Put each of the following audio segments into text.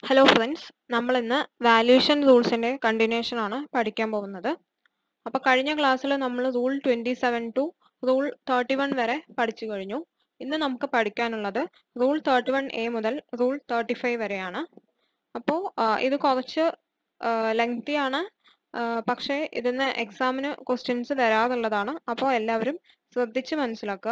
Hello friends നമ്മൾ ഇന്ന് valuation റൂൾസിന്റെ continuation ആണ് പഠിക്കാൻ പോകുന്നത് അപ്പോൾ കഴിഞ്ഞ ക്ലാസ്സിൽ നമ്മൾ rule twenty seven two rule thirty one വരെ പഠിച്ചു കഴിഞ്ഞു ഇന്ന് നമുക്ക് പഠിക്കാനുള്ളത് റൂൾ തേർട്ടി വൺ എ മുതൽ റൂൾ തേർട്ടി ഫൈവ് വരെയാണ് അപ്പോൾ ഇത് കുറച്ച് ലെങ്തി ആണ് ആ, പക്ഷേ ഇതിന്ന് എക്സാമിന് ക്വസ്റ്റ്യൻസ് വരാറുള്ളതാണ് അപ്പോൾ എല്ലാവരും ശ്രദ്ധിച്ച് മനസ്സിലാക്കുക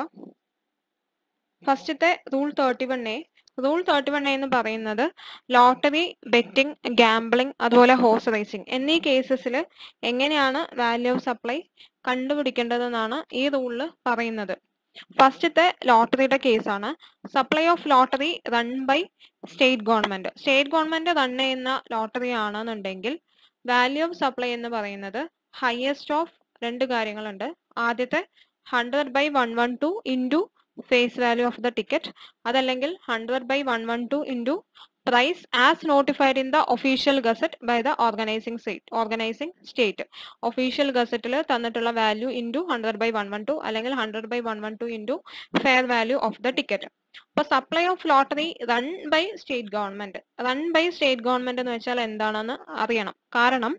ഫസ്റ്റത്തെ rule thirty one A rule thirty one എന്ന് പറയുന്നത് ലോട്ടറി ബെറ്റിംഗ് ഗാംബ്ലിംഗ് അതുപോലെ ഹോഴ്സ് റേസിംഗ് എന്നീ കേസസിൽ എങ്ങനെയാണ് വാല്യൂ ഓഫ് സപ്ലൈ കണ്ടുപിടിക്കേണ്ടതെന്നാണ് ഈ റൂളിൽ പറയുന്നത് ഫസ്റ്റത്തെ ലോട്ടറിയുടെ കേസാണ് supply of lottery run by state government state government run ചെയ്യുന്ന ലോട്ടറി ആണെന്നുണ്ടെങ്കിൽ വാല്യൂ ഓഫ് സപ്ലൈ എന്ന് പറയുന്നത് ഹയസ്റ്റ് ഓഫ് രണ്ട് കാര്യങ്ങളുണ്ട് ആദ്യത്തെ hundred by one one two into face value of the ticket അതല്ലെങ്കിൽ hundred by one one two into price as notified in the official gazette by the organising state organising state official ഗസറ്റിൽ തന്നിട്ടുള്ള value into hundred by one one two അല്ലെങ്കിൽ hundred by one one two into fair value of the ticket അപ്പൊ supply of lottery run by state government run by state government എന്ന് വെച്ചാൽ എന്താണെന്ന് അറിയണം കാരണം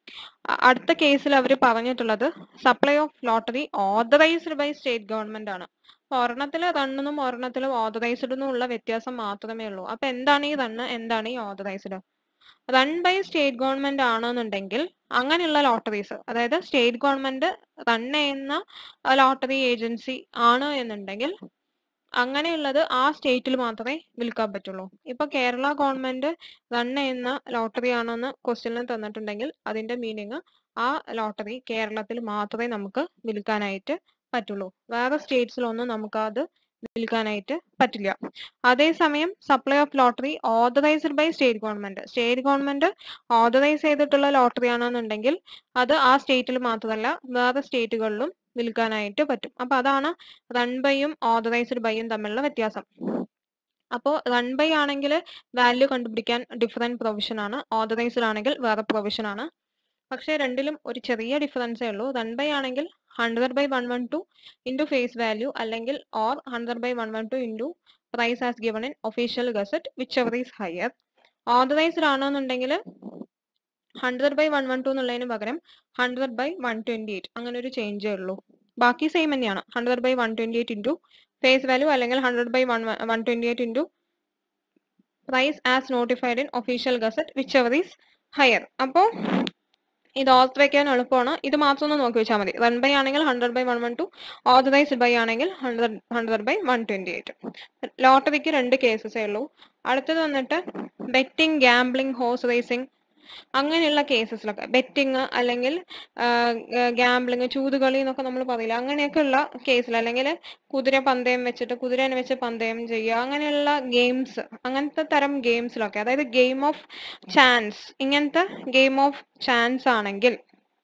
അ- അടുത്ത കേസിൽ അവർ പറഞ്ഞിട്ടുള്ളത് supply of lottery authorised by state government ആണ് അപ്പൊ ഒരെണ്ണത്തില് റണ്ണെന്നും ഒരെണ്ണത്തില് ഓതറൈസ്ഡ് എന്നും ഉള്ള വ്യത്യാസം മാത്രമേ ഉള്ളൂ അപ്പൊ എന്താണ് ഈ റണ്ണ് എന്താണ് ഈ authorised run by state government ആണെന്നുണ്ടെങ്കിൽ അങ്ങനെയുള്ള ലോട്ടറീസ് അതായത് സ്റ്റേറ്റ് ഗവൺമെന്റ് റൺ ചെയ്യുന്ന ലോട്ടറി ഏജൻസി ആണ് എന്നുണ്ടെങ്കിൽ അങ്ങനെയുള്ളത് ആ സ്റ്റേറ്റിൽ മാത്രമേ വിൽക്കാൻ പറ്റുള്ളൂ ഇപ്പൊ കേരള ഗവൺമെന്റ് റൺ ചെയ്യുന്ന ലോട്ടറി ആണെന്ന് ക്വസ്റ്റ്യനിൽ തന്നിട്ടുണ്ടെങ്കിൽ അതിന്റെ മീനിങ് ആ ലോട്ടറി കേരളത്തിൽ മാത്രമേ നമുക്ക് വിൽക്കാനായിട്ട് പറ്റുള്ളൂ വേറെ സ്റ്റേറ്റ്സിലൊന്നും നമുക്ക് അത് വിൽക്കാനായിട്ട് പറ്റില്ല അതേസമയം supply of lottery authorised by state government state government authorise ചെയ്തിട്ടുള്ള ലോട്ടറി ആണെന്നുണ്ടെങ്കിൽ അത് ആ സ്റ്റേറ്റിൽ മാത്രമല്ല വേറെ സ്റ്റേറ്റുകളിലും വിൽക്കാനായിട്ട് പറ്റും അപ്പൊ അതാണ് റൺ ബൈയും ഓതറൈസ്ഡ് ബൈയും തമ്മിലുള്ള വ്യത്യാസം അപ്പോൾ റൺ ബൈ ആണെങ്കിൽ വാല്യൂ കണ്ടുപിടിക്കാൻ ഡിഫറെന്റ് പ്രൊവിഷൻ ആണ് ഓതറൈസ്ഡ് ആണെങ്കിൽ വേറെ പ്രൊവിഷൻ ആണ് പക്ഷേ രണ്ടിലും ഒരു ചെറിയ ഡിഫറൻസേ ഉള്ളൂ റൺ ബൈ ആണെങ്കിൽ hundred by one one two into face value അല്ലെങ്കിൽ or hundred by one one two into price as given in official gazette whichever is higher authorised ആണെന്നുണ്ടെങ്കിൽ hundred by one one two എന്നുള്ളതിന് പകരം hundred by one twenty eight അങ്ങനെ ഒരു ചേഞ്ചേ ഉള്ളൂ ബാക്കി same തന്നെയാണ് hundred by one twenty eight into face value അല്ലെങ്കിൽ hundred by one one twenty eight into price as notified in official gazette whichever is higher അപ്പോൾ ഇത് ഓർത്ത് വെക്കാൻ എളുപ്പമാണ് ഇത് മാത്രം ഒന്ന് നോക്കി വെച്ചാൽ മതി റൺ ബൈ ആണെങ്കിൽ hundred by one one two authorised by ആണെങ്കിൽ hundred hundred by one twenty eight ലോട്ടറിക്ക് രണ്ട് കേസസേ ഉള്ളൂ അടുത്തത് വന്നിട്ട് ബെറ്റിംഗ് ഗാംബ്ലിംഗ് ഹോഴ്സ് റേസിംഗ് അങ്ങനെയുള്ള കേസസിലൊക്കെ ബെറ്റിംഗ് അല്ലെങ്കിൽ ഗാംബ്ലിംഗ് ചൂതുകളി എന്നൊക്കെ നമ്മൾ പറയില്ല അങ്ങനെയൊക്കെ ഉള്ള കേസിൽ അല്ലെങ്കിൽ കുതിര പന്തയം വെച്ചിട്ട് കുതിരനെ വെച്ച് പന്തയം ചെയ്യുക അങ്ങനെയുള്ള ഗെയിംസ് അങ്ങനത്തെ തരം ഗെയിംസിലൊക്കെ അതായത് ഗെയിം ഓഫ് ചാൻസ് ഇങ്ങനത്തെ ഗെയിം ഓഫ് ചാൻസ് ആണെങ്കിൽ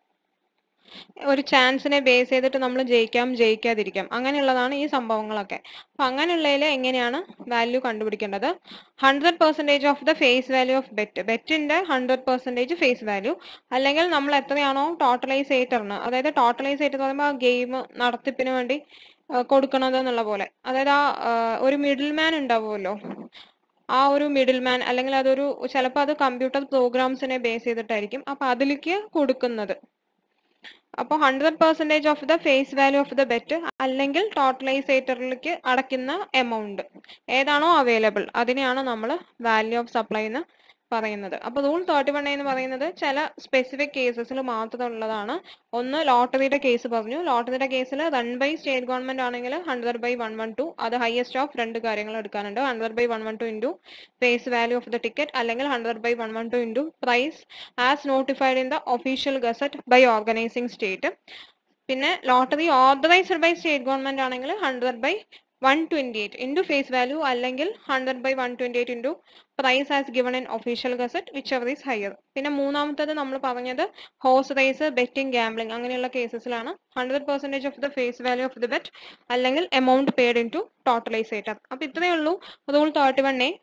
ഒരു ചാൻസിനെ ബേസ് ചെയ്തിട്ട് നമ്മൾ ജയിക്കാം ജയിക്കാതിരിക്കാം അങ്ങനെയുള്ളതാണ് ഈ സംഭവങ്ങളൊക്കെ അപ്പൊ അങ്ങനെയുള്ളതിൽ എങ്ങനെയാണ് വാല്യൂ കണ്ടുപിടിക്കേണ്ടത് hundred percentage of the face value of bet ബെറ്റിന്റെ ഹൺഡ്രഡ് പെർസെൻറ്റേജ് ഫേസ് വാല്യൂ അല്ലെങ്കിൽ നമ്മൾ എത്രയാണോ ടോട്ടലൈസ് ചെയ്തിരുന്നത് അതായത് ടോട്ടലൈസ് ചെയ്തിട്ട് പറയുമ്പോൾ ആ ഗെയിം നടത്തിപ്പിന് വേണ്ടി ആ, കൊടുക്കണത് എന്നുള്ള പോലെ അതായത് ആ ആ, ഒരു മിഡിൽ മാൻ ഉണ്ടാവുമല്ലോ ആ ഒരു മിഡിൽ മാൻ അല്ലെങ്കിൽ അതൊരു ചിലപ്പോൾ അത് കമ്പ്യൂട്ടർ പ്രോഗ്രാംസിനെ ബേസ് ചെയ്തിട്ടായിരിക്കും അപ്പൊ അതിലേക്ക് കൊടുക്കുന്നത് അപ്പോൾ hundred percentage of the face value of the bet അല്ലെങ്കിൽ ടോട്ടലൈസേറ്ററിലേക്ക് അടയ്ക്കുന്ന എമൗണ്ട് ഏതാണോ അവൈലബിൾ അതിനെയാണ് നമ്മൾ വാല്യൂ ഓഫ് സപ്ലൈ എന്ന് പറയുന്നത് അപ്പോൾ റൂൾ തേർട്ടി വൺ എന്ന് പറയുന്നത് ചില സ്പെസിഫിക് കേസസിൽ മാത്രമുള്ളതാണ് ഒന്ന് ലോട്ടറിയുടെ കേസ് പറഞ്ഞു ലോട്ടറിയുടെ കേസിൽ റൺ ബൈ സ്റ്റേറ്റ് ഗവൺമെന്റ് ആണെങ്കിൽ hundred by one one two അത് ഹയസ്റ്റ് ഓഫ് രണ്ട് കാര്യങ്ങൾ എടുക്കാനുണ്ട് hundred by one one two into face value of the ticket അല്ലെങ്കിൽ hundred by one one two into price as notified in the official gazette by organising state പിന്നെ lottery authorised by state government ആണെങ്കിൽ hundred by one twenty eight into face value അല്ലെങ്കിൽ hundred by one twenty eight into price as given in official gazette whichever is higher പിന്നെ മൂന്നാമത്തത് നമ്മൾ പറഞ്ഞത് horse race betting gambling അങ്ങനെയുള്ള കേസസിലാണ് hundred percentage of the face value of the bet അല്ലെങ്കിൽ amount paid into totalisator അപ്പൊ ഇത്രയേ ഉള്ളൂ റൂൾ തേർട്ടി വൺ എ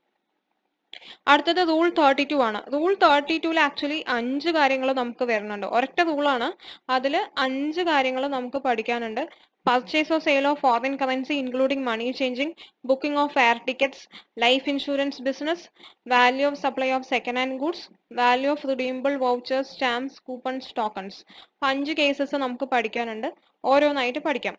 അടുത്തത് റൂൾ തേർട്ടി ടു ആണ് റൂൾ തേർട്ടി ടുവിൽ ആക്ച്വലി അഞ്ച് കാര്യങ്ങൾ നമുക്ക് വരുന്നുണ്ട് ഒരൊറ്റ റൂളാണ് അതിൽ അഞ്ച് കാര്യങ്ങൾ നമുക്ക് പഠിക്കാനുണ്ട് purchase or sale of foreign currency including money changing, booking of air tickets, life insurance business, value of supply of second hand goods, value of redeemable vouchers, stamps, coupons, tokens. അഞ്ച് കേസസ് നമുക്ക് പഠിക്കാനുണ്ട് ഓരോന്നായിട്ട് പഠിക്കാം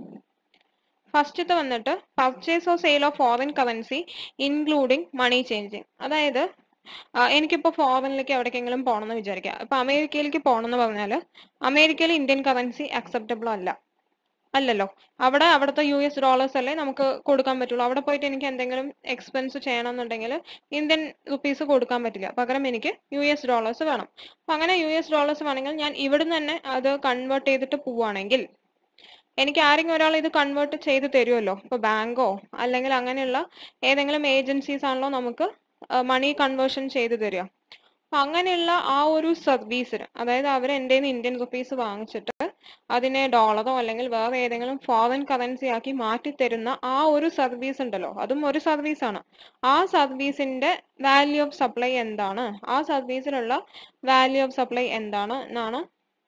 ഫസ്റ്റത്തെ വന്നിട്ട് purchase or sale of foreign currency including money changing അതായത് ആ, എനിക്കിപ്പോൾ ഫോറിനിലേക്ക് എവിടേക്കെങ്കിലും പോകണമെന്ന് വിചാരിക്കാം ഇപ്പൊ അമേരിക്കയിലേക്ക് പോകണമെന്ന് പറഞ്ഞാൽ അമേരിക്കയിൽ ഇന്ത്യൻ കറൻസി അക്സെപ്റ്റബിൾ അല്ല അല്ലല്ലോ അവിടെ അവിടുത്തെ യു എസ് ഡോളേഴ്സ് അല്ലേ നമുക്ക് കൊടുക്കാൻ പറ്റുള്ളൂ അവിടെ പോയിട്ട് എനിക്ക് എന്തെങ്കിലും എക്സ്പെൻസ് ചെയ്യണമെന്നുണ്ടെങ്കിൽ ഇന്ത്യൻ റുപ്പീസ് കൊടുക്കാൻ പറ്റില്ല പകരം എനിക്ക് യു എസ് ഡോളേഴ്സ് വേണം അപ്പൊ അങ്ങനെ യു എസ് ഡോളേഴ്സ് വേണമെങ്കിൽ ഞാൻ ഇവിടുന്ന് തന്നെ അത് കൺവേർട്ട് ചെയ്തിട്ട് പോവുകയാണെങ്കിൽ എനിക്ക് ആരെങ്കിലും ഒരാൾ ഇത് കൺവേർട്ട് ചെയ്ത് തരുമല്ലോ ഇപ്പൊ ബാങ്കോ അല്ലെങ്കിൽ അങ്ങനെയുള്ള ഏതെങ്കിലും ഏജൻസീസ് ആണല്ലോ നമുക്ക് മണി കൺവേർഷൻ ചെയ്ത് തരിക അപ്പൊ അങ്ങനെയുള്ള ആ ഒരു സർവീസിന് അതായത് അവർ എൻ്റെ ഇന്ത്യൻ റുപ്പീസ് വാങ്ങിച്ചിട്ട് അതിനെ ഡോളറോ അല്ലെങ്കിൽ വേറെ ഏതെങ്കിലും ഫോറിൻ കറൻസി ആക്കി മാറ്റി തരുന്ന ആ ഒരു സർവീസ് ഉണ്ടല്ലോ അതും ഒരു സർവീസ് ആണ് ആ സർവീസിന്റെ വാല്യൂ ഓഫ് സപ്ലൈ എന്താണ് ആ സർവീസിലുള്ള വാല്യൂ ഓഫ് സപ്ലൈ എന്താണ് എന്നാണ്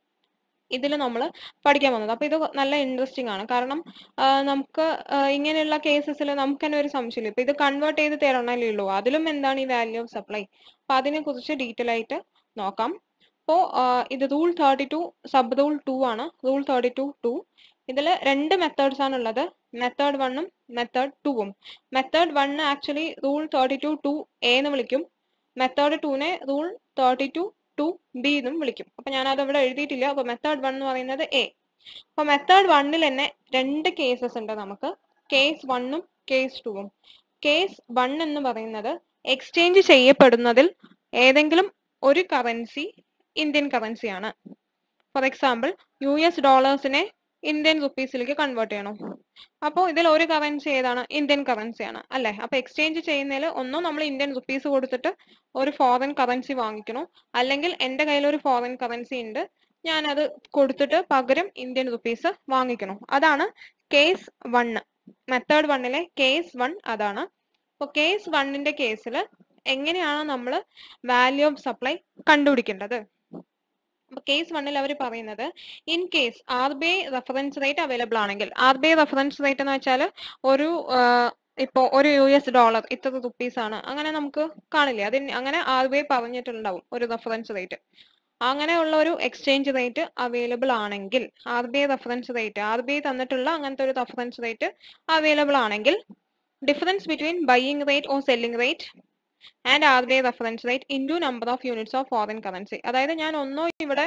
ഇതിൽ നമ്മൾ പഠിക്കാൻ പോകുന്നത് അപ്പൊ ഇത് നല്ല ഇൻട്രസ്റ്റിംഗ് ആണ് കാരണം ആ, നമുക്ക് ആ, ഇങ്ങനെയുള്ള കേസസിൽ നമുക്ക് തന്നെ ഒരു സംശയമില്ല ഇപ്പൊ ഇത് കൺവേർട്ട് ചെയ്ത് തരണല്ലേ ഉള്ളൂ അതിലും എന്താണ് ഈ വാല്യൂ ഓഫ് സപ്ലൈ അപ്പൊ അതിനെ കുറിച്ച് ഡീറ്റെയിൽ ആയിട്ട് നോക്കാം അപ്പോ ഇത് rule thirty two sub rule two ആണ് റൂൾ തേർട്ടി ടു ടു ഇതിൽ രണ്ട് മെത്തേഡ്സ് ആണ് ഉള്ളത് മെത്തേഡ് വണ്ണും മെത്തേഡ് ടുവും method one actually rule thirty two two A എന്ന് വിളിക്കും മെത്തേഡ് ടുവിനെ rule thirty two two B എന്നും വിളിക്കും അപ്പൊ ഞാൻ അത് ഇവിടെ എഴുതിയിട്ടില്ല അപ്പൊ മെത്തേഡ് വൺ എന്ന് പറയുന്നത് എ അപ്പൊ മെത്തേഡ് വണ്ണിൽ തന്നെ രണ്ട് കേസസ് ഉണ്ട് നമുക്ക് കേസ് വണ്ണും കേസ് ടുവും കേസ് വൺ എന്ന് പറയുന്നത് എക്സ്ചേഞ്ച് ചെയ്യപ്പെടുന്നതിൽ ഏതെങ്കിലും ഒരു കറൻസി ഇന്ത്യൻ കറൻസിയാണ് ഫോർ എക്സാമ്പിൾ യു എസ് ഡോളേഴ്സിനെ ഇന്ത്യൻ റുപ്പീസിലേക്ക് കൺവേർട്ട് ചെയ്യണം അപ്പോൾ ഇതിൽ ഒരു കറൻസി ഏതാണ് ഇന്ത്യൻ കറൻസിയാണ് അല്ലെ അപ്പൊ എക്സ്ചേഞ്ച് ചെയ്യുന്നതിൽ ഒന്നോ നമ്മൾ ഇന്ത്യൻ റുപ്പീസ് കൊടുത്തിട്ട് ഒരു ഫോറിൻ കറൻസി വാങ്ങിക്കണോ അല്ലെങ്കിൽ എൻ്റെ കയ്യിൽ ഒരു ഫോറിൻ കറൻസി ഉണ്ട് ഞാൻ അത് കൊടുത്തിട്ട് പകരം ഇന്ത്യൻ റുപ്പീസ് വാങ്ങിക്കണം അതാണ് കേസ് വണ്ണ് മെത്തേഡ് വണ്ണിലെ കേസ് വൺ അതാണ് അപ്പോൾ കേസ് വണ്ണിന്റെ കേസിൽ എങ്ങനെയാണ് നമ്മൾ വാല്യൂ ഓഫ് സപ്ലൈ കണ്ടുപിടിക്കേണ്ടത് അപ്പൊ കേസ് വണ്ണിൽ അവർ പറയുന്നത് in case R B I reference rate available ആണെങ്കിൽ R B I reference rate എന്ന് വെച്ചാൽ ഒരു ഇപ്പോ ഒരു യു എസ് ഡോളർ ഇത്ര റുപ്പീസ് ആണ് അങ്ങനെ നമുക്ക് കാണില്ലേ അതിന് അങ്ങനെ ആർ ബി ഐ പറഞ്ഞിട്ടുണ്ടാവും ഒരു റെഫറൻസ് റേറ്റ് അങ്ങനെയുള്ള ഒരു എക്സ്ചേഞ്ച് റേറ്റ് അവൈലബിൾ ആണെങ്കിൽ R B I reference rate R B I തന്നിട്ടുള്ള അങ്ങനത്തെ ഒരു റെഫറൻസ് റേറ്റ് അവൈലബിൾ ആണെങ്കിൽ difference between buying rate or selling rate and R B I reference rate into number of units of foreign currency അതായത് ഞാൻ ഒന്നോ ഇവിടെ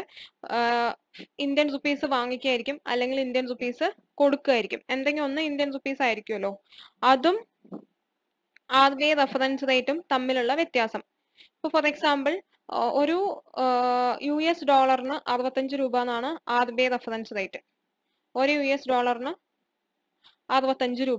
Indian rupees വാങ്ങിക്കുകയായിരിക്കും അല്ലെങ്കിൽ Indian rupees കൊടുക്കുകയായിരിക്കും എന്തെങ്കിലും ഒന്ന് ഇന്ത്യൻ റുപ്പീസ് ആയിരിക്കുമല്ലോ അതും ആർ ബി ഐ റെഫറൻസ് റേറ്റും തമ്മിലുള്ള വ്യത്യാസം ഇപ്പൊ ഫോർ എക്സാമ്പിൾ ഒരു യു എസ് ഡോളറിന് അറുപത്തഞ്ച് രൂപ എന്നാണ് R B I reference rate ഒരു യു എസ് ഡോളറിന് അറുപത്തഞ്ച് രൂപ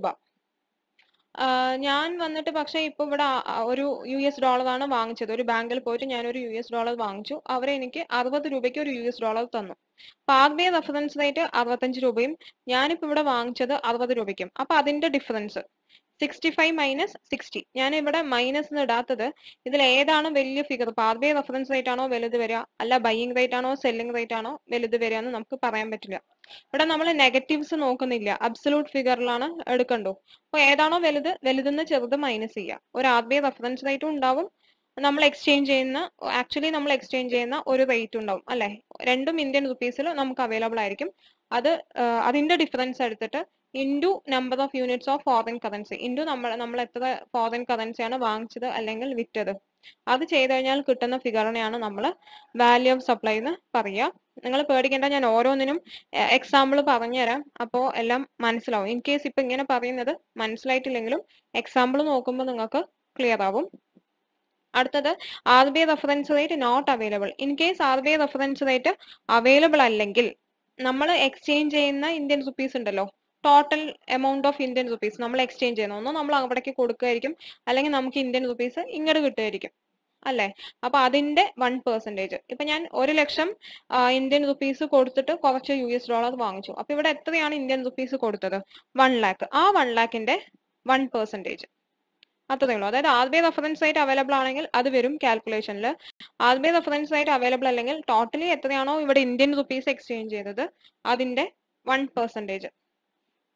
ആഹ് ഞാൻ വന്നിട്ട് പക്ഷേ ഇപ്പൊ ഇവിടെ ആ- ആ ഒരു യു എസ് ഡോളറാണ് വാങ്ങിച്ചത് ഒരു ബാങ്കിൽ പോയിട്ട് ഞാൻ ഒരു യു എസ് ഡോളർ വാങ്ങിച്ചു അവരെ എനിക്ക് അറുപത് രൂപയ്ക്ക് ഒരു യു എസ് ഡോളർ തന്നു അപ്പൊ R B I reference rate അറുപത്തഞ്ച് രൂപയും ഞാനിപ്പോ ഇവിടെ വാങ്ങിച്ചത് അറുപത് രൂപയ്ക്കും അപ്പൊ അതിന്റെ difference sixty five minus sixty ഞാൻ ഇവിടെ മൈനസ് ഇടാത്തത് ഇതിൽ ഏതാണ് വലിയ ഫിഗർ ഇപ്പൊ R B I reference rate ആണോ വലുത് വരിക അല്ല ബൈയിങ് റേറ്റ് ആണോ സെല്ലിംഗ് റേറ്റ് ആണോ വലുത് വരിക എന്ന് നമുക്ക് പറയാൻ പറ്റില്ല ഇവിടെ നമ്മൾ നെഗറ്റീവ്സ് നോക്കുന്നില്ല അബ്സലൂട്ട് ഫിഗറിലാണ് എടുക്കണ്ടോ അപ്പൊ ഏതാണോ വലുത് വലുതെന്ന് ചെറുത് മൈനസ് ചെയ്യുക ഒരു ആർ ബി ഐ റെഫറൻസ് റേറ്റും ഉണ്ടാവും നമ്മൾ എക്സ്ചേഞ്ച് ചെയ്യുന്ന ആക്ച്വലി നമ്മൾ എക്സ്ചേഞ്ച് ചെയ്യുന്ന ഒരു റേറ്റ് ഉണ്ടാവും അല്ലെ രണ്ടും ഇന്ത്യൻ റുപ്പീസിൽ നമുക്ക് അവൈലബിൾ ആയിരിക്കും അത് ആ, അതിന്റെ ഡിഫറൻസ് എടുത്തിട്ട് into number of units of foreign currency into നമ്മൾ നമ്മൾ എത്ര ഫോറിൻ കറൻസിയാണ് വാങ്ങിച്ചത് അല്ലെങ്കിൽ വിറ്റത് അത് ചെയ്ത് കഴിഞ്ഞാൽ കിട്ടുന്ന ഫിഗറിനെയാണ് നമ്മൾ വാല്യൂ ഓഫ് സപ്ലൈ എന്ന് പറയുക നിങ്ങൾ പേടിക്കേണ്ട ഞാൻ ഓരോന്നിനും എക്സാമ്പിൾ പറഞ്ഞുതരാം അപ്പോൾ എല്ലാം മനസ്സിലാവും ഇൻ കേസ് ഇപ്പൊ ഇങ്ങനെ പറയുന്നത് മനസ്സിലായിട്ടില്ലെങ്കിലും എക്സാമ്പിൾ നോക്കുമ്പോൾ നിങ്ങൾക്ക് ക്ലിയർ ആവും അടുത്തത് R B I reference rate not available in case R B I reference rate available അല്ലെങ്കിൽ നമ്മൾ എക്സ്ചേഞ്ച് ചെയ്യുന്ന ഇന്ത്യൻ റുപ്പീസ് ഉണ്ടല്ലോ total amount of Indian rupees നമ്മൾ എക്സ്ചേഞ്ച് ചെയ്യുന്ന ഒന്നോ നമ്മൾ അവിടേക്ക് കൊടുക്കുമായിരിക്കും അല്ലെങ്കിൽ നമുക്ക് ഇന്ത്യൻ റുപ്പീസ് ഇങ്ങോട്ട് കിട്ടുമായിരിക്കും അല്ലേ അപ്പൊ അതിന്റെ വൺ പെർസെന്റേജ് ഇപ്പൊ ഞാൻ ഒരു ലക്ഷം ആ, ഇന്ത്യൻ റുപ്പീസ് കൊടുത്തിട്ട് കുറച്ച് യു എസ് ഡോളർ വാങ്ങിച്ചു അപ്പൊ ഇവിടെ എത്രയാണ് ഇന്ത്യൻ റുപ്പീസ് കൊടുത്തത് വൺ ലാക്ക് ആ വൺ ലാക്കിന്റെ വൺ പെർസെന്റേജ് അത്രേ ഉള്ളൂ അതായത് R B I reference rate available ആണെങ്കിൽ അത് വരും കാൽക്കുലേഷനിൽ R B I reference rate available അല്ലെങ്കിൽ ടോട്ടലി എത്രയാണോ ഇവിടെ ഇന്ത്യൻ റുപ്പീസ് എക്സ്ചേഞ്ച് ചെയ്തത് അതിന്റെ വൺ പെർസെന്റേജ്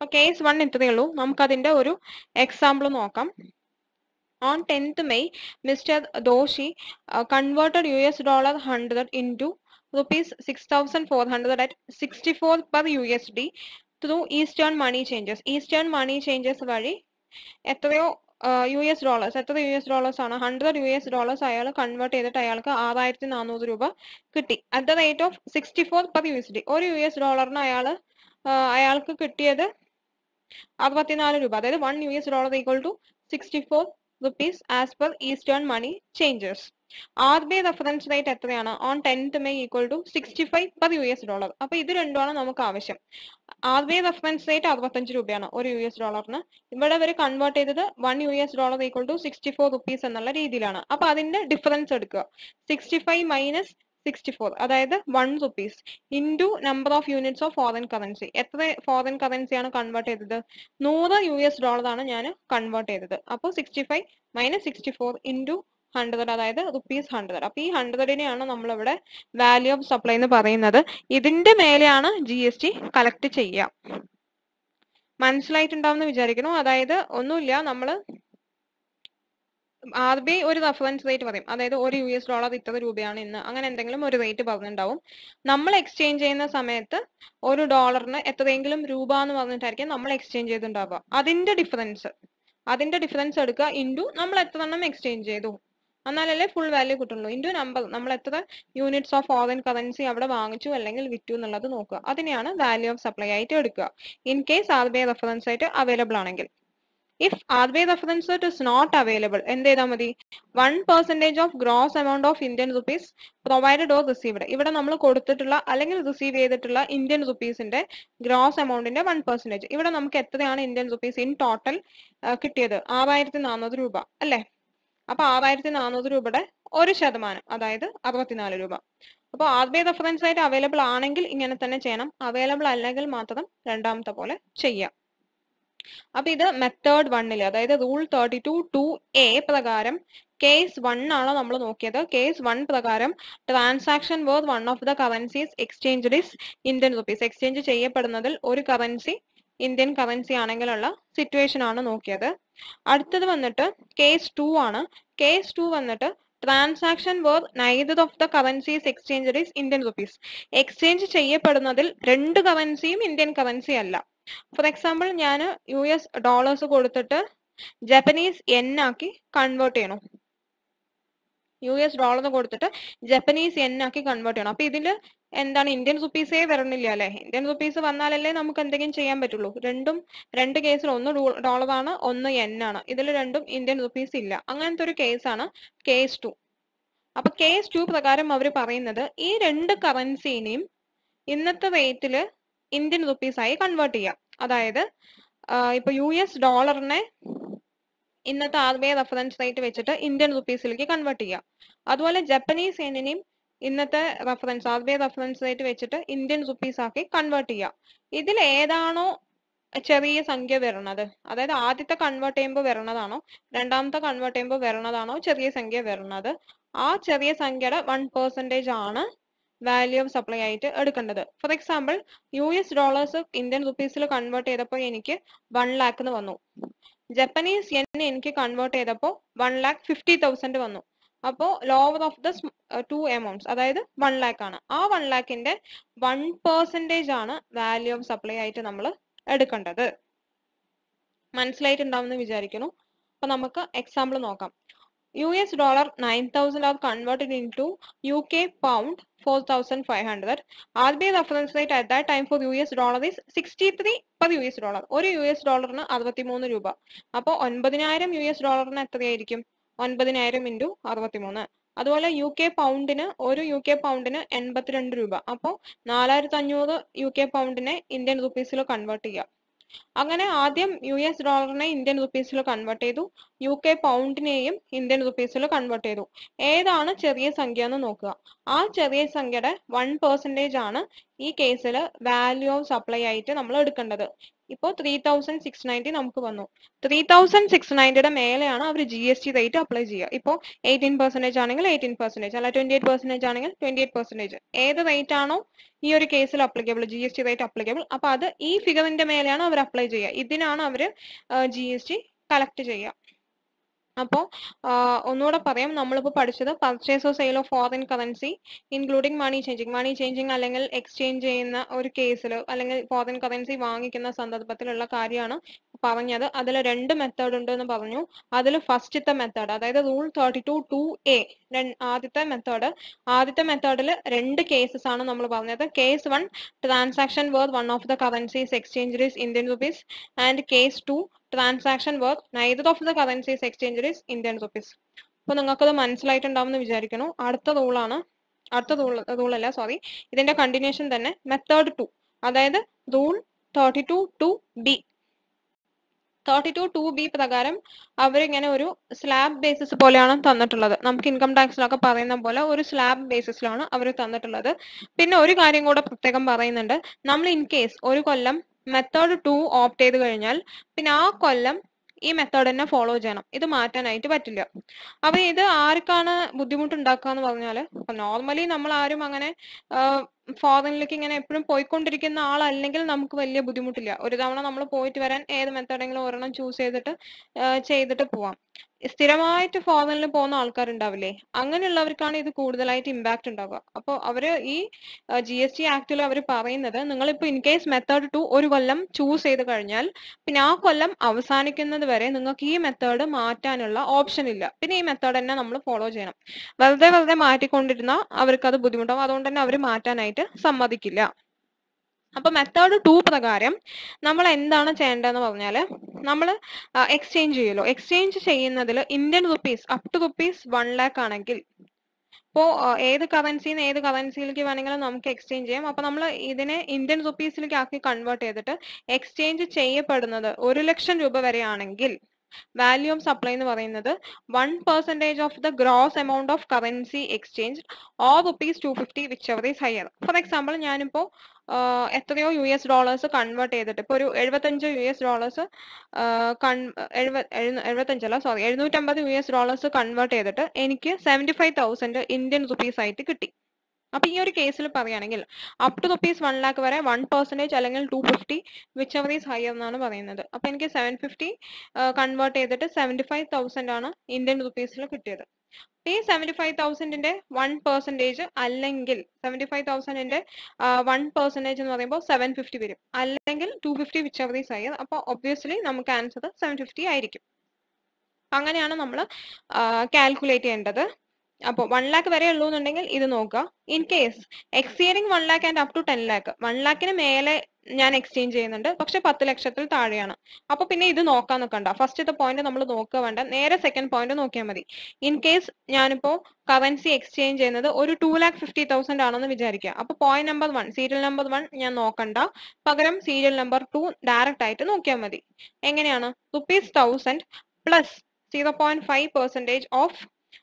അപ്പൊ കേസ് വൺ ഇത്രയേ ഉള്ളൂ നമുക്കതിന്റെ ഒരു എക്സാമ്പിൾ നോക്കാം On 10th May, Mr. Doshi uh, converted US dollar 100 into rupees 6400 at 64 per USD through Eastern Money Changes. Eastern Money Changes വഴി എത്രയോ യു എസ് ഡോളേഴ്സ് എത്ര യു എസ് ഡോളേഴ്സ് ആണ് hundred U S dollars അയാൾ convert ചെയ്തിട്ട് അയാൾക്ക് ആറായിരത്തി നാനൂറ് രൂപ കിട്ടി at the rate of sixty four per U S D ഒരു യു എസ് ഡോളറിന് അയാൾ അയാൾക്ക് കിട്ടിയത് അറുപത്തിനാല് രൂപ അതായത് one U S dollar equal to sixty four rupees as per eastern money changes R B I reference rate എത്രയാണ് on tenth May equal to sixty five per U S dollar അപ്പൊ ഇത് രണ്ടുമാണ് നമുക്ക് ആവശ്യം R B I reference rate അറുപത്തഞ്ച് രൂപയാണ് ഒരു U S ഡോളറിന് ഇവിടെ അവർ കൺവേർട്ട് ചെയ്തത് one U S dollar equal to sixty four rupees എന്നുള്ള രീതിയിലാണ് അപ്പൊ അതിന്റെ ഡിഫറൻസ് എടുക്കുക sixty five minus sixty four അതായത് one rupees into number of units of foreign currency എത്ര ഫോറിൻ കറൻസിയാണ് കൺവേർട്ട് ചെയ്തത് നൂറ് യു എസ് ഡോളർ ആണ് ഞാൻ കൺവേർട്ട് ചെയ്തത് അപ്പോൾ sixty five minus sixty four into hundred അതായത് റുപ്പീസ് ഹൺഡ്രഡ് അപ്പൊ ഈ ഹൺഡ്രഡിനെയാണ് നമ്മളിവിടെ വാല്യൂ ഓഫ് സപ്ലൈ എന്ന് പറയുന്നത് ഇതിന്റെ മേലെയാണ് ജി എസ് ടി കളക്ട് ചെയ്യുക മനസ്സിലായിട്ടുണ്ടാവുമെന്ന് വിചാരിക്കുന്നു അതായത് ഒന്നുമില്ല നമ്മൾ ആർ ബി ഐ ഒരു റെഫറൻസ് റേറ്റ് പറയും അതായത് ഒരു യു എസ് ഡോളർ ഇത്ര രൂപയാണ് ഇന്ന് അങ്ങനെ എന്തെങ്കിലും ഒരു റേറ്റ് പറഞ്ഞിട്ടുണ്ടാവും നമ്മൾ എക്സ്ചേഞ്ച് ചെയ്യുന്ന സമയത്ത് ഒരു ഡോളറിന് എത്രയെങ്കിലും രൂപ എന്ന് പറഞ്ഞിട്ടായിരിക്കും നമ്മൾ എക്സ്ചേഞ്ച് ചെയ്തിട്ടുണ്ടാവുക അതിന്റെ ഡിഫറൻസ് അതിന്റെ ഡിഫറൻസ് എടുക്കുക ഇൻറ്റു നമ്മൾ എത്ര എണ്ണം എക്സ്ചേഞ്ച് ചെയ്തു എന്നാലല്ലേ ഫുൾ വാല്യൂ കിട്ടുള്ളൂ ഇൻറ്റു നമ്പർ നമ്മൾ എത്ര യൂണിറ്റ്സ് ഓഫ് ഫോറിൻ കറൻസി അവിടെ വാങ്ങിച്ചു അല്ലെങ്കിൽ വിറ്റു എന്നുള്ളത് നോക്കുക അതിനെയാണ് വാല്യൂ ഓഫ് സപ്ലൈ ആയിട്ട് എടുക്കുക in case R B I reference ആയിട്ട് അവൈലബിൾ ആണെങ്കിൽ if R B I reference rate is not available എന്ത് ചെയ്താൽ മതി one percentage of gross amount of Indian rupees provided or received ഇവിടെ നമ്മൾ കൊടുത്തിട്ടുള്ള അല്ലെങ്കിൽ റിസീവ് ചെയ്തിട്ടുള്ള ഇന്ത്യൻ റുപ്പീസിന്റെ ഗ്രോസ് എമൗണ്ടിന്റെ വൺ പെർസെന്റേജ് ഇവിടെ നമുക്ക് എത്രയാണ് ഇന്ത്യൻ റുപ്പീസ് ഇൻ ടോട്ടൽ കിട്ടിയത് ആറായിരത്തി നാനൂറ് രൂപ അല്ലേ അപ്പൊ ആറായിരത്തി നാനൂറ് രൂപയുടെ ഒരു ശതമാനം അതായത് അറുപത്തിനാല് രൂപ അപ്പോൾ ആർ ബി ഐ റെഫറൻസ് ആയിട്ട് അവൈലബിൾ ആണെങ്കിൽ ഇങ്ങനെ തന്നെ ചെയ്യണം അവൈലബിൾ അല്ലെങ്കിൽ മാത്രം രണ്ടാമത്തെ പോലെ ചെയ്യാം അപ്പൊ ഇത് മെത്തേഡ് വണ്ണില് അതായത് rule thirty two two A പ്രകാരം കേസ് വൺ ആണ് നമ്മൾ നോക്കിയത് കേസ് വൺ പ്രകാരം transaction where one of the currencies exchange is Indian rupees exchange ചെയ്യപ്പെടുന്നതിൽ ഒരു കറൻസി ഇന്ത്യൻ കറൻസി ആണെങ്കിലുള്ള സിറ്റുവേഷൻ ആണ് നോക്കിയത് അടുത്തത് വന്നിട്ട് കേസ് ടു ആണ് കേസ് ടു വന്നിട്ട് transaction where neither of the currencies exchange is Indian rupees exchange ചെയ്യപ്പെടുന്നതിൽ രണ്ട് കറൻസിയും ഇന്ത്യൻ കറൻസി അല്ല ഫോർ എക്സാമ്പിൾ ഞാൻ യു എസ് ഡോളേഴ്സ് കൊടുത്തിട്ട് ജപ്പനീസ് എൻ ആക്കി കൺവേർട്ട് ചെയ്യണം യു എസ് ഡോളർ കൊടുത്തിട്ട് ജപ്പനീസ് എൻ ആക്കി കൺവേർട്ട് ചെയ്യണം അപ്പൊ ഇതില് എന്താണ് ഇന്ത്യൻ റുപ്പീസേ വരണില്ല അല്ലെ ഇന്ത്യൻ റുപ്പീസ് വന്നാലല്ലേ നമുക്ക് എന്തെങ്കിലും ചെയ്യാൻ പറ്റുള്ളൂ രണ്ടും രണ്ട് കേസിൽ ഒന്ന് ഡോളർ ആണ് ഒന്ന് എൻ ആണ് ഇതിൽ രണ്ടും ഇന്ത്യൻ റുപ്പീസ് ഇല്ല അങ്ങനത്തെ ഒരു കേസാണ് കേസ് ടു അപ്പൊ കേസ് ടു പ്രകാരം അവർ പറയുന്നത് ഈ രണ്ട് കറൻസിനെയും ഇന്നത്തെ റേറ്റില് ഇന്ത്യൻ റുപ്പീസ് ആയി കൺവേർട്ട് ചെയ്യാം അതായത് ഇപ്പൊ യു എസ് ഡോളറിനെ ഇന്നത്തെ R B I reference rate വെച്ചിട്ട് ഇന്ത്യൻ റുപ്പീസിലേക്ക് കൺവേർട്ട് ചെയ്യാം അതുപോലെ ജപ്പനീസ് യെനിനെയും ഇന്നത്തെ reference R B I reference rate വെച്ചിട്ട് ഇന്ത്യൻ റുപ്പീസ് ആക്കി കൺവേർട്ട് ചെയ്യാം ഇതിൽ ഏതാണോ ചെറിയ സംഖ്യ വരണത് അതായത് ആദ്യത്തെ കൺവേർട്ട് ചെയ്യുമ്പോൾ വരണതാണോ രണ്ടാമത്തെ കൺവേർട്ട് ചെയ്യുമ്പോൾ വരണതാണോ ചെറിയ സംഖ്യ വരണത് ആ ചെറിയ സംഖ്യയുടെ വൺ പെർസെൻറ്റേജ് ആണ് വാല്യൂ ഓഫ് സപ്ലൈ ആയിട്ട് എടുക്കേണ്ടത് for example U S dollars Indian റുപ്പീസിൽ കൺവേർട്ട് ചെയ്തപ്പോൾ എനിക്ക് വൺ ലാക്ക് എന്ന് വന്നു ജപ്പനീസ് യെൻ എനിക്ക് കൺവേർട്ട് ചെയ്തപ്പോൾ വൺ ലാക്ക് ഫിഫ്റ്റി തൗസൻഡ് വന്നു അപ്പോൾ lower of the two amounts അതായത് വൺ ലാക്ക് ആണ് ആ വൺ ലാക്കിന്റെ വൺ പെർസെൻറ്റേജ് ആണ് വാല്യൂ ഓഫ് സപ്ലൈ ആയിട്ട് നമ്മൾ എടുക്കേണ്ടത് മനസ്സിലായിട്ടുണ്ടാവുമെന്ന് വിചാരിക്കുന്നു അപ്പൊ നമുക്ക് എക്സാമ്പിൾ നോക്കാം U S dollar nine thousand R converted into U K pound four thousand five hundred R B I reference rate at that time for U S dollar is sixty three per U S dollar ഒരു U S ഡോളറിന് അറുപത്തിമൂന്ന് രൂപ അപ്പോൾ ഒൻപതിനായിരം U S ഡോളറിന് എത്രയായിരിക്കും ഒൻപതിനായിരം into അറുപത്തിമൂന്ന് അതുപോലെ യു കെ പൗണ്ടിന് ഒരു യു കെ പൗണ്ടിന് എൺപത്തിരണ്ട് രൂപ അപ്പോൾ നാലായിരത്തി അഞ്ഞൂറ് യു കെ പൗണ്ടിനെ ഇന്ത്യൻ റുപ്പീസിൽ കൺവേർട്ട് ചെയ്യാം അങ്ങനെ ആദ്യം യു എസ് ഡോളറിനെ ഇന്ത്യൻ റുപ്പീസിൽ കൺവേർട്ട് ചെയ്തു യു കെ പൗണ്ടിനെയും ഇന്ത്യൻ റുപ്പീസിൽ കൺവേർട്ട് ചെയ്തു ഏതാണ് ചെറിയ സംഖ്യ എന്ന് നോക്കുക ആ ചെറിയ സംഖ്യയുടെ വൺ പെർസെൻറ്റേജ് ആണ് ഈ കേസിൽ വാല്യൂ ഓഫ് സപ്ലൈ ആയിട്ട് നമ്മൾ എടുക്കേണ്ടത് ഇപ്പോൾ ത്രീ തൗസൻഡ് സിക്സ് നയൻറ്റി നമുക്ക് വന്നു ത്രീ തൗസൻഡ് സിക്സ് നയൻറ്റിയുടെ മേലെയാണ് അവർ G S T rate apply ചെയ്യുക ഇപ്പോൾ എയ്റ്റീൻ പെർസെൻറ്റേജ് ആണെങ്കിൽ എയ്റ്റീൻ പെർസെൻറ്റേജ് അല്ല ട്വന്റി എയ്റ്റ് പെർസെൻറ്റേജ് ആണെങ്കിൽ ട്വന്റി എയ്റ്റ് പെർസെൻറ്റേജ് ഏത് റേറ്റ് ആണോ ഈ ഒരു കേസിൽ applicable G S T rate applicable അപ്പൊ അത് ഈ ഫിഗറിന്റെ മേലെയാണ് അവർ അപ്ലൈ ചെയ്യുക ഇതിനാണ് അവർ ജി എസ് ടി കളക്ട് ചെയ്യുക അപ്പോൾ ഒന്നുകൂടെ പറയാം നമ്മളിപ്പോൾ പഠിച്ചത് purchase of sale of foreign currency including money changing money changing അല്ലെങ്കിൽ എക്സ്ചേഞ്ച് ചെയ്യുന്ന ഒരു കേസിൽ അല്ലെങ്കിൽ ഫോറിൻ കറൻസി വാങ്ങിക്കുന്ന സന്ദർഭത്തിലുള്ള കാര്യമാണ് പറഞ്ഞത് അതിൽ രണ്ട് മെത്തേഡ് ഉണ്ട് എന്ന് പറഞ്ഞു അതിൽ ഫസ്റ്റത്തെ മെത്തേഡ് അതായത് rule thirty two two A ആദ്യത്തെ മെത്തേഡ് ആദ്യത്തെ മെത്തേഡിൽ രണ്ട് കേസസ് ആണ് നമ്മൾ പറഞ്ഞത് case one transaction worth one of the currencies exchange is Indian rupees and case two transaction worth neither of the currencies exchange is Indian rupees അപ്പൊ നിങ്ങൾക്കത് മനസ്സിലായിട്ടുണ്ടാവും എന്ന് വിചാരിക്കുന്നു അടുത്ത റൂളാണ് അടുത്ത റൂൾ റൂൾ അല്ല സോറി ഇതിന്റെ കണ്ടിന്യൂഷൻ തന്നെ മെത്തേഡ് ടു അതായത് rule thirty two two B thirty two two B പ്രകാരം അവരിങ്ങനെ ഒരു സ്ലാബ് ബേസിസ് പോലെയാണ് തന്നിട്ടുള്ളത് നമുക്ക് ഇൻകം ടാക്സിലൊക്കെ പറയുന്ന പോലെ ഒരു സ്ലാബ് ബേസിസിലാണ് അവർ തന്നിട്ടുള്ളത് പിന്നെ ഒരു കാര്യം കൂടെ പ്രത്യേകം പറയുന്നുണ്ട് നമ്മൾ ഇൻ കേസ് ഒരു കൊല്ലം മെത്തേഡ് ടു ഓപ്റ്റ് ചെയ്ത് കഴിഞ്ഞാൽ പിന്നെ ആ കൊല്ലം ഈ മെത്തേഡ് തന്നെ ഫോളോ ചെയ്യണം ഇത് മാറ്റാനായിട്ട് പറ്റില്ല അപ്പൊ ഇത് ആർക്കാണ് ബുദ്ധിമുട്ടുണ്ടാക്കുക എന്ന് പറഞ്ഞാല് നോർമലി നമ്മൾ ആരും അങ്ങനെ ഫോറിനിലേക്ക് ഇങ്ങനെ എപ്പോഴും പോയിക്കൊണ്ടിരിക്കുന്ന ആളല്ലെങ്കിൽ നമുക്ക് വലിയ ബുദ്ധിമുട്ടില്ല ഒരു തവണ നമ്മൾ പോയിട്ട് വരാൻ ഏത് മെത്തേഡെങ്കിലും ഒരെണ്ണം ചൂസ് ചെയ്തിട്ട് ചെയ്തിട്ട് പോവാം സ്ഥിരമായിട്ട് ഫോറിനിൽ പോകുന്ന ആൾക്കാരുണ്ടാവില്ലേ അങ്ങനെയുള്ളവർക്കാണ് ഇത് കൂടുതലായിട്ട് ഇമ്പാക്ട് ഉണ്ടാവുക അപ്പോൾ അവര് ഈ ജി എസ് ടി ആക്ടിൽ അവർ പറയുന്നത് നിങ്ങളിപ്പോൾ ഇൻ കേസ് മെത്തേഡ് ടു ഒരു കൊല്ലം ചൂസ് ചെയ്ത് കഴിഞ്ഞാൽ പിന്നെ ആ കൊല്ലം അവസാനിക്കുന്നത് വരെ നിങ്ങൾക്ക് ഈ മെത്തേഡ് മാറ്റാനുള്ള ഓപ്ഷൻ ഇല്ല പിന്നെ ഈ മെത്തേഡ് തന്നെ നമ്മൾ ഫോളോ ചെയ്യണം വെറുതെ വെറുതെ മാറ്റിക്കൊണ്ടിരുന്ന അവർക്ക് അത് ബുദ്ധിമുട്ടാവും അതുകൊണ്ട് തന്നെ അവർ മാറ്റാനായിട്ട് സമ്മതിക്കില്ല അപ്പൊ മെത്തേഡ് ടു പ്രകാരം നമ്മൾ എന്താണ് ചെയ്യേണ്ടതെന്ന് പറഞ്ഞാൽ നമ്മൾ എക്സ്ചേഞ്ച് ചെയ്യുമല്ലോ എക്സ്ചേഞ്ച് ചെയ്യുന്നതിൽ Indian rupees up to rupees one lakh ആണെങ്കിൽ ഇപ്പോ ഏത് കറൻസിന്ന് ഏത് കറൻസിയിലേക്ക് വേണമെങ്കിലും നമുക്ക് എക്സ്ചേഞ്ച് ചെയ്യാം അപ്പൊ നമ്മൾ ഇതിനെ ഇന്ത്യൻ റുപ്പീസിലേക്ക് ആക്കി കൺവേർട്ട് ചെയ്തിട്ട് എക്സ്ചേഞ്ച് ചെയ്യപ്പെടുന്നത് ഒരു ലക്ഷം രൂപ വരെയാണെങ്കിൽ വാല്യൂ ഓഫ് സപ്ലൈ എന്ന് പറയുന്നത് one percentage of the gross amount of currency exchange or rupees two fifty whichever is higher for example ഞാനിപ്പോൾ എത്രയോ യു എസ് ഡോളേഴ്സ് കൺവേർട്ട് ചെയ്തിട്ട് ഇപ്പോൾ ഒരു എഴുപത്തഞ്ച് യു എസ് ഡോളേഴ്സ് കൺ എഴുപത്തഞ്ചല്ല സോറി എഴുന്നൂറ്റമ്പത് യു എസ് ഡോളേഴ്സ് കൺവേർട്ട് ചെയ്തിട്ട് എനിക്ക് seventy five thousand Indian rupees ആയിട്ട് കിട്ടി അപ്പൊ ഈ ഒരു കേസിൽ പറയുകയാണെങ്കിൽ up to rupees one lakh വരെ വൺ പെർസെൻറ്റേജ് അല്ലെങ്കിൽ two fifty whichever is higher എന്നാണ് പറയുന്നത് അപ്പൊ എനിക്ക് സെവൻ ഫിഫ്റ്റി കൺവേർട്ട് ചെയ്തിട്ട് സെവൻറ്റി ഫൈവ് തൗസൻഡ് ആണ് ഇന്ത്യൻ റുപ്പീസിൽ കിട്ടിയത് ഈ സെവൻറ്റി ഫൈവ് തൗസൻഡിന്റെ വൺ പെർസെൻറ്റേജ് അല്ലെങ്കിൽ സെവൻറ്റി ഫൈവ് തൗസൻഡിന്റെ വൺ പെർസെൻറ്റേജ് എന്ന് പറയുമ്പോൾ സെവൻ ഫിഫ്റ്റി വരും അല്ലെങ്കിൽ two fifty whichever is higher അപ്പോൾ ഒബ്വിയസ്ലി നമുക്ക് ആൻസർ സെവൻ ഫിഫ്റ്റി ആയിരിക്കും അങ്ങനെയാണ് നമ്മൾ കാൽക്കുലേറ്റ് ചെയ്യേണ്ടത് അപ്പോൾ വൺ ലാക്ക് വരെ ഉള്ളൂ എന്നുണ്ടെങ്കിൽ ഇത് നോക്കുക in case exceeding one lakh and up to ten lakh one ലാക്കിന് മേലെ ഞാൻ എക്സ്ചേഞ്ച് ചെയ്യുന്നുണ്ട് പക്ഷെ പത്ത് ലക്ഷത്തിൽ താഴെയാണ് അപ്പൊ പിന്നെ ഇത് നോക്കാൻ നിൽക്കണ്ട ഫസ്റ്റത്തെ പോയിന്റ് നമ്മൾ നോക്കുക വേണ്ട നേരെ സെക്കൻഡ് പോയിന്റ് നോക്കിയാൽ മതി ഇൻ കേസ് ഞാനിപ്പോ കറൻസി എക്സ്ചേഞ്ച് ചെയ്യുന്നത് ഒരു ടു ലാക്ക് ഫിഫ്റ്റി തൗസൻഡ് ആണെന്ന് വിചാരിക്കുക അപ്പൊ point number one serial number one ഞാൻ നോക്കണ്ട പകരം സീരിയൽ നമ്പർ ടു ഡയറക്റ്റ് ആയിട്ട് നോക്കിയാൽ മതി എങ്ങനെയാണ് rupees thousand plus zero point five percentage of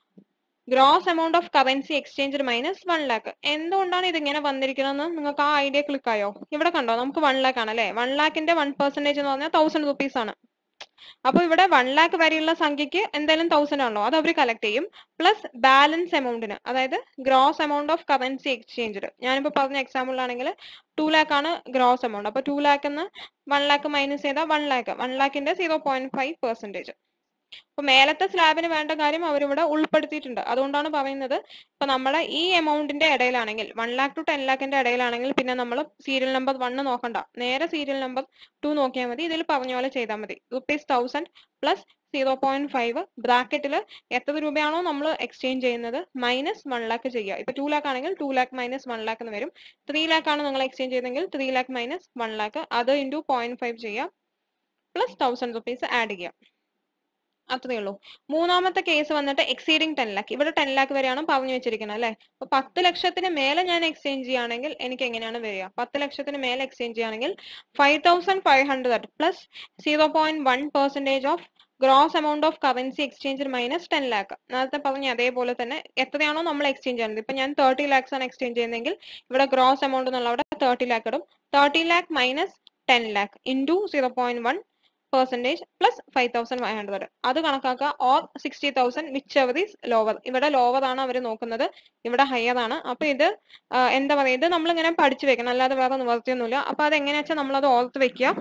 gross amount of currency exchange minus one lakh എന്തുകൊണ്ടാണ് ഇത് ഇങ്ങനെ വന്നിരിക്കുന്നതെന്ന് നിങ്ങൾക്ക് ആ ഐഡിയ ക്ലിക്ക് ആയോ ഇവിടെ കണ്ടോ നമുക്ക് വൺ ലാക്ക് ആണ് അല്ലേ വൺ ലാക്കിന്റെ വൺ പെർസെന്റേജ് എന്ന് പറഞ്ഞാൽ തൗസൻഡ് റുപ്പീസ് ആണ് അപ്പൊ ഇവിടെ വൺ ലാക്ക് വരെയുള്ള സംഖ്യക്ക് എന്തായാലും തൗസൻഡ് ആണല്ലോ അത് അവർ കളക്ട് ചെയ്യും പ്ലസ് ബാലൻസ് എമൗണ്ടിന് അതായത് gross amount of currency exchange ഞാനിപ്പോ പറഞ്ഞ എക്സാമ്പിളിലാണെങ്കിൽ ടു ലാക്ക് ആണ് ഗ്രോസ് എമൗണ്ട് അപ്പൊ two lakh one lakh minus ചെയ്താൽ വൺ ലാക്ക് വൺ ലാക്കിന്റെ സീറോ പോയിന്റ് ഫൈവ് പെർസെന്റേജ് അപ്പൊ മേലത്തെ സ്ലാബിന് വേണ്ട കാര്യം അവരിവിടെ ഉൾപ്പെടുത്തിയിട്ടുണ്ട് അതുകൊണ്ടാണ് പറയുന്നത് ഇപ്പൊ നമ്മുടെ ഈ എമൗണ്ടിന്റെ ഇടയിലാണെങ്കിൽ വൺ ലാക്ക് ടു ടെൻ ലാക്കിന്റെ ഇടയിലാണെങ്കിൽ പിന്നെ നമ്മൾ സീരിയൽ നമ്പർ വണ്ണ് നോക്കണ്ട നേരെ സീരിയൽ നമ്പർ ടു നോക്കിയാൽ മതി ഇതിൽ പറഞ്ഞ പോലെ ചെയ്താൽ മതി rupees thousand plus zero point five ബ്രാക്കറ്റിൽ എത്ര രൂപയാണോ നമ്മൾ എക്സ്ചേഞ്ച് ചെയ്യുന്നത് മൈനസ് വൺ ലാക്ക് ചെയ്യുക ഇപ്പൊ ടു ലാക്ക് ആണെങ്കിൽ two lakh minus one lakh എന്ന് വരും ത്രീ ലാക്ക് ആണ് നിങ്ങൾ എക്സ്ചേഞ്ച് ചെയ്തെങ്കിൽ three lakh minus one lakh അത് ഇൻറ്റു പോയിന്റ് ഫൈവ് ചെയ്യുക പ്ലസ് തൗസൻഡ് റുപ്പീസ് ആഡ് ചെയ്യുക അത്രയേ ഉള്ളൂ മൂന്നാമത്തെ കേസ് വന്നിട്ട് എക്സീഡിങ് ടെൻ ലാക്ക് ഇവിടെ ടെൻ ലാക്ക് വരെയാണ് പറഞ്ഞു വെച്ചിരിക്കുന്നത് അല്ലെ അപ്പൊ പത്ത് ലക്ഷത്തിന് മേലെ ഞാൻ എക്സ്ചേഞ്ച് ചെയ്യുകയാണെങ്കിൽ എനിക്ക് എങ്ങനെയാണ് വരിക പത്ത് ലക്ഷത്തിന് മേലെ എക്സ്ചേഞ്ച് ചെയ്യുകയാണെങ്കിൽ five thousand five hundred plus zero point one percentage of gross amount of currency exchange minus ten lakh നേരത്തെ പറഞ്ഞ അതേപോലെ തന്നെ എത്രയാണോ നമ്മൾ എക്സ്ചേഞ്ച് ചെയ്യുന്നത് ഇപ്പൊ ഞാൻ തേർട്ടി ലാക്സ് ആണ് എക്സ്ചേഞ്ച് ചെയ്യുന്നതെങ്കിൽ ഇവിടെ ഗ്രോസ് എമൗണ്ട് എന്നുള്ള അവിടെ തേർട്ടി ലാക്ക് ഇടും thirty lakh minus ten lakh into zero point one percentage plus five thousand five hundred അത് കണക്കാക്കുക or sixty thousand whichever is lower ഇവിടെ ലോവർ ആണ് അവർ നോക്കുന്നത് ഇവിടെ ഹയർ ആണ് അപ്പൊ ഇത് ആ, എന്താ പറയുക ഇത് നമ്മളിങ്ങനെ പഠിച്ചു വെക്കണം അല്ലാതെ വേറെ നിവർത്തിയൊന്നുമില്ല അപ്പൊ അത് എങ്ങനെയാ വെച്ചാൽ നമ്മളത് ഓർത്ത് വെക്കുക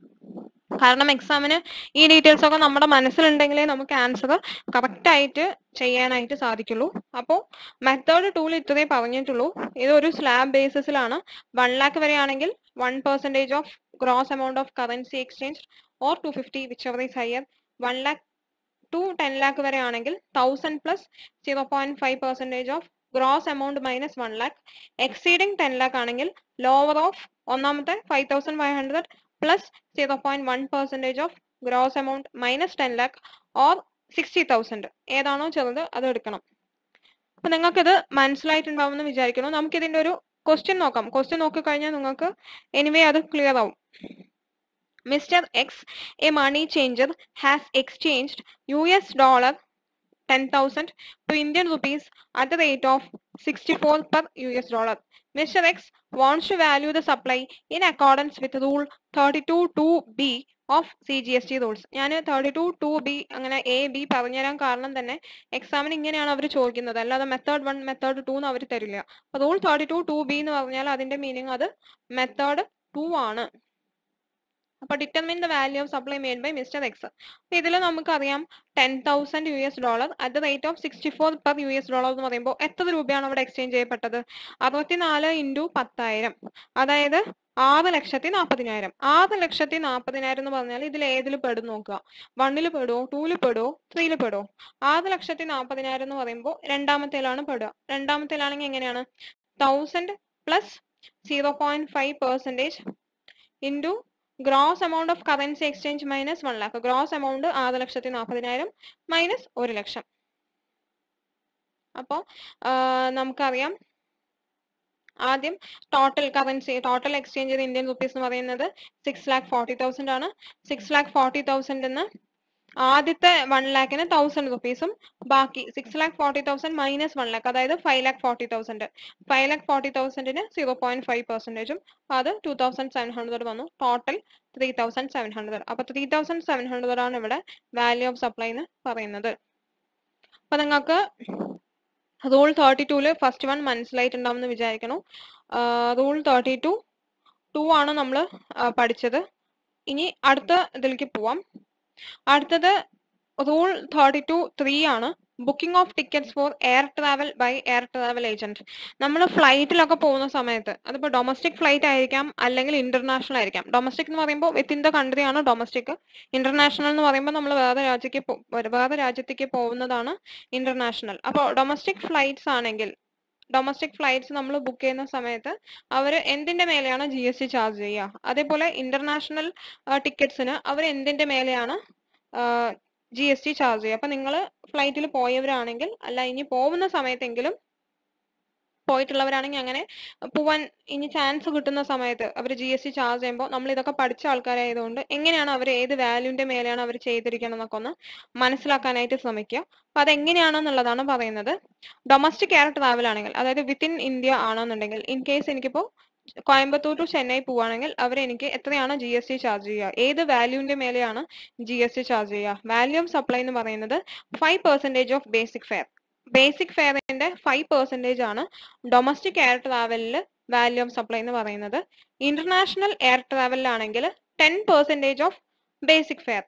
കാരണം എക്സാമിന് ഈ ഡീറ്റെയിൽസ് ഒക്കെ നമ്മുടെ മനസ്സിലുണ്ടെങ്കിലേ നമുക്ക് ആൻസർ കറക്റ്റ് ആയിട്ട് ചെയ്യാനായിട്ട് സാധിക്കുള്ളൂ അപ്പോൾ മെത്തേഡ് ടൂൾ ഇത്രേ പറഞ്ഞിട്ടുള്ളൂ ഇത് ഒരു സ്ലാബ് ബേസിസിലാണ് വൺ ലാക്ക് വരെയാണെങ്കിൽ one percentage of gross amount of currency exchange or two fifty whichever is higher one lakh to ten lakh വരെ ആണെങ്കിൽ thousand plus zero point five percentage of gross amount minus one lakh exceeding ten lakh ആണെങ്കിൽ lower of ഒന്നാമത്തെ five thousand five hundred plus zero point one percentage of gross amount minus ten lakh or sixty thousand ഏതാണോ ചെറുത് അത് എടുക്കണം അപ്പൊ നിങ്ങൾക്ക് ഇത് മനസ്സിലായിട്ടുണ്ടാവുമെന്ന് വിചാരിക്കുന്നു നമുക്ക് ഇതിന്റെ ഒരു ക്വസ്റ്റ്യൻ നോക്കാം ക്വസ്റ്റ്യൻ നോക്കിക്കഴിഞ്ഞാൽ നിങ്ങൾക്ക് എനിവേ അത് ക്ലിയർ ആവും mister X a money changer has exchanged U S dollar ten thousand to Indian rupees at the rate of sixty four per U S dollar mister X wants to value the supply in accordance with rule 32 2b of C G S T rules ഞാൻ thirty two two B അങ്ങനെ A B പറഞ്ഞുതരാൻ കാരണം തന്നെ എക്സാമിന് ഇങ്ങനെയാണ് അവർ ചോദിക്കുന്നത് അല്ലാതെ method one method to എന്ന് അവർ തരില്ല rule thirty two two B എന്ന് പറഞ്ഞാൽ അതിന്റെ മീനിങ് അത് മെത്തേഡ് ടു ആണ് അപ്പൊ determine the value of supply made by mister X ഇതിൽ നമുക്കറിയാം ten thousand U S dollar at the rate of sixty four per U S dollar എന്ന് പറയുമ്പോൾ എത്ര രൂപയാണ് അവിടെ എക്സ്ചേഞ്ച് ചെയ്യപ്പെട്ടത് അറുപത്തിനാല് ഇൻറ്റു പത്തായിരം അതായത് ആറ് ലക്ഷത്തി നാൽപ്പതിനായിരം ആറ് ലക്ഷത്തി നാൽപ്പതിനായിരം എന്ന് പറഞ്ഞാൽ ഇതിൽ ഏതിൽ പെടും നോക്കുക വണ്ണിൽ പെടുവോ ടൂവിൽ പെടുവോ ത്രീയിൽ പെടുവോ ആറ് ലക്ഷത്തി നാൽപ്പതിനായിരം എന്ന് പറയുമ്പോൾ രണ്ടാമത്തേലാണ് പെടുക രണ്ടാമത്തേലാണെങ്കിൽ എങ്ങനെയാണ് thousand plus zero point five percentage into gross amount of currency exchange minus one lakh gross amount ആറ് ലക്ഷത്തി നാൽപ്പതിനായിരം മൈനസ് ഒരു ലക്ഷം അപ്പോൾ നമുക്കറിയാം ആദ്യം ടോട്ടൽ കറൻസി ടോട്ടൽ എക്സ്ചേഞ്ച് ചെയ്ത ഇന്ത്യൻ റുപ്പീസ് എന്ന് പറയുന്നത് സിക്സ് ലാക്ക് ഫോർട്ടി തൗസൻഡ് ആണ് സിക്സ് ലാക്ക് ഫോർട്ടി തൗസൻഡ് എന്ന് ആദ്യത്തെ വൺ ലാക്കിന് തൗസൻഡ് റുപ്പീസും ബാക്കി six lakh forty thousand minus one lakh അതായത് five lakh forty thousand five lakh forty തൗസൻഡിന് zero point five പെർസെൻറ്റേജും അത് ടു തൗസൻഡ് സെവൻ ഹൺഡ്രഡ് വന്നു total three thousand seven hundred അപ്പൊ ത്രീ തൗസൻഡ് സെവൻ ഹൺഡ്രഡ് ആണ് ഇവിടെ വാല്യൂ ഓഫ് സപ്ലൈ എന്ന് പറയുന്നത് അപ്പൊ നിങ്ങൾക്ക് റൂൾ തേർട്ടി ടൂല് ഫസ്റ്റ് വൺ മനസ്സിലായിട്ടുണ്ടാവും എന്ന് വിചാരിക്കണം റൂൾ തേർട്ടി ടു ടു ആണ് നമ്മൾ പഠിച്ചത് ഇനി അടുത്ത ഇതിലേക്ക് പോവാം അടുത്തത് റൂൾ തേർട്ടി ടു ത്രീ ആണ് booking of tickets for air travel by air travel agent നമ്മൾ ഫ്ലൈറ്റിലൊക്കെ പോകുന്ന സമയത്ത് അതിപ്പോൾ ഡൊമസ്റ്റിക് ഫ്ലൈറ്റ് ആയിരിക്കാം അല്ലെങ്കിൽ ഇന്റർനാഷണൽ ആയിരിക്കാം ഡൊമസ്റ്റിക് എന്ന് പറയുമ്പോൾ വിത്തിൻ ദ കൺട്രി ആണ് ഡൊമസ്റ്റിക് ഇന്റർനാഷണൽ എന്ന് പറയുമ്പോൾ നമ്മൾ വേറെ രാജ്യത്തേക്ക് പോ- വേറെ രാജ്യത്തേക്ക് പോകുന്നതാണ് ഇന്റർനാഷണൽ അപ്പോൾ ഡൊമസ്റ്റിക് ഫ്ലൈറ്റ്സ് ആണെങ്കിൽ ഡൊമസ്റ്റിക് ഫ്ലൈറ്റ്സ് നമ്മൾ ബുക്ക് ചെയ്യുന്ന സമയത്ത് അവർ എന്തിന്റെ മേലെയാണ് ജി എസ് ടി ചാർജ് ചെയ്യുക അതേപോലെ ഇന്റർനാഷണൽ ടിക്കറ്റ്സിന് അവർ എന്തിന്റെ മേലെയാണ് ജി എസ് ടി ചാർജ് ചെയ്യുക അപ്പൊ നിങ്ങൾ ഫ്ലൈറ്റിൽ പോയവരാണെങ്കിൽ അല്ല ഇനി പോകുന്ന സമയത്തെങ്കിലും പോയിട്ടുള്ളവരാണെങ്കിൽ അങ്ങനെ പോവാൻ ഇനി ചാൻസ് കിട്ടുന്ന സമയത്ത് അവർ ജി എസ് ടി ചാർജ് ചെയ്യുമ്പോൾ നമ്മൾ ഇതൊക്കെ പഠിച്ച ആൾക്കാരായതുകൊണ്ട് എങ്ങനെയാണ് അവർ ഏത് വാല്യൂന്റെ മേലെയാണ് അവർ ചെയ്തിരിക്കണം എന്നൊക്കെ ഒന്ന് മനസ്സിലാക്കാനായിട്ട് ശ്രമിക്കുക അപ്പൊ അതെങ്ങനെയാണെന്നുള്ളതാണ് പറയുന്നത് ഡൊമസ്റ്റിക് എയർ ട്രാവൽ ആണെങ്കിൽ അതായത് വിത്തിൻ ഇന്ത്യ ആണെന്നുണ്ടെങ്കിൽ ഇൻ കേസ് എനിക്കിപ്പോ കോയമ്പത്തൂർ ടു ചെന്നൈ പോവാണെങ്കിൽ അവർ എനിക്ക് എത്രയാണ് ജി എസ് ടി ചാർജ് ചെയ്യുക ഏത് വാല്യൂന്റെ മേലെയാണ് ജി എസ് ടി ചാർജ് ചെയ്യുക വാല്യൂ ഓഫ് സപ്ലൈ എന്ന് പറയുന്നത് five percentage of basic fare basic ഫെയറിന്റെ ഫൈവ് പെർസെന്റേജ് ആണ് ഡൊമസ്റ്റിക് എയർ ട്രാവലിൽ വാല്യൂ ഓഫ് സപ്ലൈ എന്ന് പറയുന്നത് ഇന്റർനാഷണൽ എയർ ട്രാവലിലാണെങ്കിൽ ten percentage of basic fare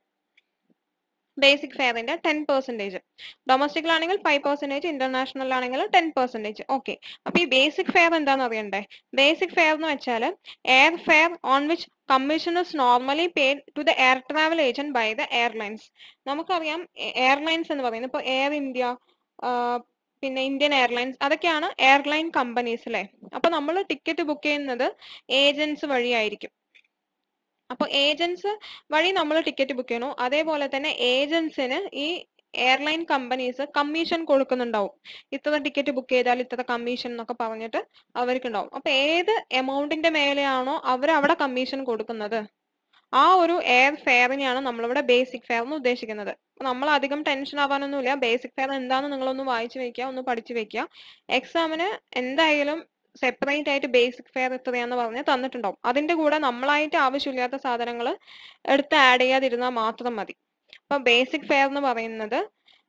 basic ഫെയറിന്റെ ടെൻ പെർസെന്റേജ് ഡൊമസ്റ്റിക്കിലാണെങ്കിൽ ഫൈവ് പെർസെന്റേജ് ഇന്റർനാഷണലിലാണെങ്കിൽ ടെൻ പെർസെന്റേജ് ഓക്കെ അപ്പൊ ഈ ബേസിക് ഫെയർ എന്താണെന്ന് അറിയണ്ടേ ബേസിക് ഫെയർ എന്ന് വെച്ചാൽ air fare on which commission is normally paid to the air travel agent by the airlines നമുക്കറിയാം എയർലൈൻസ് എന്ന് പറയുന്നത് ഇപ്പോൾ എയർ ഇന്ത്യ പിന്നെ ഇന്ത്യൻ എയർലൈൻസ് അതൊക്കെയാണ് എയർലൈൻ കമ്പനീസ് അല്ലേ അപ്പൊ നമ്മൾ ടിക്കറ്റ് ബുക്ക് ചെയ്യുന്നത് ഏജൻസ് വഴിയായിരിക്കും അപ്പൊ ഏജൻസ് വഴി നമ്മൾ ടിക്കറ്റ് ബുക്ക് ചെയ്യണു അതേപോലെ തന്നെ ഏജൻസിന് ഈ എയർലൈൻ കമ്പനീസ് കമ്മീഷൻ കൊടുക്കുന്നുണ്ടാവും ഇത്ര ടിക്കറ്റ് ബുക്ക് ചെയ്താൽ ഇത്ര കമ്മീഷൻ എന്നൊക്കെ പറഞ്ഞിട്ട് അവർക്കുണ്ടാവും അപ്പൊ ഏത് എമൗണ്ടിന്റെ മേലെയാണോ അവർ അവിടെ കമ്മീഷൻ കൊടുക്കുന്നത് ആ ഒരു എയർ ഫെയറിനെയാണ് നമ്മളിവിടെ ബേസിക് ഫെയർ എന്ന് ഉദ്ദേശിക്കുന്നത് നമ്മൾ അധികം ടെൻഷൻ ആവാനൊന്നുമില്ല ബേസിക് ഫെയർ എന്താണെന്ന് നിങ്ങളൊന്ന് വായിച്ചു വെക്കുക ഒന്ന് പഠിച്ചു വെക്കുക എക്സാമിന് എന്തായാലും സെപ്പറേറ്റ് ആയിട്ട് ബേസിക് ഫെയർ എത്രയാന്ന് പറഞ്ഞ് തന്നിട്ടുണ്ടാവും അതിന്റെ കൂടെ നമ്മളായിട്ട് ആവശ്യമില്ലാത്ത സാധനങ്ങൾ എടുത്ത് ആഡ് ചെയ്യാതിരുന്നാൽ മാത്രം മതി അപ്പൊ ബേസിക് ഫെയർ എന്ന് പറയുന്നത്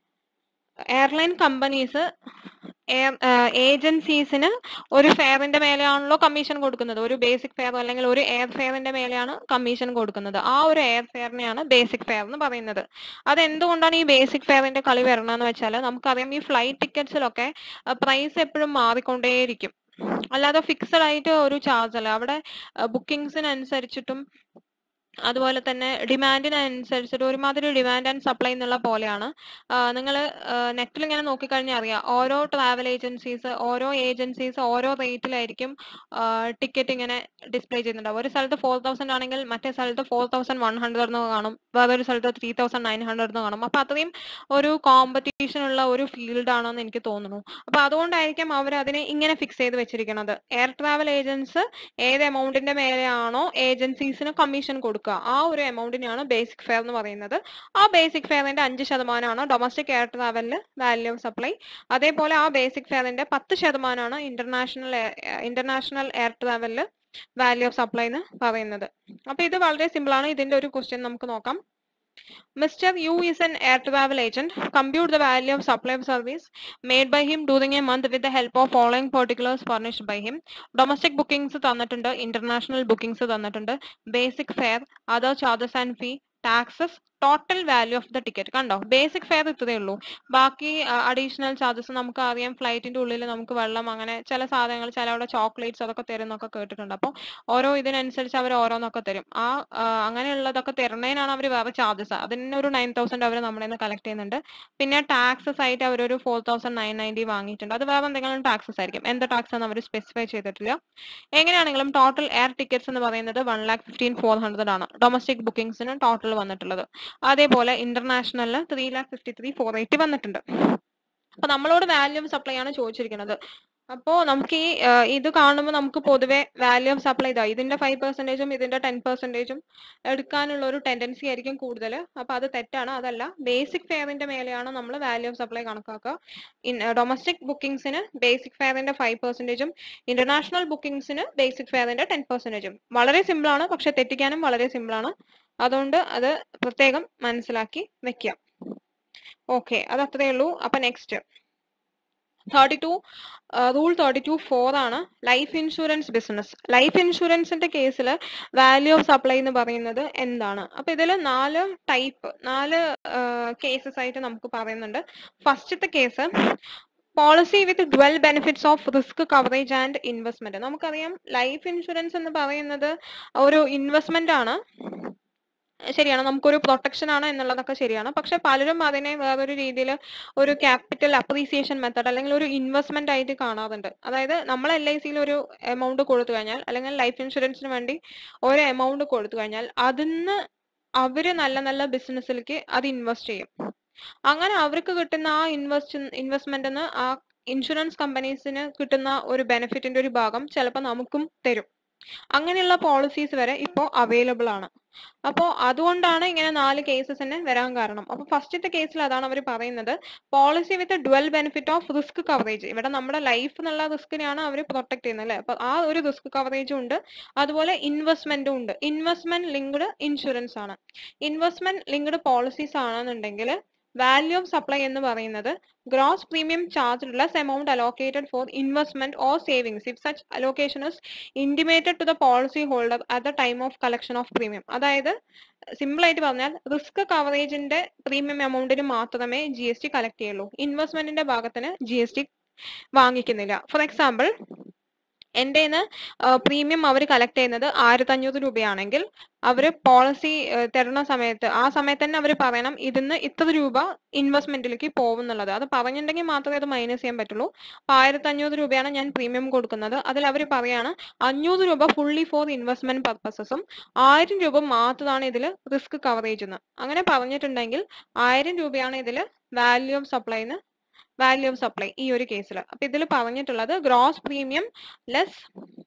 എയർലൈൻ കമ്പനീസ് എയർ ഏജൻസീസിന് ഒരു ഫെയറിന്റെ മേലെയാണല്ലോ കമ്മീഷൻ കൊടുക്കുന്നത് ഒരു ബേസിക് ഫെയർ അല്ലെങ്കിൽ ഒരു എയർ ഫെയറിന്റെ മേലെയാണ് കമ്മീഷൻ കൊടുക്കുന്നത് ആ ഒരു എയർ ഫെയറിനെയാണ് ബേസിക് ഫെയർ എന്ന് പറയുന്നത് അത് എന്തുകൊണ്ടാണ് ഈ ബേസിക് ഫെയറിന്റെ കളി വരണമെന്ന് വെച്ചാൽ നമുക്കറിയാം ഈ ഫ്ലൈറ്റ് ടിക്കറ്റ്സിലൊക്കെ പ്രൈസ് എപ്പോഴും മാറിക്കൊണ്ടേയിരിക്കും അല്ലാതെ ഫിക്സഡ് ആയിട്ട് ഒരു ചാർജ് അല്ല അവിടെ ബുക്കിംഗ്സിനനുസരിച്ചിട്ടും അതുപോലെ തന്നെ ഡിമാൻഡിനനുസരിച്ചിട്ട് ഒരുമാതിരി ഡിമാൻഡ് ആൻഡ് സപ്ലൈ എന്നുള്ള പോലെയാണ് നിങ്ങൾ നെറ്റിൽ ഇങ്ങനെ നോക്കിക്കഴിഞ്ഞാൽ അറിയാം ഓരോ ട്രാവൽ ഏജൻസീസ് ഓരോ ഏജൻസീസ് ഓരോ റേറ്റിലായിരിക്കും ടിക്കറ്റ് ഇങ്ങനെ ഡിസ്പ്ലേ ചെയ്യുന്നുണ്ടാവും ഒരു സ്ഥലത്ത് ഫോർ തൗസൻഡ് ആണെങ്കിൽ മറ്റേ സ്ഥലത്ത് ഫോർ തൗസൻഡ് വൺ ഹൺഡ്രഡ് എന്ന് കാണും വേറൊരു സ്ഥലത്ത് ത്രീ തൗസൻഡ് നയൻ ഹൺഡ്രഡ് എന്ന് കാണും അപ്പൊ അത്രയും ഒരു കോമ്പറ്റീഷൻ ഉള്ള ഒരു ഫീൽഡ് ആണെന്ന് എനിക്ക് തോന്നുന്നു അപ്പൊ അതുകൊണ്ടായിരിക്കും അവർ അതിനെ ഇങ്ങനെ ഫിക്സ് ചെയ്ത് വെച്ചിരിക്കുന്നത് എയർ ട്രാവൽ ഏജൻസ് ഏത് എമൗണ്ടിന്റെ മേലെയാണോ ഏജൻസീസിന് കമ്മീഷൻ കൊടുക്കുക ആ ഒരു എമൗണ്ടിനെയാണ് ബേസിക് ഫെയർ എന്ന് പറയുന്നത് ആ ബേസിക് ഫെയറിന്റെ അഞ്ച് ശതമാനമാണ് ഡൊമസ്റ്റിക് എയർ ട്രാവലിന് വാല്യൂ ഓഫ് സപ്ലൈ അതേപോലെ ആ ബേസിക് ഫെയറിന്റെ പത്ത് ശതമാനമാണ് ഇന്റർനാഷണൽ ഇന്റർനാഷണൽ എയർ ട്രാവലിൽ വാല്യൂ ഓഫ് സപ്ലൈ എന്ന് പറയുന്നത് അപ്പൊ ഇത് വളരെ സിമ്പിൾ ആണ് ഇതിന്റെ ഒരു ക്വസ്റ്റ്യൻ നമുക്ക് നോക്കാം Mr. U is an air travel agent. Compute the value of supply of service made by him during a month with the help of following particulars furnished by him. Domestic bookings തന്നിട്ടുണ്ട് international bookings തന്നിട്ടുണ്ട് basic fare other charges and fee taxes total value of the ticket കണ്ടോ basic fare ഇത്രയേ ഉള്ളൂ ബാക്കി additional charges നമുക്ക് അറിയാം ഫ്ലൈറ്റിന്റെ ഉള്ളിൽ നമുക്ക് വെള്ളം അങ്ങനെ ചില സാധനങ്ങൾ ചില അവിടെ ചോക്ലേറ്റ്സ് അതൊക്കെ തരുന്നൊക്കെ കേട്ടിട്ടുണ്ട് അപ്പോൾ ഓരോ ഇതിനനുസരിച്ച് അവർ ഓരോന്നൊക്കെ തരും ആ ആ, അങ്ങനെയുള്ളതൊക്കെ തരുന്നതിനാണ് അവർ വേറെ ചാർജസ് അതിന് ഒരു നയൻ തൗസൻഡ് അവർ നമ്മുടെ നിന്ന് കളക്ട് ചെയ്യുന്നുണ്ട് പിന്നെ ടാക്സസ് ആയിട്ട് അവരൊരു ഫോർ തൗസൻഡ് നയൻ നയൻറ്റി വാങ്ങിയിട്ടുണ്ട് അത് വേറെ എന്തെങ്കിലും ടാക്സസ് ആയിരിക്കും എന്ത് ടാക്സ് എന്ന് അവർ സ്പെസിഫൈ ചെയ്തിട്ടില്ല എങ്ങനെയാണെങ്കിലും ടോട്ടൽ എയർ ടിക്കറ്റ്സ് എന്ന് പറയുന്നത് one lakh fifteen four hundred ആണ് ഡൊമസ്റ്റിക് ബുക്കിംഗ്സിന് ടോട്ടൽ വന്നിട്ടുള്ളത് അതേപോലെ ഇന്റർനാഷണലിന് three lakh fifty three four eighty വന്നിട്ടുണ്ട് അപ്പൊ നമ്മളോട് വാല്യൂ ഓഫ് സപ്ലൈ ആണ് ചോദിച്ചിരിക്കുന്നത് അപ്പോ നമുക്ക് ഈ ആ, ഇത് കാണുമ്പോൾ നമുക്ക് പൊതുവെ വാല്യൂ ഓഫ് സപ്ലൈ ഇതാ ഇതിന്റെ ഫൈവ് പെർസെന്റേജും ഇതിന്റെ ടെൻ പെർസെന്റേജും എടുക്കാനുള്ള ഒരു ടെൻഡൻസി ആയിരിക്കും കൂടുതൽ അപ്പൊ അത് തെറ്റാണ് അതല്ല ബേസിക് ഫെയറിന്റെ മേലെയാണ് നമ്മൾ വാല്യൂ ഓഫ് സപ്ലൈ കണക്കാക്കുക ഇൻ ഡൊമസ്റ്റിക് ബുക്കിംഗ്സിന് ബേസിക് ഫെയറിന്റെ ഫൈവ് പെർസെന്റേജും ഇന്റർനാഷണൽ ബുക്കിംഗ്സിന് ബേസിക് ഫെയറിന്റെ ടെൻ പെർസെന്റേജും വളരെ സിമ്പിൾ ആണ് പക്ഷെ തെറ്റിക്കാനും വളരെ സിമ്പിൾ ആണ് അതുകൊണ്ട് അത് പ്രത്യേകം മനസ്സിലാക്കി വെക്കുക ഓക്കെ അത് അത്രയേ ഉള്ളൂ അപ്പൊ next thirty two rule thirty two four ആണ് ലൈഫ് ഇൻഷുറൻസ് ബിസിനസ് ലൈഫ് ഇൻഷുറൻസിന്റെ കേസിൽ വാല്യൂ ഓഫ് സപ്ലൈ എന്ന് പറയുന്നത് എന്താണ് അപ്പൊ ഇതിൽ നാല് ടൈപ്പ് നാല് കേസസ് ആയിട്ട് നമുക്ക് പറയുന്നുണ്ട് ഫസ്റ്റത്തെ case policy with dual benefits of risk coverage and investment നമുക്കറിയാം ലൈഫ് ഇൻഷുറൻസ് എന്ന് പറയുന്നത് ഒരു ഇൻവെസ്റ്റ്മെന്റ് ആണ് ശരിയാണ് നമുക്കൊരു പ്രൊട്ടക്ഷൻ ആണ് എന്നുള്ളതൊക്കെ ശരിയാണ് പക്ഷെ പലരും അതിനെ വേറൊരു രീതിയിൽ ഒരു ക്യാപിറ്റൽ അപ്രീസിയേഷൻ മെത്തഡ് അല്ലെങ്കിൽ ഒരു ഇൻവെസ്റ്റ്മെന്റ് ആയിട്ട് കാണാറുണ്ട് അതായത് നമ്മൾ എൽ ഐ സിയിൽ ഒരു എമൗണ്ട് കൊടുത്തു കഴിഞ്ഞാൽ അല്ലെങ്കിൽ ലൈഫ് ഇൻഷുറൻസിന് വേണ്ടി ഒരു എമൗണ്ട് കൊടുത്തു കഴിഞ്ഞാൽ അതിന്ന് അവര് നല്ല നല്ല ബിസിനസ്സിലേക്ക് അത് ഇൻവെസ്റ്റ് ചെയ്യും അങ്ങനെ അവർക്ക് കിട്ടുന്ന ആ ഇൻവെസ്റ്റ് ഇൻവെസ്റ്റ്മെന്റിന് ആ ഇൻഷുറൻസ് കമ്പനീസിന് കിട്ടുന്ന ഒരു ബെനിഫിറ്റിന്റെ ഒരു ഭാഗം ചിലപ്പോൾ നമുക്കും തരും അങ്ങനെയുള്ള പോളിസീസ് വരെ ഇപ്പോൾ അവൈലബിൾ ആണ് അപ്പോൾ അതുകൊണ്ടാണ് ഇങ്ങനെ നാല് കേസസ് തന്നെ വരാൻ കാരണം അപ്പോൾ ഫസ്റ്റത്തെ കേസിൽ അതാണ് അവർ പറയുന്നത് policy with dual benefit of risk coverage ഇവിടെ നമ്മുടെ ലൈഫ് എന്നുള്ള റിസ്കിനെയാണ് അവർ പ്രൊട്ടക്ട് ചെയ്യുന്നത് അല്ലേ അപ്പോൾ ആ ഒരു റിസ്ക് കവറേജും ഉണ്ട് അതുപോലെ ഇൻവെസ്റ്റ്മെന്റും ഉണ്ട് ഇൻവെസ്റ്റ്മെന്റ് ലിങ്ക്ഡ് ഇൻഷുറൻസ് ആണ് ഇൻവെസ്റ്റ്മെന്റ് ലിങ്ക്ഡ് പോളിസീസ് ആണെന്നുണ്ടെങ്കിൽ വാല്യൂ ഓഫ് സപ്ലൈ എന്ന് പറയുന്നത് gross premium charge less amount allocated for investment or savings if such allocation is intimated to the policy holder at the time of collection of premium അതായത് simple ആയിട്ട് പറഞ്ഞാൽ risk കവറേജിന്റെ premium എമൗണ്ടിന് മാത്രമേ G S T collect ചെയ്യുള്ളൂ ഇൻവെസ്റ്റ്മെന്റിന്റെ ഭാഗത്തിന് G S T വാങ്ങിക്കുന്നില്ല for example എൻ്റെ premium അവർ കളക്ട് ചെയ്യുന്നത് ആയിരത്തി അഞ്ഞൂറ് രൂപയാണെങ്കിൽ അവർ പോളിസി തരുന്ന സമയത്ത് ആ സമയത്ത് തന്നെ അവർ പറയണം ഇതിന്ന് ഇത്ര രൂപ ഇൻവെസ്റ്റ്മെന്റിലേക്ക് പോകും എന്നുള്ളത് അത് പറഞ്ഞിട്ടുണ്ടെങ്കിൽ മാത്രമേ അത് മൈനസ് ചെയ്യാൻ പറ്റുള്ളൂ അപ്പൊ ആയിരത്തി അഞ്ഞൂറ് രൂപയാണ് ഞാൻ പ്രീമിയം കൊടുക്കുന്നത് അതിൽ അവർ പറയാണ് അഞ്ഞൂറ് രൂപ ഫുള്ളി ഫോർ ഇൻവെസ്റ്റ്മെന്റ് പർപ്പസസും ആയിരം രൂപ മാത്രമാണ് ഇതിൽ റിസ്ക് കവറേജ് എന്ന് അങ്ങനെ പറഞ്ഞിട്ടുണ്ടെങ്കിൽ ആയിരം രൂപയാണ് ഇതിൽ വാല്യൂ ഓഫ് സപ്ലൈന്ന് വാല്യൂ ഓഫ് സപ്ലൈ ഈ ഒരു കേസിൽ അപ്പൊ ഇതിൽ പറഞ്ഞിട്ടുള്ളത് gross premium less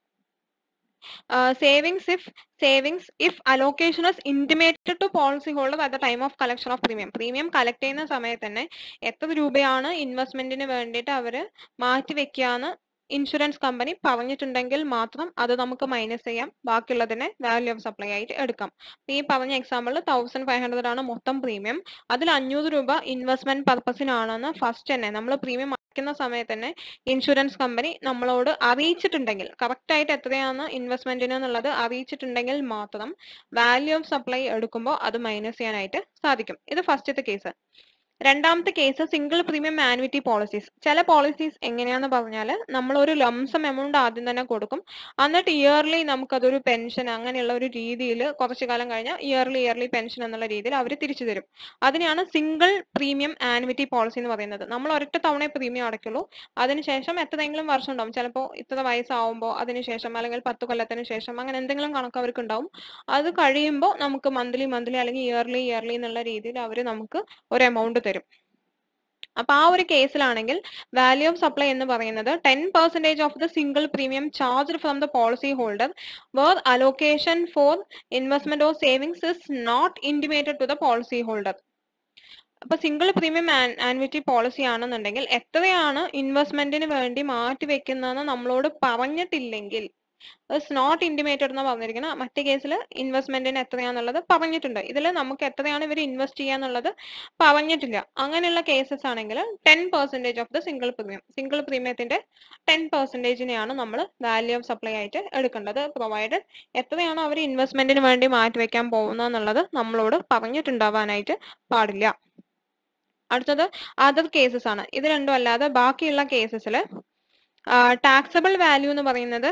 savings if savings if allocation is intimated to policy holder at the time of collection of premium premium collect ചെയ്യുന്ന സമയത്ത് തന്നെ എത്ര രൂപയാണ് ഇൻവെസ്റ്റ്മെന്റിന് വേണ്ടിയിട്ട് അവർ മാറ്റി വെക്കാന്ന് ഇൻഷുറൻസ് കമ്പനി പറഞ്ഞിട്ടുണ്ടെങ്കിൽ മാത്രം അത് നമുക്ക് മൈനസ് ചെയ്യാം ബാക്കിയുള്ളതിനെ വാല്യൂ ഓഫ് സപ്ലൈ ആയിട്ട് എടുക്കാം ഈ പറഞ്ഞ എക്സാമ്പിളിൽ തൗസൻഡ് ഫൈവ് ഹൺഡ്രഡ് ആണ് മൊത്തം പ്രീമിയം അതിൽ അഞ്ഞൂറ് രൂപ ഇൻവെസ്റ്റ്മെന്റ് പർപ്പസിനാണെന്ന് ഫസ്റ്റ് തന്നെ നമ്മൾ പ്രീമിയം അടയ്ക്കുന്ന സമയത്ത് തന്നെ ഇൻഷുറൻസ് കമ്പനി നമ്മളോട് അറിയിച്ചിട്ടുണ്ടെങ്കിൽ കറക്റ്റ് ആയിട്ട് എത്രയാണ് ഇൻവെസ്റ്റ്മെന്റിന് എന്നുള്ളത് അറിയിച്ചിട്ടുണ്ടെങ്കിൽ മാത്രം വാല്യൂ ഓഫ് സപ്ലൈ എടുക്കുമ്പോൾ അത് മൈനസ് ചെയ്യാനായിട്ട് സാധിക്കും ഇത് ഫസ്റ്റത്തെ കേസ് രണ്ടാമത്തെ case single premium annuity policies ചില പോളിസീസ് എങ്ങനെയാന്ന് പറഞ്ഞാൽ നമ്മൾ ഒരു ലംസം എമൗണ്ട് ആദ്യം തന്നെ കൊടുക്കും എന്നിട്ട് ഇയർലി നമുക്കതൊരു പെൻഷൻ അങ്ങനെയുള്ള ഒരു രീതിയിൽ കുറച്ചു കാലം കഴിഞ്ഞാൽ ഇയർലി ഇയർലി പെൻഷൻ എന്നുള്ള രീതിയിൽ അവർ തിരിച്ചു തരും അതിനെയാണ് സിംഗിൾ പ്രീമിയം ആനുവിറ്റി പോളിസി എന്ന് പറയുന്നത് നമ്മൾ ഒരൊറ്റ തവണ പ്രീമിയം അടയ്ക്കുള്ളൂ അതിനുശേഷം എത്രയെങ്കിലും വർഷം ഉണ്ടാവും ചിലപ്പോൾ ഇത്ര വയസ്സാവുമ്പോൾ അതിനുശേഷം അല്ലെങ്കിൽ പത്ത് കൊല്ലത്തിന് ശേഷം അങ്ങനെ എന്തെങ്കിലും കണക്ക് അവർക്ക് ഉണ്ടാവും അത് കഴിയുമ്പോൾ നമുക്ക് മന്ത്ലി മന്ത്ലി അല്ലെങ്കിൽ ഇയർലി ഇയർലി എന്നുള്ള രീതിയിൽ അവർ നമുക്ക് ഒരു എമൗണ്ട് തരും അപ്പൊ ആ ഒരു കേസിലാണെങ്കിൽ വാല്യൂ ഓഫ് സപ്ലൈ എന്ന് പറയുന്നത് ten percentage of the single premium charge from the policy holder where allocation for investment or savings is not intimated to the policy holder അപ്പൊ സിംഗിൾ പ്രീമിയം ആനുവിറ്റി പോളിസി ആണെന്നുണ്ടെങ്കിൽ എത്രയാണ് ഇൻവെസ്റ്റ്മെന്റിന് വേണ്ടി മാറ്റി വെക്കുന്നതെന്ന് നമ്മളോട് പറഞ്ഞിട്ടില്ലെങ്കിൽ it's not ഇന്റിമേറ്റഡ് എന്ന് പറഞ്ഞിരിക്കുന്നത് മറ്റേ കേസിൽ ഇൻവെസ്റ്റ്മെന്റിന് എത്രയാന്നുള്ളത് പറഞ്ഞിട്ടുണ്ട് ഇതിൽ നമുക്ക് എത്രയാണ് ഇവർ ഇൻവെസ്റ്റ് ചെയ്യാന്നുള്ളത് പറഞ്ഞിട്ടില്ല അങ്ങനെയുള്ള കേസസ് ആണെങ്കിൽ ten percentage of the single premium single പ്രീമിയത്തിന്റെ ടെൻ പെർസെന്റേജിനെയാണ് നമ്മൾ വാല്യൂ ഓഫ് സപ്ലൈ ആയിട്ട് എടുക്കേണ്ടത് പ്രൊവൈഡഡ് എത്രയാണോ അവർ ഇൻവെസ്റ്റ്മെന്റിന് വേണ്ടി മാറ്റിവെക്കാൻ പോകുന്നതെന്നുള്ളത് നമ്മളോട് പറഞ്ഞിട്ടുണ്ടാവാനായിട്ട് പാടില്ല അടുത്തത് അതർ കേസസ് ആണ് ഇത് രണ്ടും അല്ലാതെ ബാക്കിയുള്ള കേസസിൽ ടാക്സബിൾ വാല്യൂ എന്ന് പറയുന്നത്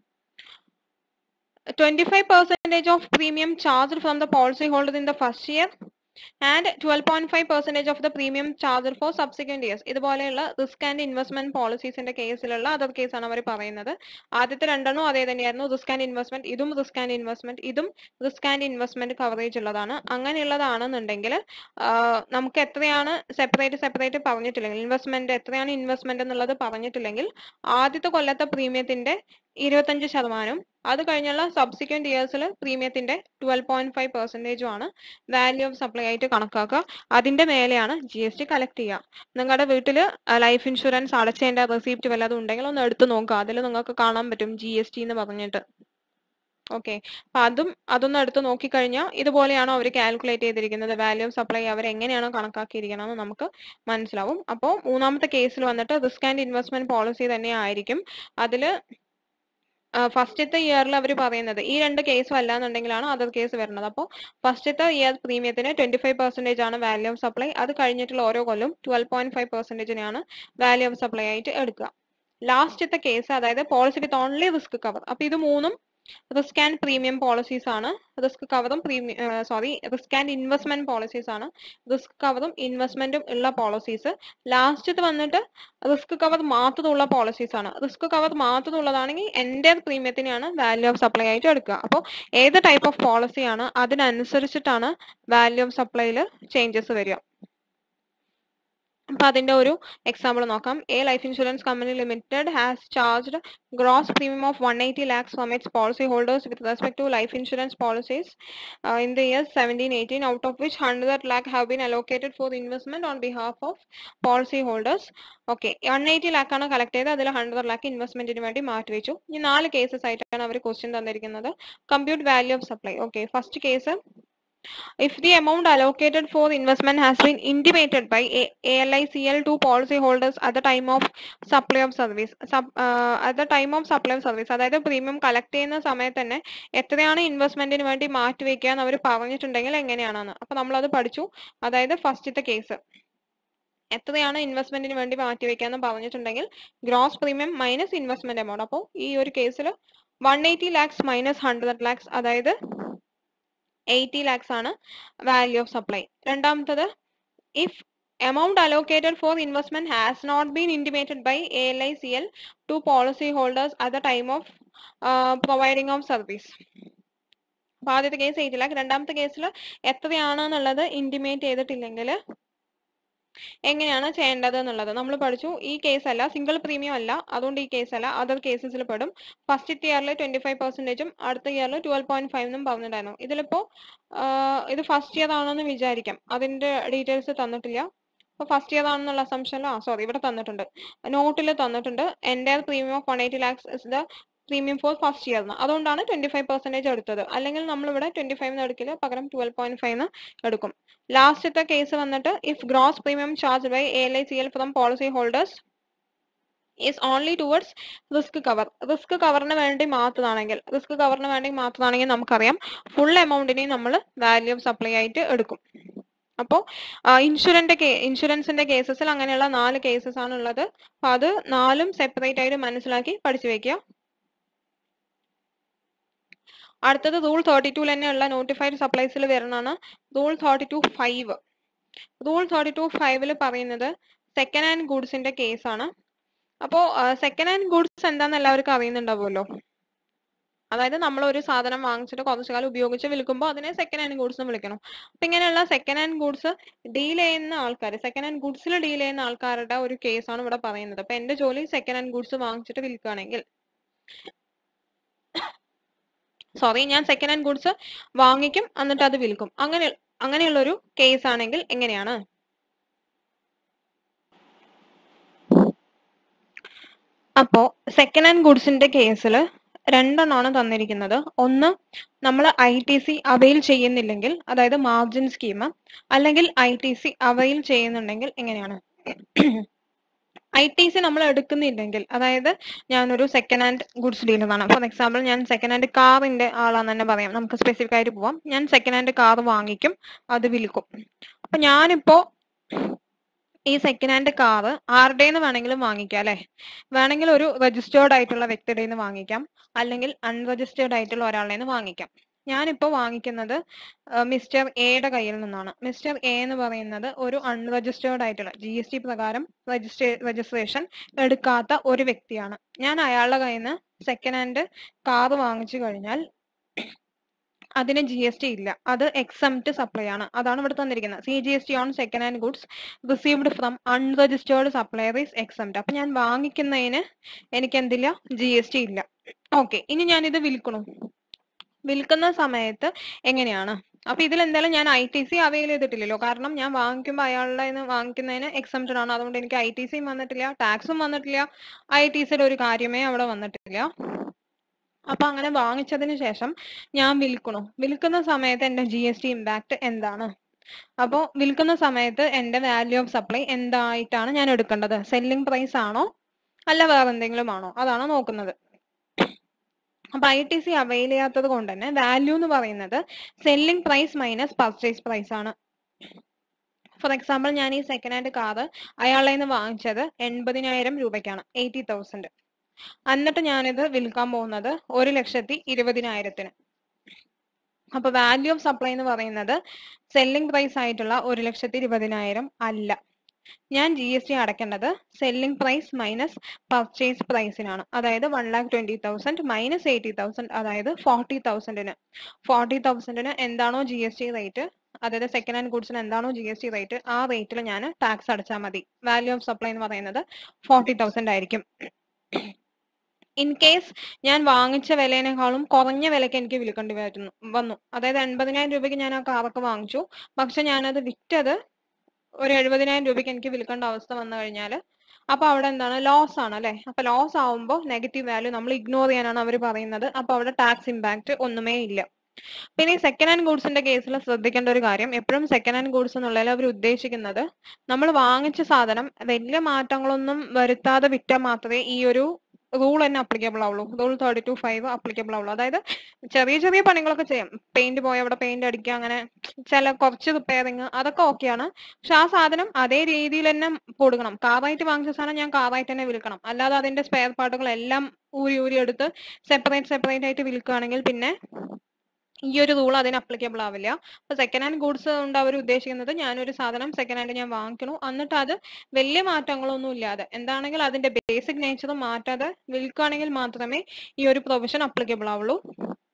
twenty five percentage of premium charge from the policy holder in the first year and twelve point five percentage of the premium charge for subsequent years ഇതുപോലെയുള്ള റിസ്ക് ആൻഡ് ഇൻവെസ്റ്റ്മെന്റ് പോളിസീസിന്റെ കേസിലുള്ള other കേസാണ് അവർ പറയുന്നത് ആദ്യത്തെ രണ്ടെണ്ണം അതേ തന്നെയായിരുന്നു റിസ്ക് ആൻഡ് ഇൻവെസ്റ്റ്മെന്റ് ഇതും റിസ്ക് ആൻഡ് ഇൻവെസ്റ്റ്മെന്റ് ഇതും റിസ്ക് ആൻഡ് ഇൻവെസ്റ്റ്മെന്റ് കവറേജ് ഉള്ളതാണ് അങ്ങനെയുള്ളതാണെന്നുണ്ടെങ്കിൽ നമുക്ക് എത്രയാണ് സെപ്പറേറ്റ് സെപ്പറേറ്റ് പറഞ്ഞിട്ടില്ലെങ്കിൽ ഇൻവെസ്റ്റ്മെന്റ് എത്രയാണ് ഇൻവെസ്റ്റ്മെന്റ് എന്നുള്ളത് പറഞ്ഞിട്ടില്ലെങ്കിൽ ആദ്യത്തെ കൊല്ലത്തെ പ്രീമിയത്തിന്റെ ഇരുപത്തഞ്ച് ശതമാനം അത് കഴിഞ്ഞുള്ള സബ്സിക്വന്റ് ഇയേഴ്സിൽ പ്രീമിയത്തിന്റെ ട്വൽവ് പോയിന്റ് ഫൈവ് പെർസെന്റേജും ആണ് വാല്യൂ ഓഫ് സപ്ലൈ ആയിട്ട് കണക്കാക്കുക അതിന്റെ മേലെയാണ് ജി എസ് ടി കളക്ട് ചെയ്യുക നിങ്ങളുടെ വീട്ടിൽ ലൈഫ് ഇൻഷുറൻസ് അടച്ചതിന്റെ റെസിപ്റ്റ് വല്ലതും ഉണ്ടെങ്കിൽ ഒന്ന് എടുത്തു നോക്കുക അതിൽ നിങ്ങൾക്ക് കാണാൻ പറ്റും ജി എസ് ടി എന്ന് പറഞ്ഞിട്ട് ഓക്കെ അപ്പൊ അതും അതൊന്നും എടുത്ത് നോക്കിക്കഴിഞ്ഞാൽ ഇതുപോലെയാണോ അവർ കാൽക്കുലേറ്റ് ചെയ്തിരിക്കുന്നത് വാല്യൂ ഓഫ് സപ്ലൈ അവർ എങ്ങനെയാണോ കണക്കാക്കിയിരിക്കുന്നത് നമുക്ക് മനസ്സിലാവും അപ്പോൾ മൂന്നാമത്തെ കേസിൽ വന്നിട്ട് റിസ്ക് ആൻഡ് ഇൻവെസ്റ്റ്മെന്റ് പോളിസി തന്നെ ആയിരിക്കും അതിൽ ഫസ്റ്റത്തെ ഇയറിൽ അവർ പറയുന്നത് ഈ രണ്ട് കേസും അല്ലാന്നുണ്ടെങ്കിലാണ് അതർ കേസ് വരുന്നത് അപ്പോൾ ഫസ്റ്റത്തെ ഇയർ പ്രീമിയത്തിന് ട്വന്റി ഫൈവ് പെർസെന്റേജ് ആണ് വാല്യൂ ഓഫ് സപ്ലൈ അത് കഴിഞ്ഞിട്ടുള്ള ഓരോ കൊല്ലം ട്വൽവ് പോയിന്റ് ഫൈവ് പെർസെന്റേജിനെയാണ് വാല്യൂ ഓഫ് സപ്ലൈ ആയിട്ട് എടുക്കുക ലാസ്റ്റത്തെ കേസ് അതായത് policy with only risk cover അപ്പൊ ഇത് മൂന്നും റിസ്ക് ആൻഡ് പ്രീമിയം പോളിസീസ് ആണ് റിസ്ക് കവറും premium sorry risk and investment policies ആണ് റിസ്ക് കവറും ഇൻവെസ്റ്റ്മെന്റും ഉള്ള പോളിസീസ് ലാസ്റ്റ് വന്നിട്ട് റിസ്ക് കവർ മാത്രമുള്ള പോളിസീസ് ആണ് റിസ്ക് കവർ മാത്രമുള്ളതാണെങ്കിൽ എൻ്റെ പ്രീമിയത്തിനെയാണ് വാല്യൂ ഓഫ് സപ്ലൈ ആയിട്ട് എടുക്കുക അപ്പോൾ ഏത് ടൈപ്പ് ഓഫ് പോളിസിയാണ് അതിനനുസരിച്ചിട്ടാണ് വാല്യൂ ഓഫ് സപ്ലൈയിൽ ചേഞ്ചസ് വരിക അപ്പൊ അതിന്റെ ഒരു എക്സാമ്പിൾ നോക്കാം a life insurance company limited has charged gross premium of one eighty lakhs from its policy holders with respect to life insurance policies in the year seventeen eighteen out of which hundred lakh have been allocated for investment on behalf of policy holders okay one eighty lakh ആണ് collect ചെയ്ത് അതിൽ hundred lakh ഇൻവെസ്റ്റ്മെന്റിന് വേണ്ടി മാറ്റിവെച്ചു ഈ നാല് കേസസ് ആയിട്ടാണ് അവർ ക്വസ്റ്റ്യൻ തന്നിരിക്കുന്നത് compute value of supply okay first case if the amount allocated for investment has been intimated by A ALICL to policyholders at the time of supply of service sub, uh, at the time of supply of service അതായത് premium collect ചെയ്യുന്ന സമയത്ത് തന്നെ എത്രയാണ് ഇൻവെസ്റ്റ്മെന്റിന് വേണ്ടി മാറ്റിവെക്കുക എന്ന് അവർ പറഞ്ഞിട്ടുണ്ടെങ്കിൽ എങ്ങനെയാണെന്ന് അപ്പൊ നമ്മൾ അത് പഠിച്ചു അതായത് ഫസ്റ്റത്തെ കേസ് എത്രയാണ് ഇൻവെസ്റ്റ്മെന്റിന് വേണ്ടി മാറ്റിവെക്കാന്ന് പറഞ്ഞിട്ടുണ്ടെങ്കിൽ gross premium minus investment amount അപ്പോൾ ഈ ഒരു കേസിൽ one eighty lakhs minus hundred lakhs അതായത് എയ്റ്റി ലാക്സ് ആണ് വാല്യൂ ഓഫ് സപ്ലൈ രണ്ടാമത്തത് if amount allocated for investment has not been intimated by ALICL to policy holders at the time of uh, providing of service. അപ്പൊ ആദ്യത്തെ case eight lakh രണ്ടാമത്തെ കേസിൽ എത്രയാണെന്നുള്ളത് intimate ചെയ്തിട്ടില്ലെങ്കിൽ എങ്ങനെയാണ് ചെയ്യേണ്ടത് എന്നുള്ളത് നമ്മൾ പഠിച്ചു ഈ കേസ് അല്ല സിംഗിൾ പ്രീമിയം അല്ല അതുകൊണ്ട് ഈ കേസ് അല്ല അതർ കേസസിൽ പെടും ഫസ്റ്റ് ഇയറിൽ ട്വന്റി ഫൈവ് പെർസെന്റേജും അടുത്ത ഇയറിൽ ട്വൽവ് പോയിന്റ് ഫൈവ് എന്നും പറഞ്ഞിട്ടുണ്ടായിരുന്നു ഇതിലിപ്പോ ഇത് ഫസ്റ്റ് ഇയർ ആണെന്ന് വിചാരിക്കാം അതിന്റെ ഡീറ്റെയിൽസ് തന്നിട്ടില്ല അപ്പോൾ ഫസ്റ്റ് ഇയർ ആണെന്നുള്ള അസംഷനിൽ ആ സോറി ഇവിടെ തന്നിട്ടുണ്ട് നോട്ടിൽ തന്നിട്ടുണ്ട് എൻ്റെ premium of one eighty lakhs is the premium for first year എന്ന് അതുകൊണ്ടാണ് ട്വന്റി ഫൈവ് പെർസെൻറ്റേജ് എടുത്തത് അല്ലെങ്കിൽ നമ്മളിവിടെ ട്വന്റി ഫൈവ് എടുക്കില്ല പകരം ട്വൽവ് പോയിന്റ് ഫൈവ് എടുക്കും ലാസ്റ്റത്തെ കേസ് വന്നിട്ട് if gross premium charge by A L I C L from policy holders is only towards risk cover risk കവറിന് വേണ്ടി മാത്രമാണെങ്കിൽ റിസ്ക് കവറിന് വേണ്ടി മാത്രമാണെങ്കിൽ നമുക്കറിയാം ഫുൾ എമൗണ്ടിനെ നമ്മൾ വാല്യൂ ഓഫ് സപ്ലൈ ആയിട്ട് എടുക്കും അപ്പോൾ ഇൻഷുറൻസിന്റെ ഇൻഷുറൻസിന്റെ കേസസിൽ അങ്ങനെയുള്ള നാല് കേസസ് ആണ് ഉള്ളത് അപ്പൊ അത് നാലും സെപ്പറേറ്റ് ആയിട്ട് മനസ്സിലാക്കി പഠിച്ചു വെക്കുക അടുത്തത് റൂൾ തേർട്ടി ടു തന്നെയുള്ള നോട്ടിഫൈഡ് സപ്ലൈസിൽ വരുന്നതാണ് rule thirty two five rule thirty two ഫൈവില് പറയുന്നത് സെക്കൻഡ് ഹാൻഡ് ഗുഡ്സിന്റെ കേസാണ് അപ്പോൾ സെക്കൻഡ് ഹാൻഡ് ഗുഡ്സ് എന്താന്ന് എല്ലാവർക്കും അറിയുന്നുണ്ടാവുമല്ലോ അതായത് നമ്മൾ ഒരു സാധനം വാങ്ങിച്ചിട്ട് കുറച്ചു കാലം ഉപയോഗിച്ച് വിൽക്കുമ്പോൾ അതിനെ സെക്കൻഡ് ഹാൻഡ് ഗുഡ്സ് എന്ന് വിളിക്കണം അപ്പൊ ഇങ്ങനെയുള്ള സെക്കൻഡ് ഹാൻഡ് ഗുഡ്സ് ഡീൽ ചെയ്യുന്ന ആൾക്കാർ സെക്കൻഡ് ഹാൻഡ് ഗുഡ്സിൽ ഡീൽ ചെയ്യുന്ന ആൾക്കാരുടെ ഒരു കേസാണ് ഇവിടെ പറയുന്നത് അപ്പൊ എന്റെ ജോലി സെക്കൻഡ് ഹാൻഡ് ഗുഡ്സ് വാങ്ങിച്ചിട്ട് വിൽക്കുകയാണെങ്കിൽ സോറി ഞാൻ സെക്കൻഡ് ഹാൻഡ് ഗുഡ്സ് വാങ്ങിക്കും എന്നിട്ട് അത് വിൽക്കും അങ്ങനെ അങ്ങനെയുള്ള ഒരു കേസ് ആണെങ്കിൽ എങ്ങനെയാണ് അപ്പോ സെക്കൻഡ് ഹാൻഡ് ഗുഡ്സിന്റെ കേസിൽ രണ്ടെണ്ണമാണ് തന്നിരിക്കുന്നത് ഒന്ന് നമ്മൾ ഐ ടി സി അവൈൽ ചെയ്യുന്നില്ലെങ്കിൽ അതായത് മാർജിൻ സ്കീം അല്ലെങ്കിൽ ഐ ടി സി അവൈൽ ചെയ്യുന്നുണ്ടെങ്കിൽ എങ്ങനെയാണ് ഐ ടി സി നമ്മൾ എടുക്കുന്നില്ലെങ്കിൽ അതായത് ഞാനൊരു സെക്കൻഡ് ഹാൻഡ് ഗുഡ്സ് ഡീലറാണ് ഫോർ എക്സാമ്പിൾ ഞാൻ സെക്കൻഡ് ഹാൻഡ് കാറിന്റെ ആളാന്ന് തന്നെ പറയാം നമുക്ക് സ്പെസിഫിക് ആയിട്ട് പോവാം ഞാൻ സെക്കൻഡ് ഹാൻഡ് കാർ വാങ്ങിക്കും അത് വിൽക്കും അപ്പൊ ഞാനിപ്പോ ഈ സെക്കൻഡ് ഹാൻഡ് കാറ് ആരുടെന്ന് വേണമെങ്കിലും വാങ്ങിക്കാം അല്ലെ വേണമെങ്കിൽ ഒരു രജിസ്റ്റേർഡ് ആയിട്ടുള്ള വ്യക്തിയുടെ നിന്ന് വാങ്ങിക്കാം അല്ലെങ്കിൽ അൺരജിസ്റ്റേർഡ് ആയിട്ടുള്ള ഒരാളുടെ നിന്ന് വാങ്ങിക്കാം ഞാനിപ്പോ വാങ്ങിക്കുന്നത് മിസ്റ്റർ എയുടെ കയ്യിൽ നിന്നാണ് മിസ്റ്റർ എ എന്ന് പറയുന്നത് ഒരു അൺരജിസ്റ്റേർഡ് ആയിട്ടുള്ള ജി എസ് ടി പ്രകാരം രജിസ്ട്രേ രജിസ്ട്രേഷൻ എടുക്കാത്ത ഒരു വ്യക്തിയാണ് ഞാൻ അയാളുടെ കയ്യിൽ നിന്ന് സെക്കൻഡ് ഹാൻഡ് കാർ വാങ്ങിച്ചു കഴിഞ്ഞാൽ അതിന് ജി എസ് ടി ഇല്ല അത് എക്സംപ്റ്റ് സപ്ലൈ ആണ് അതാണ് ഇവിടെ തന്നിരിക്കുന്നത് C G S T on second hand goods received from unregistered supplier is exempt അപ്പൊ ഞാൻ വാങ്ങിക്കുന്നതിന് എനിക്ക് എന്തില്ല ജി എസ് ടി ഇല്ല ഓക്കെ ഇനി ഞാൻ ഇത് വിൽക്കണു വിൽക്കുന്ന സമയത്ത് എങ്ങനെയാണ് അപ്പൊ ഇതിൽ എന്തായാലും ഞാൻ ഐ ടി സി അവൈൽ ചെയ്തിട്ടില്ലല്ലോ കാരണം ഞാൻ വാങ്ങിക്കുമ്പോൾ അയാളുടെ കയ്യിന്ന് വാങ്ങിക്കുന്നതിന് എക്സംപ്റ്റഡ് ആണ് അതുകൊണ്ട് എനിക്ക് ഐ ടി സിയും വന്നിട്ടില്ല ടാക്സും വന്നിട്ടില്ല ഐ ടി സിയുടെ ഒരു കാര്യമേ അവിടെ വന്നിട്ടില്ല അപ്പൊ അങ്ങനെ വാങ്ങിച്ചതിന് ശേഷം ഞാൻ വിൽക്കണു വിൽക്കുന്ന സമയത്ത് എന്റെ ജി എസ് ടി ഇമ്പാക്ട് എന്താണ് അപ്പോൾ വിൽക്കുന്ന സമയത്ത് എന്റെ വാല്യൂ ഓഫ് സപ്ലൈ എന്തായിട്ടാണ് ഞാൻ എടുക്കേണ്ടത് സെല്ലിംഗ് പ്രൈസ് ആണോ അല്ല വേറെ എന്തെങ്കിലും ആണോ അതാണ് നോക്കുന്നത് അപ്പൊ ഐ ടി സി അവൈൽ ചെയ്യാത്തത് കൊണ്ട് തന്നെ വാല്യൂ എന്ന് പറയുന്നത് selling price minus purchase price ആണ് ഫോർ എക്സാമ്പിൾ ഞാൻ ഈ സെക്കൻഡ് ഹാൻഡ് കാറ് അയാളുടെ നിന്ന് വാങ്ങിച്ചത് എൺപതിനായിരം രൂപയ്ക്കാണ് എയ്റ്റി തൗസൻഡ് എന്നിട്ട് ഞാനിത് വിൽക്കാൻ പോകുന്നത് ഒരു ലക്ഷത്തി ഇരുപതിനായിരത്തിന് അപ്പൊ വാല്യൂ ഓഫ് സപ്ലൈ എന്ന് പറയുന്നത് സെല്ലിംഗ് പ്രൈസ് ആയിട്ടുള്ള ഒരു ലക്ഷത്തി ഇരുപതിനായിരം അല്ല ഞാൻ ജി എസ് ടി അടയ്ക്കേണ്ടത് സെല്ലിംഗ് പ്രൈസ് മൈനസ് പർച്ചേസ് പ്രൈസിനാണ് അതായത് one lakh twenty thousand minus eighty thousand അതായത് ഫോർട്ടി തൗസൻഡിന് ഫോർട്ടി തൗസൻഡിന് എന്താണോ ജി എസ് ടി റേറ്റ് അതായത് സെക്കൻഡ് ഹാൻഡ് ഗുഡ്സിന് എന്താണോ ജി എസ് ടി റേറ്റ് ആ റേറ്റിൽ ഞാൻ ടാക്സ് അടച്ചാൽ മതി വാല്യൂ ഓഫ് സപ്ലൈ എന്ന് പറയുന്നത് ഫോർട്ടി തൗസൻഡ് ആയിരിക്കും ഇൻ കേസ് ഞാൻ വാങ്ങിച്ച വിലയേക്കാളും കുറഞ്ഞ വിലയ്ക്ക് എനിക്ക് വിൽക്കേണ്ടി വരുന്നു വന്നു അതായത് എൺപതിനായിരം രൂപയ്ക്ക് ഞാൻ ആ കാറൊക്കെ വാങ്ങിച്ചു പക്ഷെ ഞാനത് വിറ്റത് ഒരു എഴുപതിനായിരം രൂപയ്ക്ക് എനിക്ക് വിൽക്കേണ്ട അവസ്ഥ വന്നു കഴിഞ്ഞാൽ അപ്പൊ അവിടെ എന്താണ് ലോസ് ആണ് അല്ലെ അപ്പൊ ലോസ് ആവുമ്പോൾ നെഗറ്റീവ് വാല്യൂ നമ്മൾ ഇഗ്നോർ ചെയ്യാനാണ് അവർ പറയുന്നത് അപ്പൊ അവിടെ ടാക്സ് ഇമ്പാക്ട് ഒന്നുമേ ഇല്ല പിന്നെ ഈ സെക്കൻഡ് ഹാൻഡ് ഗുഡ്സിന്റെ കേസിൽ ശ്രദ്ധിക്കേണ്ട ഒരു കാര്യം എപ്പോഴും സെക്കൻഡ് ഹാൻഡ് ഗുഡ്സ് എന്നുള്ളതിൽ അവർ ഉദ്ദേശിക്കുന്നത് നമ്മൾ വാങ്ങിച്ച സാധനം വലിയ മാറ്റങ്ങളൊന്നും വരുത്താതെ വിറ്റാൽ മാത്രമേ ഈ ഒരു റൂൾ തന്നെ അപ്ലിക്കബിൾ ആവുള്ളൂ rule thirty two five applicable ആവുള്ളൂ അതായത് ചെറിയ ചെറിയ പണികളൊക്കെ ചെയ്യാം പെയിന്റ് പോയ അവിടെ പെയിന്റ് അടിക്കുക അങ്ങനെ ചില കുറച്ച് റിപ്പയറിങ് അതൊക്കെ ഓക്കെയാണ് പക്ഷെ ആ സാധനം അതേ രീതിയിൽ തന്നെ കൊടുക്കണം കാറായിട്ട് വാങ്ങിച്ച സാധനം ഞാൻ കാറായിട്ട് തന്നെ വിൽക്കണം അല്ലാതെ അതിന്റെ സ്പെയർ പാർട്ടുകൾ എല്ലാം ഊരി ഊരി എടുത്ത് സെപ്പറേറ്റ് സെപ്പറേറ്റ് ആയിട്ട് വിൽക്കുകയാണെങ്കിൽ പിന്നെ ഈ ഒരു റൂൾ അതിന് അപ്ലിക്കബിൾ ആവില്ല അപ്പൊ സെക്കൻഡ് ഹാൻഡ് ഗുഡ്സ് കൊണ്ട് അവർ ഉദ്ദേശിക്കുന്നത് ഞാനൊരു സാധനം സെക്കൻഡ് ഹാൻഡ് ഞാൻ വാങ്ങിക്കണു എന്നിട്ട് അത് വലിയ മാറ്റങ്ങളൊന്നും ഇല്ലാതെ എന്താണെങ്കിൽ അതിന്റെ ബേസിക് നേച്ചർ മാറ്റാതെ വിൽക്കുകയാണെങ്കിൽ മാത്രമേ ഈ ഒരു പ്രൊവിഷൻ അപ്ലിക്കബിൾ ആവുള്ളൂ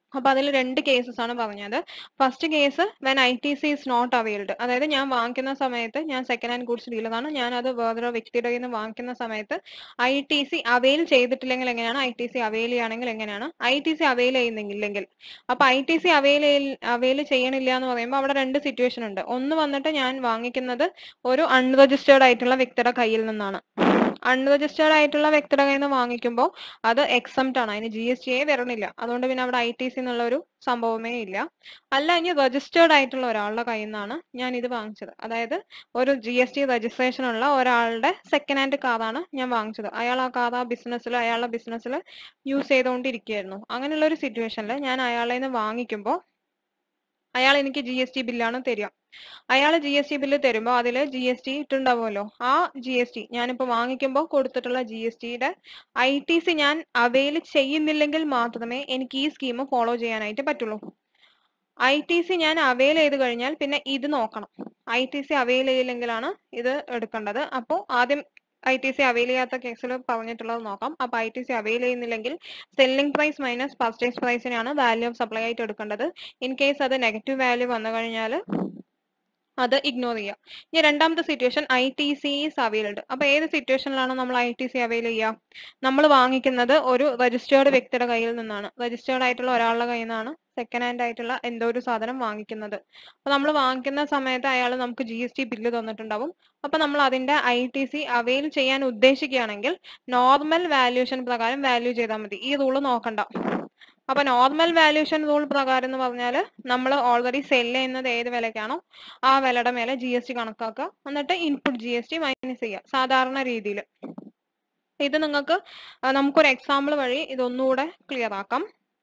അപ്പൊ അതിൽ രണ്ട് കേസസ് ആണ് പറഞ്ഞത് first case when I T C is not availed അതായത് ഞാൻ വാങ്ങിക്കുന്ന സമയത്ത് ഞാൻ സെക്കൻഡ് ഹാൻഡ് ഗുഡ്സ് ഡീലറാണ് ഞാൻ അത് വേറൊരു വ്യക്തിയുടെ കയ്യിൽ നിന്ന് വാങ്ങിക്കുന്ന സമയത്ത് ഐ ടി സി അവൈൽ ചെയ്തിട്ടില്ലെങ്കിൽ എങ്ങനെയാണ് ഐ ടി സി അവൈൽ ചെയ്യുകയാണെങ്കിൽ എങ്ങനെയാണ് ഐ ടി സി അവൈൽ ചെയ്യുന്നില്ലെങ്കിൽ അപ്പൊ I T C avail avail ചെയ്യണില്ല എന്ന് പറയുമ്പോൾ അവിടെ രണ്ട് സിറ്റുവേഷൻ ഉണ്ട് ഒന്ന് വന്നിട്ട് ഞാൻ വാങ്ങിക്കുന്നത് ഒരു അൺരജിസ്റ്റേർഡ് ആയിട്ടുള്ള വ്യക്തിയുടെ കയ്യിൽ നിന്നാണ് അൺരജിസ്റ്റേർഡ് ആയിട്ടുള്ള വ്യക്തിയുടെ കയ്യിൽ നിന്ന് വാങ്ങിക്കുമ്പോൾ അത് എക്സംപ്റ്റ് ആണ് അതിന് ജി എസ് ടി വരണില്ല അതുകൊണ്ട് പിന്നെ അവിടെ ഐ ടി സി എന്നുള്ള ഒരു സംഭവമേ ഇല്ല അല്ല ഇനി രജിസ്റ്റേർഡ് ആയിട്ടുള്ള ഒരാളുടെ കയ്യിൽ നിന്നാണ് ഞാൻ ഇത് വാങ്ങിച്ചത് അതായത് ഒരു ജി എസ് ടി രജിസ്ട്രേഷൻ ഉള്ള ഒരാളുടെ സെക്കൻഡ് ഹാൻഡ് കാറാണ് ഞാൻ വാങ്ങിച്ചത് അയാൾ ആ കാർ ആ ബിസിനസ്സിൽ അയാളുടെ ബിസിനസ്സിൽ യൂസ് ചെയ്തുകൊണ്ടിരിക്കുകയായിരുന്നു അങ്ങനെയുള്ള ഒരു സിറ്റുവേഷനിൽ ഞാൻ അയാളെ നിന്ന് വാങ്ങിക്കുമ്പോൾ അയാൾ എനിക്ക് ജി എസ് ടി ബില്ലാണ് തരിക അയാൾ ജി എസ് ടി ബില്ല് തരുമ്പോൾ അതിൽ ജി എസ് ടി ഇട്ടുണ്ടാവുമല്ലോ ആ ജി എസ് ടി ഞാനിപ്പോൾ വാങ്ങിക്കുമ്പോൾ കൊടുത്തിട്ടുള്ള ജി എസ് ടിയുടെ ഐ ടി സി ഞാൻ അവൈൽ ചെയ്യുന്നില്ലെങ്കിൽ മാത്രമേ എനിക്ക് ഈ സ്കീം ഫോളോ ചെയ്യാനായിട്ട് പറ്റുള്ളൂ ഐ ടി സി ഞാൻ അവൈൽ ചെയ്ത് കഴിഞ്ഞാൽ പിന്നെ ഇത് നോക്കണം ഐ ടി സി അവൈൽ ചെയ്യില്ലെങ്കിലാണ് ഇത് എടുക്കേണ്ടത് അപ്പോൾ ആദ്യം ഐ ടി സി അവൈൽ ചെയ്യാത്ത കേസിൽ പറഞ്ഞിട്ടുള്ളത് നോക്കാം അപ്പൊ ഐ ടി സി അവൈൽ ചെയ്യുന്നില്ലെങ്കിൽ സെല്ലിംഗ് പ്രൈസ് മൈനസ് പർച്ചേസ് പ്രൈസിനാണ് വാല്യൂ ഓഫ് സപ്ലൈ ആയിട്ട് എടുക്കേണ്ടത് ഇൻ കേസ് അത് നെഗറ്റീവ് വാല്യൂ വന്നു കഴിഞ്ഞാൽ അത് ഇഗ്നോർ ചെയ്യുക ഇനി രണ്ടാമത്തെ situation I T C is availed അപ്പൊ ഏത് സിറ്റുവേഷനിലാണ് നമ്മൾ ഐ ടി സി അവൈൽ ചെയ്യുക നമ്മൾ വാങ്ങിക്കുന്നത് ഒരു രജിസ്റ്റേർഡ് വ്യക്തിയുടെ കയ്യിൽ നിന്നാണ് രജിസ്റ്റേർഡ് ആയിട്ടുള്ള ഒരാളുടെ കയ്യിൽ നിന്നാണ് സെക്കൻഡ് ഹാൻഡ് ആയിട്ടുള്ള എന്തോ ഒരു സാധനം വാങ്ങിക്കുന്നത് അപ്പൊ നമ്മൾ വാങ്ങിക്കുന്ന സമയത്ത് അയാൾ നമുക്ക് ജി എസ് ടി ബില്ല് തന്നിട്ടുണ്ടാവും അപ്പൊ നമ്മൾ അതിന്റെ ഐ ടി സി അവൈൽ ചെയ്യാൻ ഉദ്ദേശിക്കുകയാണെങ്കിൽ നോർമൽ വാല്യൂഷൻ പ്രകാരം വാല്യൂ ചെയ്താൽ മതി ഈ റൂള് നോക്കണ്ട അപ്പൊ നോർമൽ വാല്യൂഷൻ റൂൾ പ്രകാരം എന്ന് പറഞ്ഞാൽ നമ്മൾ ഓൾറെഡി സെൽ ചെയ്യുന്നത് ഏത് വിലക്കാണോ ആ വിലയുടെ മേലെ ജി എസ് ടി കണക്കാക്കുക എന്നിട്ട് input G S T minus ചെയ്യുക സാധാരണ രീതിയിൽ ഇത് നിങ്ങൾക്ക് ആ, നമുക്കൊരു എക്സാമ്പിൾ വഴി ഇതൊന്നുകൂടെ ക്ലിയർ ആക്കാം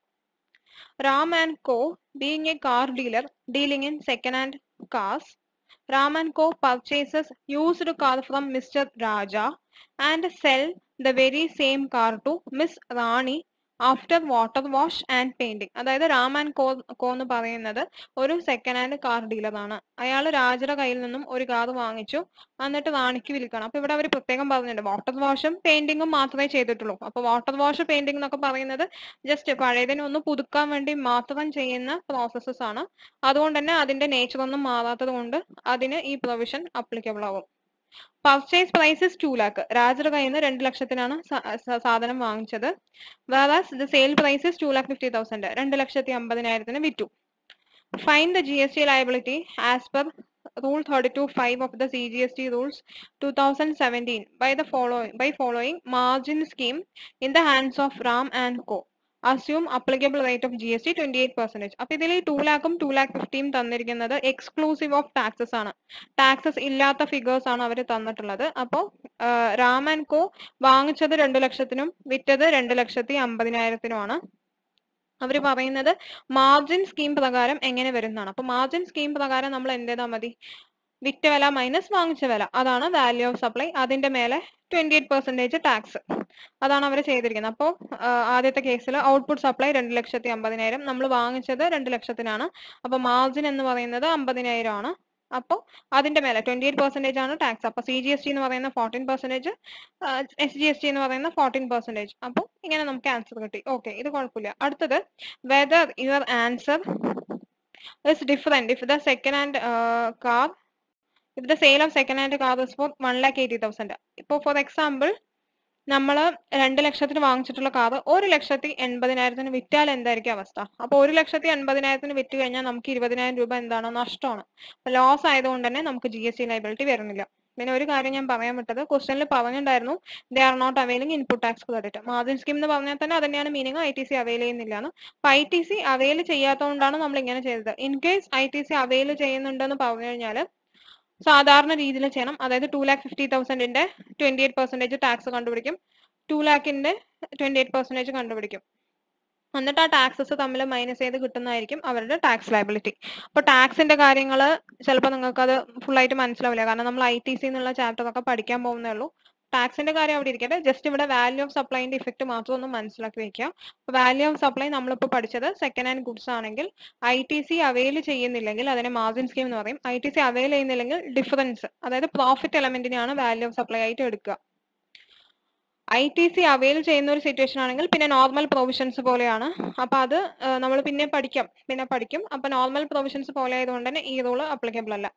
Ram and Co being a car dealer dealing in second hand cars Ram and Co purchases used car from Mister Raja and sell the very same car to Miss Rani after water wash and painting അതായത് Ram and കോ കോ എന്ന് പറയുന്നത് ഒരു second hand car ഡീലറാണ് അയാൾ രാജയുടെ കയ്യിൽ നിന്നും ഒരു car വാങ്ങിച്ചു എന്നിട്ട് റാണിക്ക് വിൽക്കണം അപ്പൊ ഇവിടെ അവർ പ്രത്യേകം പറഞ്ഞിട്ടുണ്ട് വാട്ടർ വാഷും പെയിന്റിങ്ങും മാത്രമേ ചെയ്തിട്ടുള്ളൂ അപ്പൊ വാട്ടർ വാഷ് പെയിന്റിംഗ് എന്നൊക്കെ പറയുന്നത് ജസ്റ്റ് പഴയതിനെ ഒന്ന് പുതുക്കാൻ വേണ്ടി മാത്രം ചെയ്യുന്ന പ്രോസസ്സസ് ആണ് അതുകൊണ്ട് തന്നെ അതിന്റെ നേച്ചർ ഒന്നും മാറാത്തത് കൊണ്ട് അതിന് ഈ പ്രൊവിഷൻ അപ്ലിക്കബിൾ ആവും പർച്ചേസ് പ്രൈസ് ടു ലാക്ക് രാജയുടെ കയ്യിൽ നിന്ന് രണ്ട് ലക്ഷത്തിനാണ് സ- സ- സാധനം വാങ്ങിച്ചത് whereas the sale price two lakh fifty thousand രണ്ട് ലക്ഷത്തി അമ്പതിനായിരത്തിന് വിറ്റു fine the G S T liability as per rule thirty two five of the C G S T rules two thousand seventeen by the following by following margin scheme in the hands of Ram and co assume applicable rate of G S T twenty eight percentage അപ്പൊ ഇതിൽ ഈ two ലാക്കും two lakh ഫിഫ്റ്റിയും തന്നിരിക്കുന്നത് exclusive of taxes ആണ് taxes ഇല്ലാത്ത figures ആണ് അവർ തന്നിട്ടുള്ളത് അപ്പോൾ റാം ആൻഡ് കോ വാങ്ങിച്ചത് രണ്ട് ലക്ഷത്തിനും വിറ്റത് രണ്ട് ലക്ഷത്തി അമ്പതിനായിരത്തിനുമാണ് അവർ പറയുന്നത് മാർജിൻ സ്കീം പ്രകാരം എങ്ങനെ വരുന്നതാണ് അപ്പൊ മാർജിൻ സ്കീം പ്രകാരം നമ്മൾ എന്ത് ചെയ്താൽ മതി വിറ്റ വില മൈനസ് വാങ്ങിച്ച വില അതാണ് വാല്യൂ ഓഫ് സപ്ലൈ അതിന്റെ മേലെ ട്വന്റി എയ്റ്റ് പെർസെന്റേജ് ടാക്സ് അതാണ് അവർ ചെയ്തിരിക്കുന്നത് അപ്പോൾ ആദ്യത്തെ കേസിൽ ഔട്ട്പുട്ട് സപ്ലൈ രണ്ട് ലക്ഷത്തി അമ്പതിനായിരം നമ്മൾ വാങ്ങിച്ചത് രണ്ട് ലക്ഷത്തിനാണ് അപ്പൊ മാർജിൻ എന്ന് പറയുന്നത് അമ്പതിനായിരം ആണ് അപ്പോൾ അതിന്റെ മേലെ ട്വന്റി എയ്റ്റ് പെർസെന്റേജ് ആണ് ടാക്സ് അപ്പൊ സി ജി എസ് ടി എന്ന് പറയുന്ന fourteen percentage S G S T എന്ന് പറയുന്ന ഫോർട്ടീൻ പെർസെന്റേജ് അപ്പോൾ ഇങ്ങനെ നമുക്ക് ആൻസർ കിട്ടി ഓക്കെ ഇത് കുഴപ്പമില്ല അടുത്തത് whether your answer is different if the second hand car if the sale of second hand car is for one lakh eighty thousand ഇപ്പോൾ ഫോർ എക്സാമ്പിൾ നമ്മൾ രണ്ട് ലക്ഷത്തിന് വാങ്ങിച്ചിട്ടുള്ള കാർ ഒരു ലക്ഷത്തി എൺപതിനായിരത്തിന് വിറ്റാൽ എന്തായിരിക്കും അവസ്ഥ അപ്പോൾ ഒരു ലക്ഷത്തി എൺപതിനായിരത്തിന് വിറ്റ് കഴിഞ്ഞാൽ നമുക്ക് ഇരുപതിനായിരം രൂപ എന്താണ് നഷ്ടമാണ് ലോസ് ആയതുകൊണ്ട് തന്നെ നമുക്ക് ജി എസ് ടി ലൈബിലിറ്റി വരുന്നില്ല പിന്നെ ഒരു കാര്യം ഞാൻ പറയാൻ വിട്ടത് ക്വസ്റ്റനിൽ പറഞ്ഞിട്ടുണ്ടായിരുന്നു they are not availing input tax credit margin scheme എന്ന് പറഞ്ഞാൽ തന്നെ അതന്നെയാണ് meaning I T C avail ചെയ്യുന്നില്ല എന്ന് അപ്പൊ ഐ ടി സി അവൈൽ ചെയ്യാത്തതുകൊണ്ടാണ് നമ്മൾ ഇങ്ങനെ ചെയ്തത് in case I T C avail ചെയ്യുന്നുണ്ടെന്ന് പറഞ്ഞു കഴിഞ്ഞാൽ സാധാരണ രീതിയിൽ ചെയ്യണം അതായത് ടു ലാക്ക് ഫിഫ്റ്റി തൗസൻഡിന്റെ ട്വന്റി എയ്റ്റ് പെർസെന്റേജ് ടാക്സ് കണ്ടുപിടിക്കും ടു ലാക്കിന്റെ ട്വന്റി എയ്റ്റ് പെർസെന്റേജ് കണ്ടുപിടിക്കും എന്നിട്ട് ആ ടാക്സസ് തമ്മിൽ മൈനസ് ചെയ്ത് കിട്ടുന്നതായിരിക്കും അവരുടെ ടാക്സ് ലയബിലിറ്റി അപ്പോൾ ടാക്സിന്റെ കാര്യങ്ങൾ ചിലപ്പോൾ നിങ്ങൾക്ക് അത് ഫുൾ ആയിട്ട് മനസ്സിലാവില്ല കാരണം നമ്മൾ ഐ ടി സി എന്നുള്ള ചാപ്റ്റർ ഒക്കെ പഠിക്കാൻ പോകുന്നേ ഉള്ളൂ ടാക്സിന്റെ കാര്യം അവിടെ ഇരിക്കട്ടെ ജസ്റ്റ് ഇവിടെ വാല്യൂ ഓഫ് സപ്ലൈന്റെ ഇഫക്റ്റ് മാത്രം ഒന്ന് മനസ്സിലാക്കി വെക്കുക വാല്യൂ ഓഫ് സപ്ലൈ നമ്മളിപ്പോൾ പഠിച്ചത് സെക്കൻഡ് ഹാൻഡ് ഗുഡ്സ് ആണെങ്കിൽ ഐ ടി സി അവൈൽ ചെയ്യുന്നില്ലെങ്കിൽ അതിനെ മാർജിൻ സ്കീം എന്ന് പറയും ഐ ടി സി അവൈൽ ചെയ്യുന്നില്ലെങ്കിൽ ഡിഫറൻസ് അതായത് പ്രോഫിറ്റ് എലമെന്റിനെയാണ് വാല്യൂ ഓഫ് സപ്ലൈ ആയിട്ട് എടുക്കുക ഐ ടി സി അവൈൽ ചെയ്യുന്ന ഒരു സിറ്റുവേഷൻ ആണെങ്കിൽ പിന്നെ നോർമൽ പ്രൊവിഷൻസ് പോലെയാണ് അപ്പൊ അത് നമ്മൾ പിന്നെ പഠിക്കാം പിന്നെ പഠിക്കും അപ്പൊ നോർമൽ പ്രൊവിഷൻസ് പോലെ ആയതുകൊണ്ട് തന്നെ ഈ റൂള് അപ്ലിക്കബിൾ അല്ല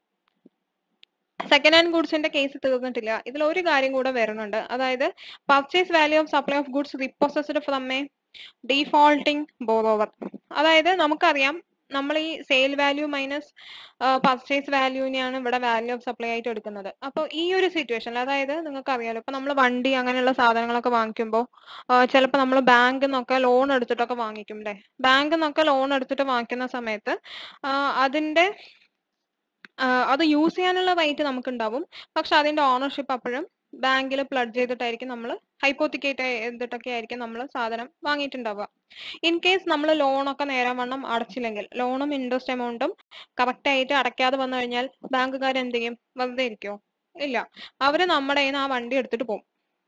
സെക്കൻഡ് ഹാൻഡ് ഗുഡ്സിന്റെ കേസ് തീർന്നിട്ടില്ല ഇതിൽ ഒരു കാര്യം കൂടെ വരുന്നുണ്ട് അതായത് purchase value of supply of goods repossessed from a defaulting borrower അതായത് നമുക്കറിയാം നമ്മൾ ഈ സെയിൽ വാല്യൂ മൈനസ് പർച്ചേസ് വാല്യൂവിനെയാണ് ഇവിടെ വാല്യൂ ഓഫ് സപ്ലൈ ആയിട്ട് എടുക്കുന്നത് അപ്പോൾ ഈ ഒരു സിറ്റുവേഷനിൽ അതായത് നിങ്ങൾക്ക് അറിയാലോ ഇപ്പൊ നമ്മൾ വണ്ടി അങ്ങനെയുള്ള സാധനങ്ങളൊക്കെ വാങ്ങിക്കുമ്പോൾ ചിലപ്പോൾ നമ്മൾ ബാങ്കിൽ നിന്നൊക്കെ ലോൺ എടുത്തിട്ടൊക്കെ വാങ്ങിക്കും അല്ലേ ബാങ്കിൽ നിന്നൊക്കെ ലോൺ എടുത്തിട്ട് വാങ്ങിക്കുന്ന സമയത്ത് ആ, അതിന്റെ ആ, അത് യൂസ് ചെയ്യാനുള്ള റൈറ്റ് നമുക്കുണ്ടാവും പക്ഷെ അതിന്റെ ഓണർഷിപ്പ് അപ്പോഴും ബാങ്കിൽ പ്ലഡ് ചെയ്തിട്ടായിരിക്കും നമ്മൾ ഹൈപ്പോത്തിക്കേറ്റ് ചെയ്തിട്ടൊക്കെ ആയിരിക്കും നമ്മൾ സാധനം വാങ്ങിയിട്ടുണ്ടാവുക ഇൻ കേസ് നമ്മൾ ലോണൊക്കെ നേരം വണ്ണം അടച്ചില്ലെങ്കിൽ ലോണും ഇൻട്രസ്റ്റ് എമൗണ്ടും കറക്റ്റ് ആയിട്ട് അടയ്ക്കാതെ വന്നു കഴിഞ്ഞാൽ ബാങ്കുകാർ എന്ത് ചെയ്യും വെറുതെ ഇരിക്കോ ഇല്ല അവര് നമ്മുടെ കയ്യിൽ നിന്ന് ആ വണ്ടി എടുത്തിട്ട് പോകും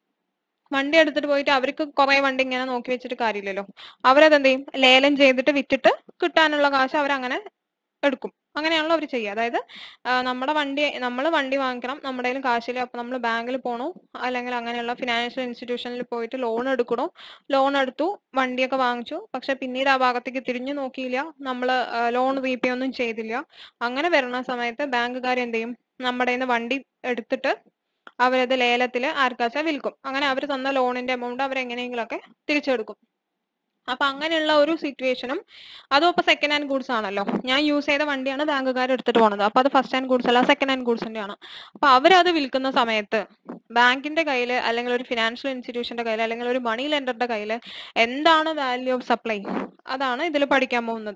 വണ്ടി എടുത്തിട്ട് പോയിട്ട് അവർക്ക് കുറെ വണ്ടി ഇങ്ങനെ നോക്കി വെച്ചിട്ട് കാര്യമില്ലല്ലോ അവരത് എന്ത് ചെയ്യും ലേലം ചെയ്തിട്ട് വിറ്റിട്ട് കിട്ടാനുള്ള കാശ് അവരങ്ങനെ എടുക്കും അങ്ങനെയാണല്ലോ അവർ ചെയ്യുക അതായത് ആ, നമ്മുടെ വണ്ടി നമ്മൾ വണ്ടി വാങ്ങിക്കണം നമ്മുടെ കയ്യിൽ കാശില്ല അപ്പൊ നമ്മൾ ബാങ്കിൽ പോകണോ അല്ലെങ്കിൽ അങ്ങനെയുള്ള ഫിനാൻഷ്യൽ ഇൻസ്റ്റിറ്റ്യൂഷനിൽ പോയിട്ട് ലോൺ എടുക്കണോ ലോൺ എടുത്തു വണ്ടിയൊക്കെ വാങ്ങിച്ചു പക്ഷെ പിന്നീട് ആ ഭാഗത്തേക്ക് തിരിഞ്ഞു നോക്കിയില്ല നമ്മൾ ലോൺ റീപേ ഒന്നും ചെയ്തില്ല അങ്ങനെ വരുന്ന സമയത്ത് ബാങ്കുകാർ എന്ത് ചെയ്യും നമ്മുടെ കയ്യിൽ നിന്ന് വണ്ടി എടുത്തിട്ട് അവരത് ലേലത്തിൽ ആർക്കാച്ചാ വിൽക്കും അങ്ങനെ അവർ തന്ന ലോണിന്റെ എമൗണ്ട് അവർ എങ്ങനെയെങ്കിലുമൊക്കെ തിരിച്ചെടുക്കും അപ്പൊ അങ്ങനെയുള്ള ഒരു സിറ്റുവേഷനും അതും ഇപ്പൊ സെക്കൻഡ് ഹാൻഡ് ഗുഡ്സ് ആണല്ലോ ഞാൻ യൂസ് ചെയ്ത വണ്ടിയാണ് ബാങ്കുകാർ എടുത്തിട്ട് പോണത് അപ്പൊ അത് ഫസ്റ്റ് ഹാൻഡ് ഗുഡ്സ് അല്ല സെക്കൻഡ് ഹാൻഡ് ഗുഡ്സിന്റെ ആണ് അപ്പൊ അവരത് വിൽക്കുന്ന സമയത്ത് ബാങ്കിന്റെ കയ്യിൽ അല്ലെങ്കിൽ ഒരു ഫിനാൻഷ്യൽ ഇൻസ്റ്റിറ്റ്യൂഷന്റെ കയ്യിൽ അല്ലെങ്കിൽ ഒരു മണി ലെൻഡറുടെ കയ്യിൽ എന്താണ് വാല്യൂ ഓഫ് സപ്ലൈ അതാണ് ഇതിൽ പഠിക്കാൻ പോകുന്നത്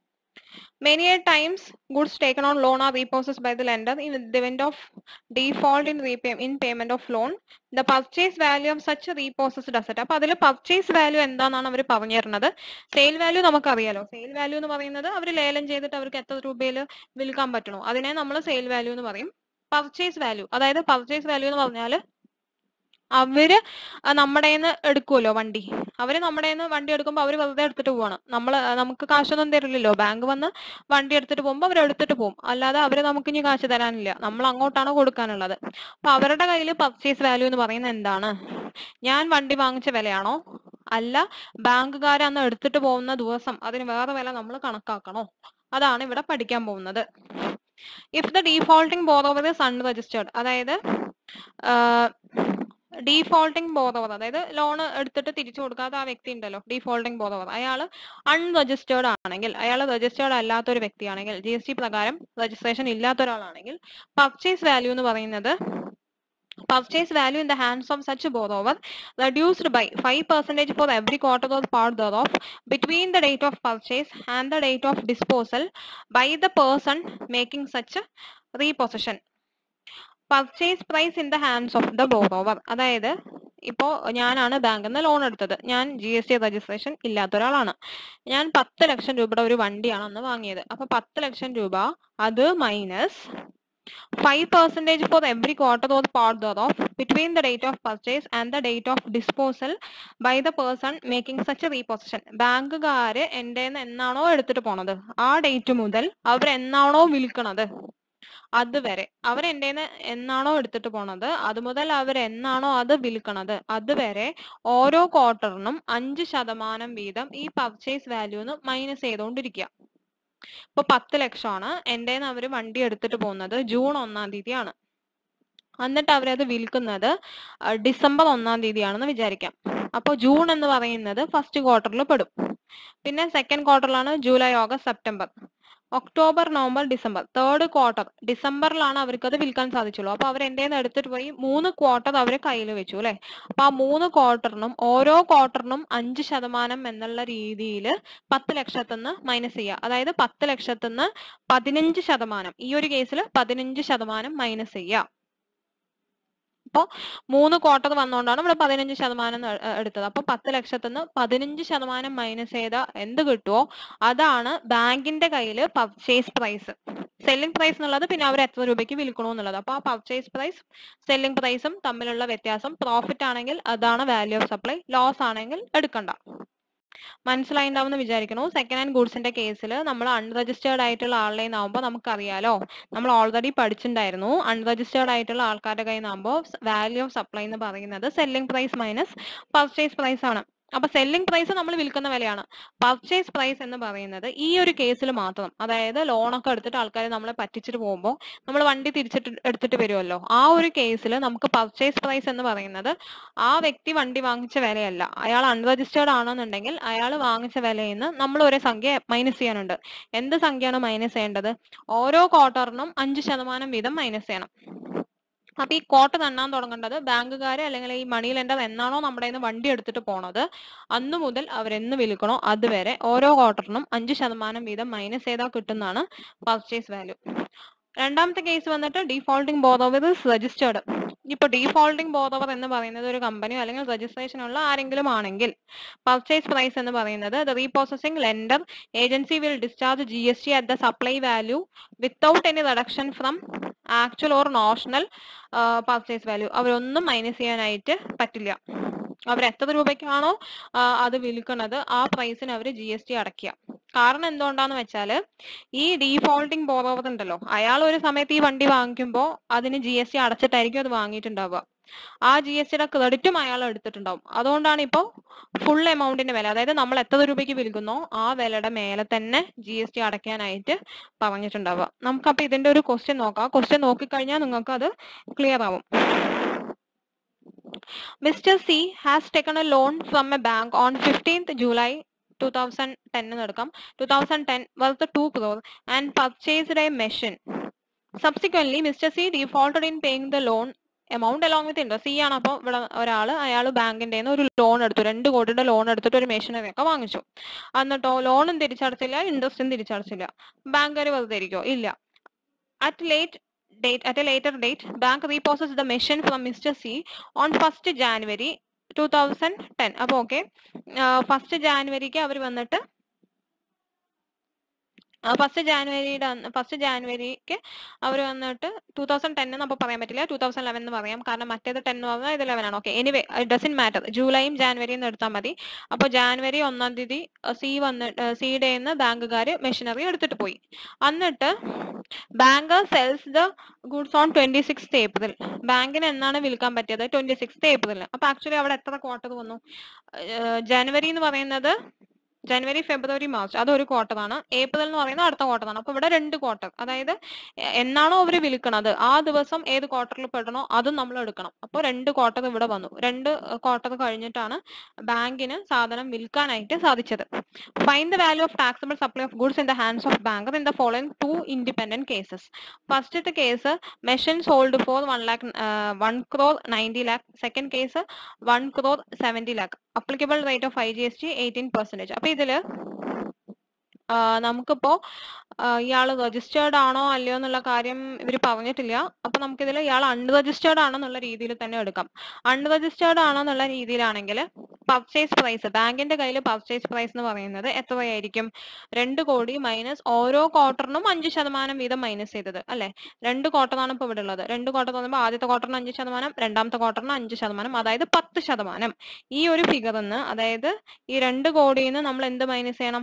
Many a times, goods taken on loan are repossessed by the lender in the event of default in repay in payment of loan. The purchase value of such a repossessed asset. അപ്പൊ അതിൽ purchase value എന്താണെന്നാണ് അവർ പറഞ്ഞു തരുന്നത് sale value നമുക്കറിയാലോ sale value എന്ന് പറയുന്നത് അവർ ലേലം ചെയ്തിട്ട് അവർക്ക് എത്ര രൂപയിൽ വിൽക്കാൻ പറ്റണോ അതിനെ നമ്മൾ സെയിൽ വാല്യൂ എന്ന് പറയും പർച്ചേസ് വാല്യൂ അതായത് പർച്ചേസ് വാല്യൂ എന്ന് പറഞ്ഞാൽ അവര് ആ നമ്മുടെ കയ്യിന്ന് എടുക്കുമല്ലോ വണ്ടി അവര് നമ്മുടെ കയ്യിന്ന് വണ്ടി എടുക്കുമ്പോൾ അവര് വെറുതെ എടുത്തിട്ട് പോവാണ് നമ്മൾ നമുക്ക് കാശൊന്നും തരില്ലല്ലോ ബാങ്ക് വന്ന് വണ്ടി എടുത്തിട്ട് പോകുമ്പോൾ അവർ എടുത്തിട്ട് പോകും അല്ലാതെ അവര് നമുക്ക് ഇനി കാശ് തരാനില്ല നമ്മൾ അങ്ങോട്ടാണ് കൊടുക്കാനുള്ളത് അപ്പൊ അവരുടെ കയ്യിൽ പർച്ചേസ് വാല്യൂ എന്ന് പറയുന്നത് എന്താണ് ഞാൻ വണ്ടി വാങ്ങിച്ച വിലയാണോ അല്ല ബാങ്കുകാർ അന്ന് എടുത്തിട്ട് പോകുന്ന ദിവസം അതിന് വേറെ വില നമ്മൾ കണക്കാക്കണോ അതാണ് ഇവിടെ പഠിക്കാൻ പോകുന്നത് if the defaulting borrower is unregistered അതായത് ഡീഫോൾട്ടിംഗ് ബോറോവർ അതായത് ലോൺ എടുത്തിട്ട് തിരിച്ചു കൊടുക്കാത്ത ആ വ്യക്തി ഉണ്ടല്ലോ ഡീഫോൾട്ടിംഗ് ബോറോവർ അയാൾ അൺരജിസ്റ്റേർഡ് ആണെങ്കിൽ അയാൾ രജിസ്റ്റേർഡ് അല്ലാത്ത ഒരു വ്യക്തിയാണെങ്കിൽ ജി എസ് ടി പ്രകാരം രജിസ്ട്രേഷൻ ഇല്ലാത്ത ഒരാളാണെങ്കിൽ പർച്ചേസ് വാല്യൂ എന്ന് പറയുന്നത് purchase value in the hands of such a borrower reduced by 5 percentage for every quarter or part thereof between the date of purchase and the date of disposal by the person making such a repossession. Purchase price in the hands of the borrower അതായത് ഇപ്പോ ഞാനാണ് ബാങ്കിൽ നിന്ന് loan എടുത്തത് ഞാൻ G S T registration ഇല്ലാത്ത ഒരാളാണ് ഞാൻ പത്ത് ലക്ഷം രൂപയുടെ ഒരു വണ്ടിയാണ് അന്ന് വാങ്ങിയത് അപ്പൊ പത്ത് ലക്ഷം രൂപ അത് minus five percentage for every quarter or part thereof between the date of purchase and the date of disposal by the person making such a repossession ബാങ്കുകാര് എൻ്റെ എന്നാണോ എടുത്തിട്ട് പോണത് ആ ഡേറ്റ് മുതൽ അവർ എന്നാണോ വിൽക്കണത് അതുവരെ അവർ എൻ്റെ എന്നാണോ എടുത്തിട്ട് പോണത് അത് മുതൽ അവർ എന്നാണോ അത് വിൽക്കണത് അതുവരെ ഓരോ ക്വാർട്ടറിനും അഞ്ച് ശതമാനം വീതം ഈ പർച്ചേസ് വാല്യൂന്ന് മൈനസ് ചെയ്തുകൊണ്ടിരിക്കുക ഇപ്പൊ പത്ത് ലക്ഷമാണ് എൻ്റെ അവര് വണ്ടി എടുത്തിട്ട് പോകുന്നത് ജൂൺ ഒന്നാം തീയതിയാണ് എന്നിട്ട് അവരത് വിൽക്കുന്നത് ആ, ഡിസംബർ ഒന്നാം തീയതിയാണെന്ന് വിചാരിക്കാം അപ്പോൾ ജൂൺ എന്ന് പറയുന്നത് ഫസ്റ്റ് ക്വാർട്ടറിൽ പെടും പിന്നെ സെക്കൻഡ് ക്വാർട്ടറിലാണ് July August September October November December third quarter ഡിസംബറിലാണ് അവർക്ക് അത് വിൽക്കാൻ സാധിച്ചുള്ളൂ അപ്പൊ അവർ എൻ്റെ എടുത്തിട്ട് പോയി മൂന്ന് ക്വാർട്ടർ അവർ കയ്യിൽ വെച്ചു അല്ലെ അപ്പൊ ആ മൂന്ന് ക്വാർട്ടറിനും ഓരോ ക്വാർട്ടറിനും അഞ്ച് ശതമാനം എന്നുള്ള രീതിയിൽ പത്ത് ലക്ഷത്തുനിന്ന് മൈനസ് ചെയ്യുക അതായത് പത്ത് ലക്ഷത്തുനിന്ന് പതിനഞ്ച് ശതമാനം ഈ ഒരു കേസിൽ പതിനഞ്ച് ശതമാനം മൈനസ് ചെയ്യുക അപ്പോ മൂന്ന് ക്വാർട്ടർ വന്നുകൊണ്ടാണ് ഇവിടെ പതിനഞ്ച് ശതമാനം എ- എ- എടുത്തത് അപ്പൊ പത്ത് ലക്ഷത്തുനിന്ന് പതിനഞ്ച് ശതമാനം മൈനസ് ചെയ്ത എന്ത് കിട്ടുമോ അതാണ് ബാങ്കിന്റെ കയ്യിൽ പർച്ചേസ് പ്രൈസ് സെല്ലിംഗ് പ്രൈസ് എന്നുള്ളത് പിന്നെ അവർ എത്ര രൂപയ്ക്ക് വിൽക്കണോ എന്നുള്ളത് അപ്പൊ ആ പർച്ചേസ് പ്രൈസ് സെല്ലിംഗ് പ്രൈസും തമ്മിലുള്ള വ്യത്യാസം പ്രോഫിറ്റ് ആണെങ്കിൽ അതാണ് വാല്യൂ ഓഫ് സപ്ലൈ ലോസ് ആണെങ്കിൽ എടുക്കണ്ട മനസ്സിലായിണ്ടാവുമെന്ന് വിചാരിക്കുന്നു സെക്കൻഡ് ഹാൻഡ് ഗുഡ്സിന്റെ കേസിൽ നമ്മൾ അൺരജിസ്റ്റേർഡ് ആയിട്ടുള്ള ആളുടെ നിന്നാകുമ്പോൾ നമുക്കറിയാലോ നമ്മൾ ഓൾറെഡി പഠിച്ചിട്ടുണ്ടായിരുന്നു അൺരജിസ്റ്റേർഡ് ആയിട്ടുള്ള ആൾക്കാരുടെ കയ്യിൽ നിന്നാകുമ്പോൾ വാല്യൂ ഓഫ് സപ്ലൈ എന്ന് പറയുന്നത് selling price minus purchase price ആണ് അപ്പൊ സെല്ലിംഗ് പ്രൈസ് നമ്മൾ വിൽക്കുന്ന വിലയാണ് പർച്ചേസ് പ്രൈസ് എന്ന് പറയുന്നത് ഈ ഒരു കേസിൽ മാത്രം അതായത് ലോണൊക്കെ എടുത്തിട്ട് ആൾക്കാർ നമ്മളെ പറ്റിച്ചിട്ട് പോകുമ്പോൾ നമ്മൾ വണ്ടി തിരിച്ചിട്ട് എടുത്തിട്ട് വരുമല്ലോ ആ ഒരു കേസിൽ നമുക്ക് പർച്ചേസ് പ്രൈസ് എന്ന് പറയുന്നത് ആ വ്യക്തി വണ്ടി വാങ്ങിച്ച വിലയല്ല അയാൾ അൺരജിസ്റ്റേർഡ് ആണെന്നുണ്ടെങ്കിൽ അയാൾ വാങ്ങിച്ച വിലയിൽ നിന്ന് നമ്മൾ ഒരു സംഖ്യ മൈനസ് ചെയ്യാനുണ്ട് എന്ത് സംഖ്യയാണ് മൈനസ് ചെയ്യേണ്ടത് ഓരോ ക്വാർട്ടറിനും അഞ്ച് ശതമാനം വീതം മൈനസ് ചെയ്യണം അപ്പൊ ഈ കോട്ട തണ്ണാൻ തുടങ്ങേണ്ടത് ബാങ്കുകാര് അല്ലെങ്കിൽ ഈ മണി ലെൻഡർ എന്നാണോ നമ്മുടെ കയ്യിൽ നിന്ന് വണ്ടി എടുത്തിട്ട് പോണത് അന്ന് മുതൽ അവരെന്ന് വിൽക്കണോ അതുവരെ ഓരോ ക്വാർട്ടറിനും അഞ്ച് ശതമാനം വീതം മൈനസ് ചെയ്താൽ കിട്ടുന്നതാണ് പർച്ചേസ് വാല്യൂ രണ്ടാമത്തെ കേസ് വന്നിട്ട് ഡീഫോൾട്ടിംഗ് ബോത്ത് ഓവർ രജിസ്റ്റേർഡ് ഇപ്പൊ ഡീഫോൾട്ടിംഗ് ബോത്ത് ഓവർ എന്ന് പറയുന്നത് ഒരു കമ്പനിയോ അല്ലെങ്കിൽ രജിസ്ട്രേഷൻ ഉള്ള ആരെങ്കിലും ആണെങ്കിൽ പർച്ചേസ് പ്രൈസ് എന്ന് പറയുന്നത് the reprocessing lender agency will discharge G S T at the supply value without any reduction from actual or notional purchase value അവരൊന്നും മൈനസ് ചെയ്യാനായിട്ട് പറ്റില്ല അവർ എത്ര രൂപയ്ക്കാണോ ആ, അത് വിൽക്കുന്നത് ആ പ്രൈസിന് അവർ ജി എസ് ടി അടയ്ക്കുക കാരണം എന്തുകൊണ്ടാന്ന് വെച്ചാല് ഈ ഡീഫോൾട്ടിംഗ് ബോറോവർ ഉണ്ടല്ലോ അയാൾ ഒരു സമയത്ത് ഈ വണ്ടി വാങ്ങിക്കുമ്പോൾ അതിന് ജി എസ് ടി അടച്ചിട്ടായിരിക്കും അത് വാങ്ങിയിട്ടുണ്ടാവുക ആ ജി എസ് ടിയുടെ ക്രെഡിറ്റും അയാൾ എടുത്തിട്ടുണ്ടാവും അതുകൊണ്ടാണ് ഇപ്പോൾ ഫുൾ എമൗണ്ടിന്റെ വില അതായത് നമ്മൾ എത്ര രൂപയ്ക്ക് വിൽക്കുന്നോ ആ വിലയുടെ മേലെ തന്നെ ജി എസ് ടി അടയ്ക്കാനായിട്ട് പറഞ്ഞിട്ടുണ്ടാവുക നമുക്കപ്പോൾ ഇതിന്റെ ഒരു ക്വസ്റ്റ്യൻ നോക്കാം ക്വസ്റ്റ്യൻ നോക്കിക്കഴിഞ്ഞാൽ നിങ്ങൾക്ക് അത് ക്ലിയർ ആവും Mr. C has taken a loan from a bank on 15th July 2010 എന്ന് എടുക്കാം 2010 worth 2 crore and purchased a machine. Subsequently, Mr. C defaulted in paying the loan amount along with interest. C ആണ് അപ്പോൾ ഇവിടെ ഒരാൾ അയാൾ ബാങ്കിന്റെ ഒരു loan എടുത്തു രണ്ട് കോടിയുടെ ലോൺ എടുത്തിട്ട് ഒരു മെഷീനറി ഒക്കെ വാങ്ങിച്ചു എന്നിട്ടോ ലോണും തിരിച്ചടച്ചില്ല ഇൻട്രസ്റ്റും തിരിച്ചടച്ചില്ല ബാങ്കുകാർ വെറുതെ ഇരിക്കോ ഇല്ല at late date at a later date bank repossessed the machine from mr c on 1st january 2010 അപ്പൊ ഓക്കെ ഫസ്റ്റ് ജാനുവരിക്ക് അവർ വന്നിട്ട് ഫസ്റ്റ് ജാനുവരിയുടെ ഫസ്റ്റ് ജാനുവരിക്ക് അവർ വന്നിട്ട് ടൂ തൗസൻഡ് ടെൻ എന്ന് അപ്പോൾ പറയാൻ പറ്റില്ല ടൂ തൗസൻഡ് ലെവൻ എന്ന് പറയാം കാരണം മറ്റേത് ടെൻ എന്ന് പറഞ്ഞാൽ ഇത് ലെവൻ ആണ് ഓക്കെ എനിവേ ഡസൻ മാറ്റർ ജൂലൈയും ജാനുവരിയും എടുത്താൽ മതി അപ്പോൾ ജാനുവരി ഒന്നാം തീയതി സി വന്നിട്ട് സിയുടെ നിന്ന് ബാങ്കുകാർ മെഷീനറി എടുത്തിട്ട് പോയി എന്നിട്ട് bank sells the goods on twenty six April ബാങ്കിന് എന്നാണ് വിൽക്കാൻ പറ്റിയത് ട്വന്റി സിക്സ് ഏപ്രിൽ അപ്പൊ ആക്ച്വലി അവിടെ എത്ര ക്വാർട്ടർ വന്നു ഏഹ് ജനുവരി എന്ന് പറയുന്നത് ജനുവരി ഫെബ്രുവരി മാർച്ച് അതൊരു ക്വാർട്ടറാണ് ഏപ്രിൽ എന്ന് പറയുന്നത് അടുത്ത ക്വാർട്ടറാണ് അപ്പൊ ഇവിടെ രണ്ട് ക്വാർട്ടർ അതായത് എ- എന്നാണോ അവർ വിൽക്കണത് ആ ദിവസം ഏത് ക്വാർട്ടറിൽ പെടണോ അതും നമ്മൾ എടുക്കണം അപ്പോൾ രണ്ട് ക്വാർട്ടർ ഇവിടെ വന്നു രണ്ട് ക്വാർട്ടർ കഴിഞ്ഞിട്ടാണ് ബാങ്കിന് സാധനം വിൽക്കാനായിട്ട് സാധിച്ചത് fine the value of taxable supply of goods in the hands of banker in the following two independent cases ഫസ്റ്റത്തെ case machine sold for one lakh one crore ninety lakh second case one crore seventy lakh applicable rate of I G S T eighteen percentage അപ്പൊ ഇതില് ആ, നമുക്കിപ്പോ ഇയാൾ registered ആണോ അല്ലയോ എന്നുള്ള കാര്യം ഇവർ പറഞ്ഞിട്ടില്ല അപ്പൊ നമുക്കിതിൽ ഇയാൾ അൺരജിസ്റ്റേർഡ് ആണെന്നുള്ള രീതിയിൽ തന്നെ എടുക്കാം അൺരജിസ്റ്റേർഡ് ആണെന്നുള്ള രീതിയിലാണെങ്കിൽ പർച്ചേസ് പ്രൈസ് ബാങ്കിന്റെ കയ്യിൽ പർച്ചേസ് പ്രൈസ് എന്ന് പറയുന്നത് എത്രയായിരിക്കും രണ്ട് കോടി മൈനസ് ഓരോ ക്വാർട്ടറിനും അഞ്ച് ശതമാനം വീതം മൈനസ് ചെയ്തത് അല്ലെ രണ്ട് ക്വാർട്ടറാണ് ഇപ്പൊ ഇവിടെ ഉള്ളത് രണ്ട് ക്വാർട്ടർ പറയുമ്പോൾ ആദ്യത്തെ ക്വാർട്ടറിന് അഞ്ച് ശതമാനം രണ്ടാമത്തെ ക്വാർട്ടറിന് അഞ്ച് ശതമാനം അതായത് പത്ത് ശതമാനം ഈ ഒരു ഫിഗറിന്ന് അതായത് ഈ രണ്ട് കോടിയിൽ നിന്ന് നമ്മൾ എന്ത് മൈനസ് ചെയ്യണം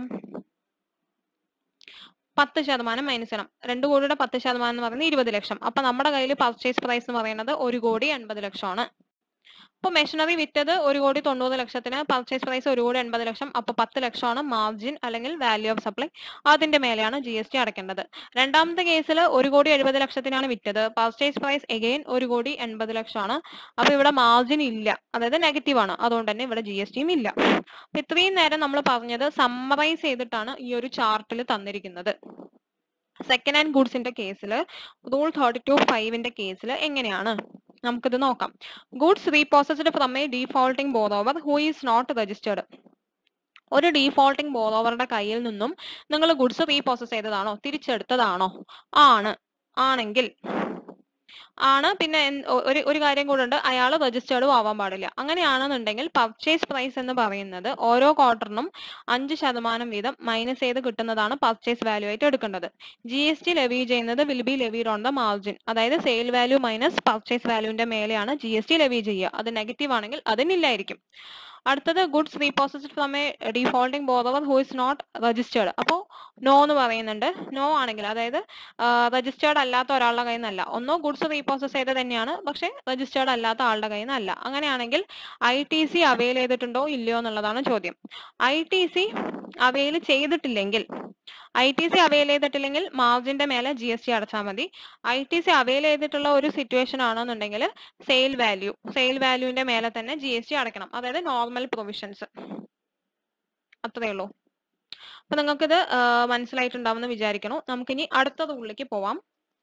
പത്ത് ശതമാനം മൈനസ് ചെയ്യണം രണ്ട് കോടിയുടെ പത്ത് ശതമാനം എന്ന് പറയുന്നത് ഇരുപത് ലക്ഷം അപ്പൊ നമ്മുടെ കയ്യിൽ പർച്ചേസ് പ്രൈസ് എന്ന് പറയുന്നത് ഒരു കോടി എൺപത് ലക്ഷമാണ് ഇപ്പൊ മെഷീനറി വിറ്റത് ഒരു കോടി തൊണ്ണൂറ് ലക്ഷത്തിന് പർച്ചേസ് പ്രൈസ് ഒരു കോടി എൺപത് ലക്ഷം അപ്പൊ പത്ത് ലക്ഷമാണ് മാർജിൻ അല്ലെങ്കിൽ വാല്യൂ ഓഫ് സപ്ലൈ അതിന്റെ മേലെയാണ് ജി എസ് ടി അടയ്ക്കേണ്ടത് രണ്ടാമത്തെ കേസിൽ ഒരു കോടി എഴുപത് ലക്ഷത്തിനാണ് വിറ്റത് പർച്ചേസ് പ്രൈസ് എഗെയിൻ ഒരു കോടി എൺപത് ലക്ഷമാണ് അപ്പൊ ഇവിടെ മാർജിൻ ഇല്ല അതായത് നെഗറ്റീവ് ആണ് അതുകൊണ്ട് തന്നെ ഇവിടെ ജി എസ് ടിയും ഇല്ല അപ്പൊ ഇത്രയും നേരം നമ്മൾ പറഞ്ഞത് സമ്മറൈസ് ചെയ്തിട്ടാണ് ഈ ഒരു ചാർട്ടിൽ തന്നിരിക്കുന്നത് സെക്കൻഡ് ഹാൻഡ് ഗുഡ്സിന്റെ കേസിൽ റൂൾ തേർട്ടി ടു ഫൈവിന്റെ കേസിൽ എങ്ങനെയാണ് നമുക്കിത് നോക്കാം goods repossessed from a defaulting borrower who is not registered ഒരു ഡീഫോൾട്ടിംഗ് ബോറോവറുടെ കയ്യിൽ നിന്നും നിങ്ങൾ ഗുഡ്സ് റീപ്രോസസ് ചെയ്തതാണോ തിരിച്ചെടുത്തതാണോ ആണ് ആണെങ്കിൽ ആണ് പിന്നെ എന്ത് ഒ- ഒരു ഒരു കാര്യം കൂടെ ഉണ്ട് അയാൾ രജിസ്റ്റേർഡും ആവാൻ പാടില്ല അങ്ങനെയാണെന്നുണ്ടെങ്കിൽ പർച്ചേസ് പ്രൈസ് എന്ന് പറയുന്നത് ഓരോ ക്വാർട്ടറിനും അഞ്ച് ശതമാനം വീതം മൈനസ് ചെയ്ത് കിട്ടുന്നതാണ് പർച്ചേസ് വാല്യൂ ആയിട്ട് എടുക്കേണ്ടത് ജി എസ് ടി ലെവി ചെയ്യുന്നത് will be levied on the margin അതായത് സെയിൽ വാല്യൂ മൈനസ് പർച്ചേസ് വാല്യൂവിന്റെ മേലെയാണ് ജി എസ് ടി ലെവി ചെയ്യുക അത് നെഗറ്റീവ് ആണെങ്കിൽ അതിനില്ലായിരിക്കും അടുത്തത് goods repossessed from a defaulting borrower who is not registered അപ്പോൾ നോ എന്ന് പറയുന്നുണ്ട് നോ ആണെങ്കിൽ അതായത് രജിസ്റ്റേർഡ് അല്ലാത്ത ഒരാളുടെ കയ്യിൽ നിന്നല്ല ഒന്നോ ഗുഡ്സ് റീപ്രോസസ് ചെയ്ത് തന്നെയാണ് പക്ഷേ രജിസ്റ്റേർഡ് അല്ലാത്ത ആളുടെ കയ്യിൽ നിന്നല്ല അങ്ങനെയാണെങ്കിൽ ഐ ടി സി അവെയിൽ ചെയ്തിട്ടുണ്ടോ ഇല്ലയോ എന്നുള്ളതാണ് ചോദ്യം ഐ ടി സി അവെയിൽ ചെയ്തിട്ടില്ലെങ്കിൽ ഐ ടി സി അവെയിൽ ചെയ്തിട്ടില്ലെങ്കിൽ മാർജിന്റെ മേലെ ജി എസ് ടി അടച്ചാൽ മതി ഐ ടി സി അവെയിൽ ചെയ്തിട്ടുള്ള ഒരു സിറ്റുവേഷൻ ആണെന്നുണ്ടെങ്കിൽ സെയിൽ വാല്യൂ സെയിൽ വാല്യൂവിന്റെ മേലെ തന്നെ ജി എസ് ടി അടയ്ക്കണം അതായത് നോർമൽ പ്രൊവിഷൻസ് അത്രയേ ഉള്ളൂ അപ്പൊ നിങ്ങൾക്കിത് മനസ്സിലായിട്ടുണ്ടാവുമെന്ന് വിചാരിക്കണം നമുക്കിനി അടുത്ത റൂളിലേക്ക് പോവാം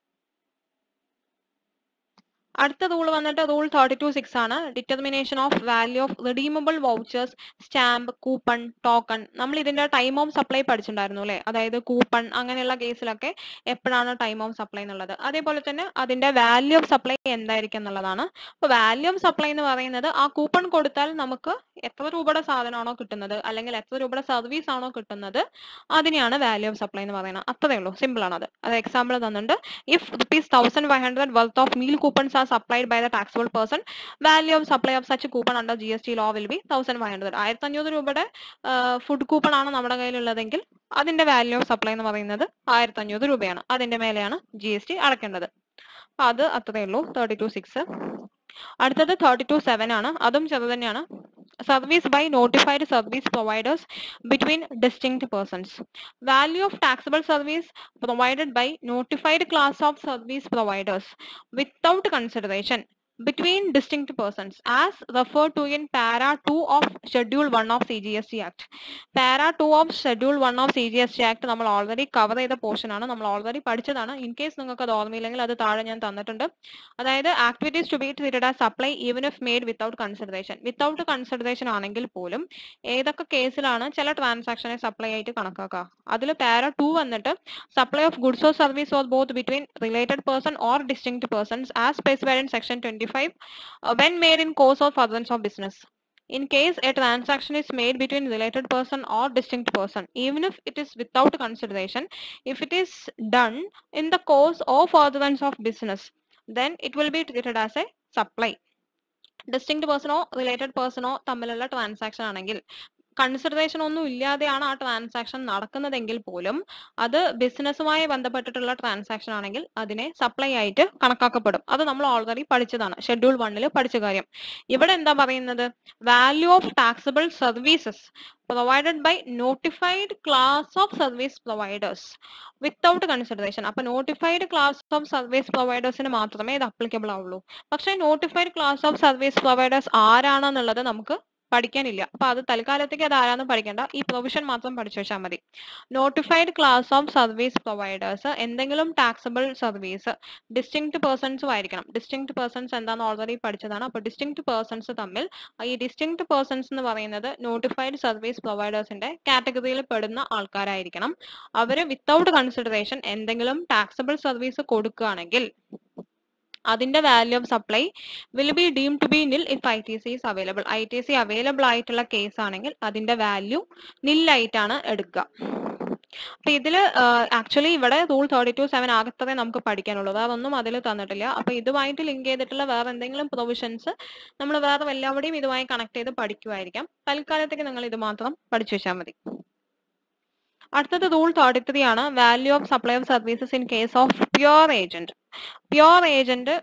അടുത്ത റൂൾ വന്നിട്ട് റൂൾ തേർട്ടി ടു സിക്സ് ആണ് determination of value of redeemable vouchers stamp coupon token നമ്മൾ ഇതിന്റെ ടൈം ഓഫ് സപ്ലൈ പഠിച്ചിട്ടുണ്ടായിരുന്നു അല്ലെ അതായത് കൂപ്പൺ അങ്ങനെയുള്ള കേസിലൊക്കെ എപ്പോഴാണ് ടൈം ഓഫ് സപ്ലൈ എന്നുള്ളത് അതേപോലെ തന്നെ അതിന്റെ വാല്യൂ ഓഫ് സപ്ലൈ എന്തായിരിക്കും എന്നുള്ളതാണ് അപ്പൊ വാല്യൂ ഓഫ് സപ്ലൈ എന്ന് പറയുന്നത് ആ കൂപ്പൺ കൊടുത്താൽ നമുക്ക് എത്ര രൂപയുടെ സാധനമാണോ കിട്ടുന്നത് അല്ലെങ്കിൽ എത്ര രൂപയുടെ സർവീസ് ആണോ കിട്ടുന്നത് അതിനെയാണ് വാല്യൂ ഓഫ് സപ്ലൈ എന്ന് പറയുന്നത് അത്രേ ഉള്ളൂ സിമ്പിൾ ആണ് അത് അത് എക്സാമ്പിൾ തന്നിട്ടുണ്ട് if rupees thousand five hundred worth of meal coupons are supplied by the taxable person value of supply of such coupon under G S T law will be thousand five hundred ആയിരത്തി അഞ്ഞൂറ് രൂപയുടെ food coupon ആണ് നമ്മുടെ കയ്യിലുള്ളതെങ്കിൽ അതിന്റെ value of supply എന്ന് പറയുന്നത് ആയിരത്തി അഞ്ഞൂറ് രൂപയാണ് അതിന്റെ മേലെയാണ് ജി എസ് ടി അടക്കേണ്ടത് അപ്പൊ അത് അത്രയേ ഉള്ളൂ തേർട്ടി ടു സിക്സ് അടുത്തത് തേർട്ടി ടു സെവൻ ആണ് അതും ചെറുത് തന്നെയാണ് service by notified service providers between distinct persons value of taxable service provided by notified class of service providers without consideration between distinct persons as referred to in para 2 of schedule 1 of cgst act para 2 of schedule 1 of cgst act നമ്മൾ already cover ചെയ്ത portion ആണ് നമ്മൾ already പഠിച്ചതാണ് in case നിങ്ങൾക്ക് അത് ഓർമ്മയില്ലെങ്കിൽ അത് താഴെ ഞാൻ തന്നിട്ടുണ്ട് അതായത് activities to be treated as supply even if made without consideration without consideration ആണെങ്കിൽ പോലും ഏതൊക്കെ കേസിലാണ് ചില ട്രാൻസാക്ഷനെ സപ്ലൈ ആയിട്ട് കണക്കാക്കുക അതിൽ പാര ടു വന്നിട്ട് supply of goods or service or both between related person or distinct persons as specified in section twenty five when made in course or furtherance of business. In case a transaction is made between related person or distinct person, even if it is without consideration, if it is done in the course or furtherance of business, then it will be treated as a supply. Distinct പേഴ്സണോ related പേഴ്സണോ തമ്മിലുള്ള transaction ആണെങ്കിൽ consideration ഒന്നും ഇല്ലാതെയാണ് ആ transaction നടക്കുന്നതെങ്കിൽ പോലും അത് ബിസിനസ്സുമായി ബന്ധപ്പെട്ടിട്ടുള്ള ട്രാൻസാക്ഷൻ ആണെങ്കിൽ അതിനെ സപ്ലൈ ആയിട്ട് കണക്കാക്കപ്പെടും അത് നമ്മൾ ഓൾറെഡി പഠിച്ചതാണ് ഷെഡ്യൂൾ വണ്ണിൽ പഠിച്ച കാര്യം ഇവിടെ എന്താ പറയുന്നത് value of taxable services provided by notified class of service providers without consideration അപ്പൊ നോട്ടിഫൈഡ് ക്ലാസ് ഓഫ് സർവീസ് പ്രൊവൈഡേഴ്സിന് മാത്രമേ ഇത് അപ്ലിക്കബിൾ ആവുള്ളൂ പക്ഷേ notified class of service providers ആരാണെന്നുള്ളത് നമുക്ക് പഠിക്കാനില്ല അപ്പൊ അത് തൽക്കാലത്തേക്ക് അത് ആരാന്നും പഠിക്കേണ്ട ഈ പ്രൊവിഷൻ മാത്രം പഠിച്ചു വെച്ചാൽ മതി notified class of service providers എന്തെങ്കിലും ടാക്സബിൾ സർവീസ് ഡിസ്റ്റിങ്ക്ട് പേഴ്സൺസും ആയിരിക്കണം ഡിസ്റ്റിങ്ക്ട് പേഴ്സൺസ് എന്താണെന്ന് ഓൾറെഡി പഠിച്ചതാണ് അപ്പൊ ഡിസ്റ്റിങ്ക്ട് പേഴ്സൺസ് തമ്മിൽ ഈ ഡിസ്റ്റിങ്ക്ട് പേഴ്സൺസ് എന്ന് പറയുന്നത് നോട്ടിഫൈഡ് സർവീസ് പ്രൊവൈഡേഴ്സിന്റെ കാറ്റഗറിയിൽ പെടുന്ന ആൾക്കാരായിരിക്കണം അവര് വിത്തൗട്ട് കൺസിഡറേഷൻ എന്തെങ്കിലും ടാക്സബിൾ സർവീസ് കൊടുക്കുകയാണെങ്കിൽ അതിന്റെ value of supply will be deem to be nil if I T C is available I T C available ആയിട്ടുള്ള കേസ് ആണെങ്കിൽ അതിന്റെ വാല്യൂ നില്ലായിട്ടാണ് എടുക്കുക അപ്പൊ ഇതില് ആക്ച്വലി ഇവിടെ റൂൾ തേർട്ടി ടു സെവൻ ആകത്തതേ നമുക്ക് പഠിക്കാനുള്ളൂ വേറെ ഒന്നും അതിൽ തന്നിട്ടില്ല അപ്പൊ ഇതുമായിട്ട് ലിങ്ക് ചെയ്തിട്ടുള്ള വേറെ എന്തെങ്കിലും പ്രൊവിഷൻസ് നമ്മൾ വേറെ എല്ലാവരുടെയും ഇതുമായി കണക്ട് ചെയ്ത് പഠിക്കുമായിരിക്കാം തൽക്കാലത്തേക്ക് നിങ്ങൾ ഇത് മാത്രം പഠിച്ചു വെച്ചാൽ മതി അടുത്തത് റൂൾ തേർട്ടി ത്രീ ആണ് value of supply of services in case of pure agent pure agent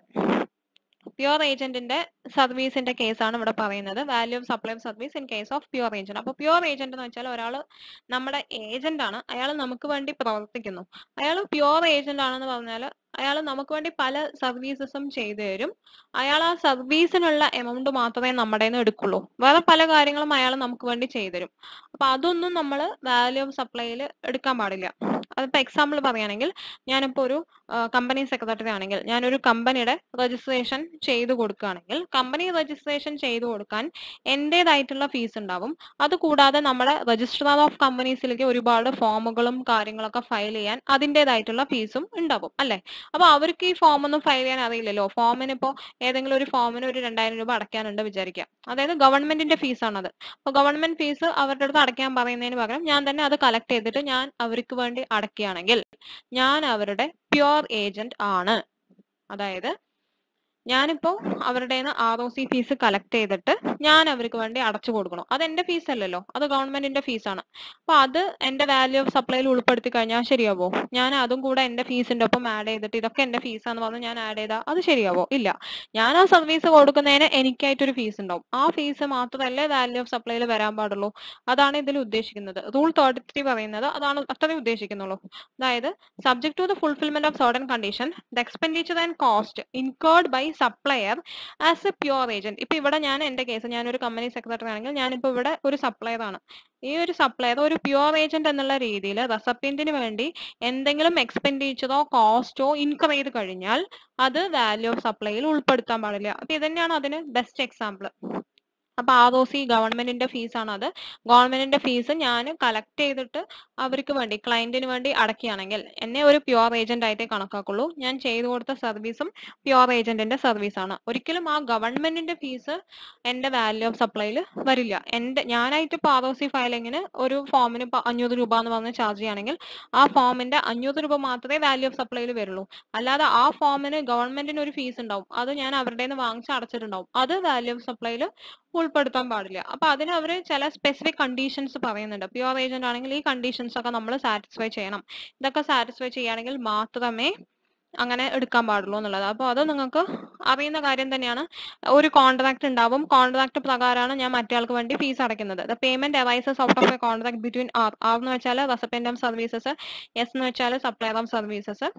pure ഏജന്റിന്റെ സർവീസിന്റെ കേസാണ് ഇവിടെ പറയുന്നത് value of supply of service in case of pure agent അപ്പൊ പ്യുവർ ഏജന്റ് എന്ന് വെച്ചാൽ ഒരാൾ നമ്മുടെ ഏജന്റ് ആണ് അയാൾ നമുക്ക് വേണ്ടി പ്രവർത്തിക്കുന്നു അയാൾ പ്യുവർ ഏജന്റ് ആണെന്ന് പറഞ്ഞാൽ അയാൾ നമുക്ക് വേണ്ടി പല സർവീസസും ചെയ്തു തരും അയാൾ ആ സർവീസിനുള്ള എമൗണ്ട് മാത്രമേ നമ്മുടെ നിന്ന് എടുക്കുള്ളൂ വേറെ പല കാര്യങ്ങളും അയാൾ നമുക്ക് വേണ്ടി ചെയ്തു തരും അപ്പൊ അതൊന്നും നമ്മൾ വാല്യൂ ഓഫ് സപ്ലൈയിൽ എടുക്കാൻ പാടില്ല അതിപ്പോ എക്സാമ്പിൾ പറയുകയാണെങ്കിൽ ഞാനിപ്പോ ഒരു കമ്പനി സെക്രട്ടറി ആണെങ്കിൽ ഞാനൊരു കമ്പനിയുടെ രജിസ്ട്രേഷൻ ചെയ്തു കൊടുക്കുകയാണെങ്കിൽ കമ്പനി രജിസ്ട്രേഷൻ ചെയ്തു കൊടുക്കാൻ എന്റേതായിട്ടുള്ള ഫീസ് ഉണ്ടാവും അത് കൂടാതെ നമ്മുടെ രജിസ്ട്രാർ ഓഫ് കമ്പനീസിലേക്ക് ഒരുപാട് ഫോമുകളും കാര്യങ്ങളൊക്കെ ഫയൽ ചെയ്യാൻ അതിൻ്റെതായിട്ടുള്ള ഫീസും ഉണ്ടാവും അല്ലെ അപ്പൊ അവർക്ക് ഈ ഫോം ഒന്നും ഫയൽ ചെയ്യാൻ അറിയില്ലല്ലോ ഫോമിന് ഇപ്പോ ഏതെങ്കിലും ഒരു ഫോമിന് ഒരു രണ്ടായിരം രൂപ അടയ്ക്കാനുണ്ട് വിചാരിക്കുക അതായത് ഗവൺമെന്റിന്റെ ഫീസാണത് അപ്പൊ ഗവൺമെന്റ് ഫീസ് അവരുടെ അടുത്ത് അടയ്ക്കാൻ പറയുന്നതിന് പകരം ഞാൻ തന്നെ അത് കളക്ട് ചെയ്തിട്ട് ഞാൻ അവർക്ക് വേണ്ടി അടയ്ക്കുകയാണെങ്കിൽ ഞാൻ അവരുടെ പ്യുവർ ഏജന്റ് ആണ് അതായത് ഞാനിപ്പോ അവരുടെ R O C fees collect ചെയ്തിട്ട് ഞാൻ അവർക്ക് വേണ്ടി അടച്ചു കൊടുക്കണം അത് എന്റെ ഫീസ് അല്ലല്ലോ അത് ഗവൺമെന്റിന്റെ ഫീസാണ് അപ്പൊ അത് എന്റെ വാല്യൂ ഓഫ് സപ്ലൈയിൽ ഉൾപ്പെടുത്തി കഴിഞ്ഞാൽ ശരിയാവോ ഞാൻ അതും കൂടെ എന്റെ ഫീസിന്റെ ഒപ്പം ആഡ് ചെയ്തിട്ട് ഇതൊക്കെ എന്റെ ഫീസാന്ന് പറഞ്ഞ് ഞാൻ ആഡ് ചെയ്താൽ അത് ശരിയാവോ ഇല്ല ഞാൻ ആ സർവീസ് കൊടുക്കുന്നതിന് എനിക്കായിട്ടൊരു ഫീസ് ഉണ്ടാവും ആ ഫീസ് മാത്രമല്ലേ വാല്യൂ ഓഫ് സപ്ലൈയിൽ വരാൻ പാടുള്ളൂ അതാണ് ഇതിൽ ഉദ്ദേശിക്കുന്നത് റൂൾ തേർട്ടി ത്രീ പറയുന്നത് അതാണ് അത്രേ ഉദ്ദേശിക്കുന്നുള്ളൂ അതായത് subject to the fulfilment of certain condition the expenditure and cost incurred by supplier as a pure agent ഇപ്പൊ ഇവിടെ ഞാൻ എന്റെ കേസ് ഞാനൊരു കമ്പനി സെക്രട്ടറി ആണെങ്കിൽ ഞാനിപ്പോ ഇവിടെ ഒരു സപ്ലയർ ആണ് ഈ ഒരു സപ്ലയർ ഒരു പ്യുവർ ഏജന്റ് എന്നുള്ള രീതിയിൽ റെസപ്യന്റിന് വേണ്ടി എന്തെങ്കിലും എക്സ്പെൻഡിച്ചറോ കോസ്റ്റോ ഇൻകർ ചെയ്ത് കഴിഞ്ഞാൽ അത് വാല്യൂ ഓഫ് സപ്ലൈയിൽ ഉൾപ്പെടുത്താൻ പാടില്ല അപ്പൊ ഇത് തന്നെയാണ് അതിന് ബെസ്റ്റ് എക്സാമ്പിൾ അപ്പൊ ആർ ഒ സി ഗവൺമെന്റിന്റെ ഫീസാണ് അത് ഗവൺമെന്റിന്റെ ഫീസ് ഞാൻ കളക്ട് ചെയ്തിട്ട് അവർക്ക് വേണ്ടി ക്ലയന്റിന് വേണ്ടി അടക്കുകയാണെങ്കിൽ എന്നെ ഒരു പ്യുവർ ഏജന്റ് ആയിട്ടേ കണക്കാക്കുള്ളൂ ഞാൻ ചെയ്തു കൊടുത്ത സർവീസും പ്യുവർ ഏജന്റിന്റെ സർവീസാണ് ഒരിക്കലും ആ ഗവൺമെന്റിന്റെ ഫീസ് എന്റെ വാല്യൂ ഓഫ് സപ്ലൈയിൽ വരില്ല എന്റെ ഞാനായിട്ട് ഇപ്പൊ ആർ ഒ സി ഫയലിങ്ങിന് ഒരു ഫോമിന് ഇപ്പൊ അഞ്ഞൂറ് രൂപ എന്ന് പറഞ്ഞ് ചാർജ് ചെയ്യുകയാണെങ്കിൽ ആ ഫോമിന്റെ അഞ്ഞൂറ് രൂപ മാത്രമേ വാല്യൂ ഓഫ് സപ്ലൈയിൽ വരുള്ളൂ അല്ലാതെ ആ ഫോമിന് ഗവൺമെന്റിന് ഒരു ഫീസ് ഉണ്ടാവും അത് ഞാൻ അവരുടെ നിന്ന് വാങ്ങിച്ച് അടച്ചിട്ടുണ്ടാവും അത് വാല്യൂ ഓഫ് സപ്ലൈയിൽ ഉൾപ്പെടുത്താൻ പാടില്ല അപ്പൊ അതിന് അവര് ചില സ്പെസിഫിക് കണ്ടീഷൻസ് പറയുന്നുണ്ട് പ്യുവർ ഏജന്റ് ആണെങ്കിൽ ഈ കണ്ടീഷൻസ് ഒക്കെ നമ്മൾ സാറ്റിസ്ഫൈ ചെയ്യണം ഇതൊക്കെ സാറ്റിസ്ഫൈ ചെയ്യുകയാണെങ്കിൽ മാത്രമേ അങ്ങനെ എടുക്കാൻ പാടുള്ളൂ എന്നുള്ളത് അപ്പോൾ അത് നിങ്ങൾക്ക് അറിയുന്ന കാര്യം തന്നെയാണ് ഒരു കോൺട്രാക്ട് ഉണ്ടാവും കോൺട്രാക്ട് പ്രകാരമാണ് ഞാൻ മറ്റേയാൾക്ക് വേണ്ടി ഫീസ് അടയ്ക്കുന്നത് the payment arises out of a contract between R R എന്ന് വെച്ചാൽ റെസിപ്പൻറ്റ് ഓഫ് സർവീസസ് എസ് എന്ന് വെച്ചാൽ സപ്ലയർ ഓഫ് സർവീസസ്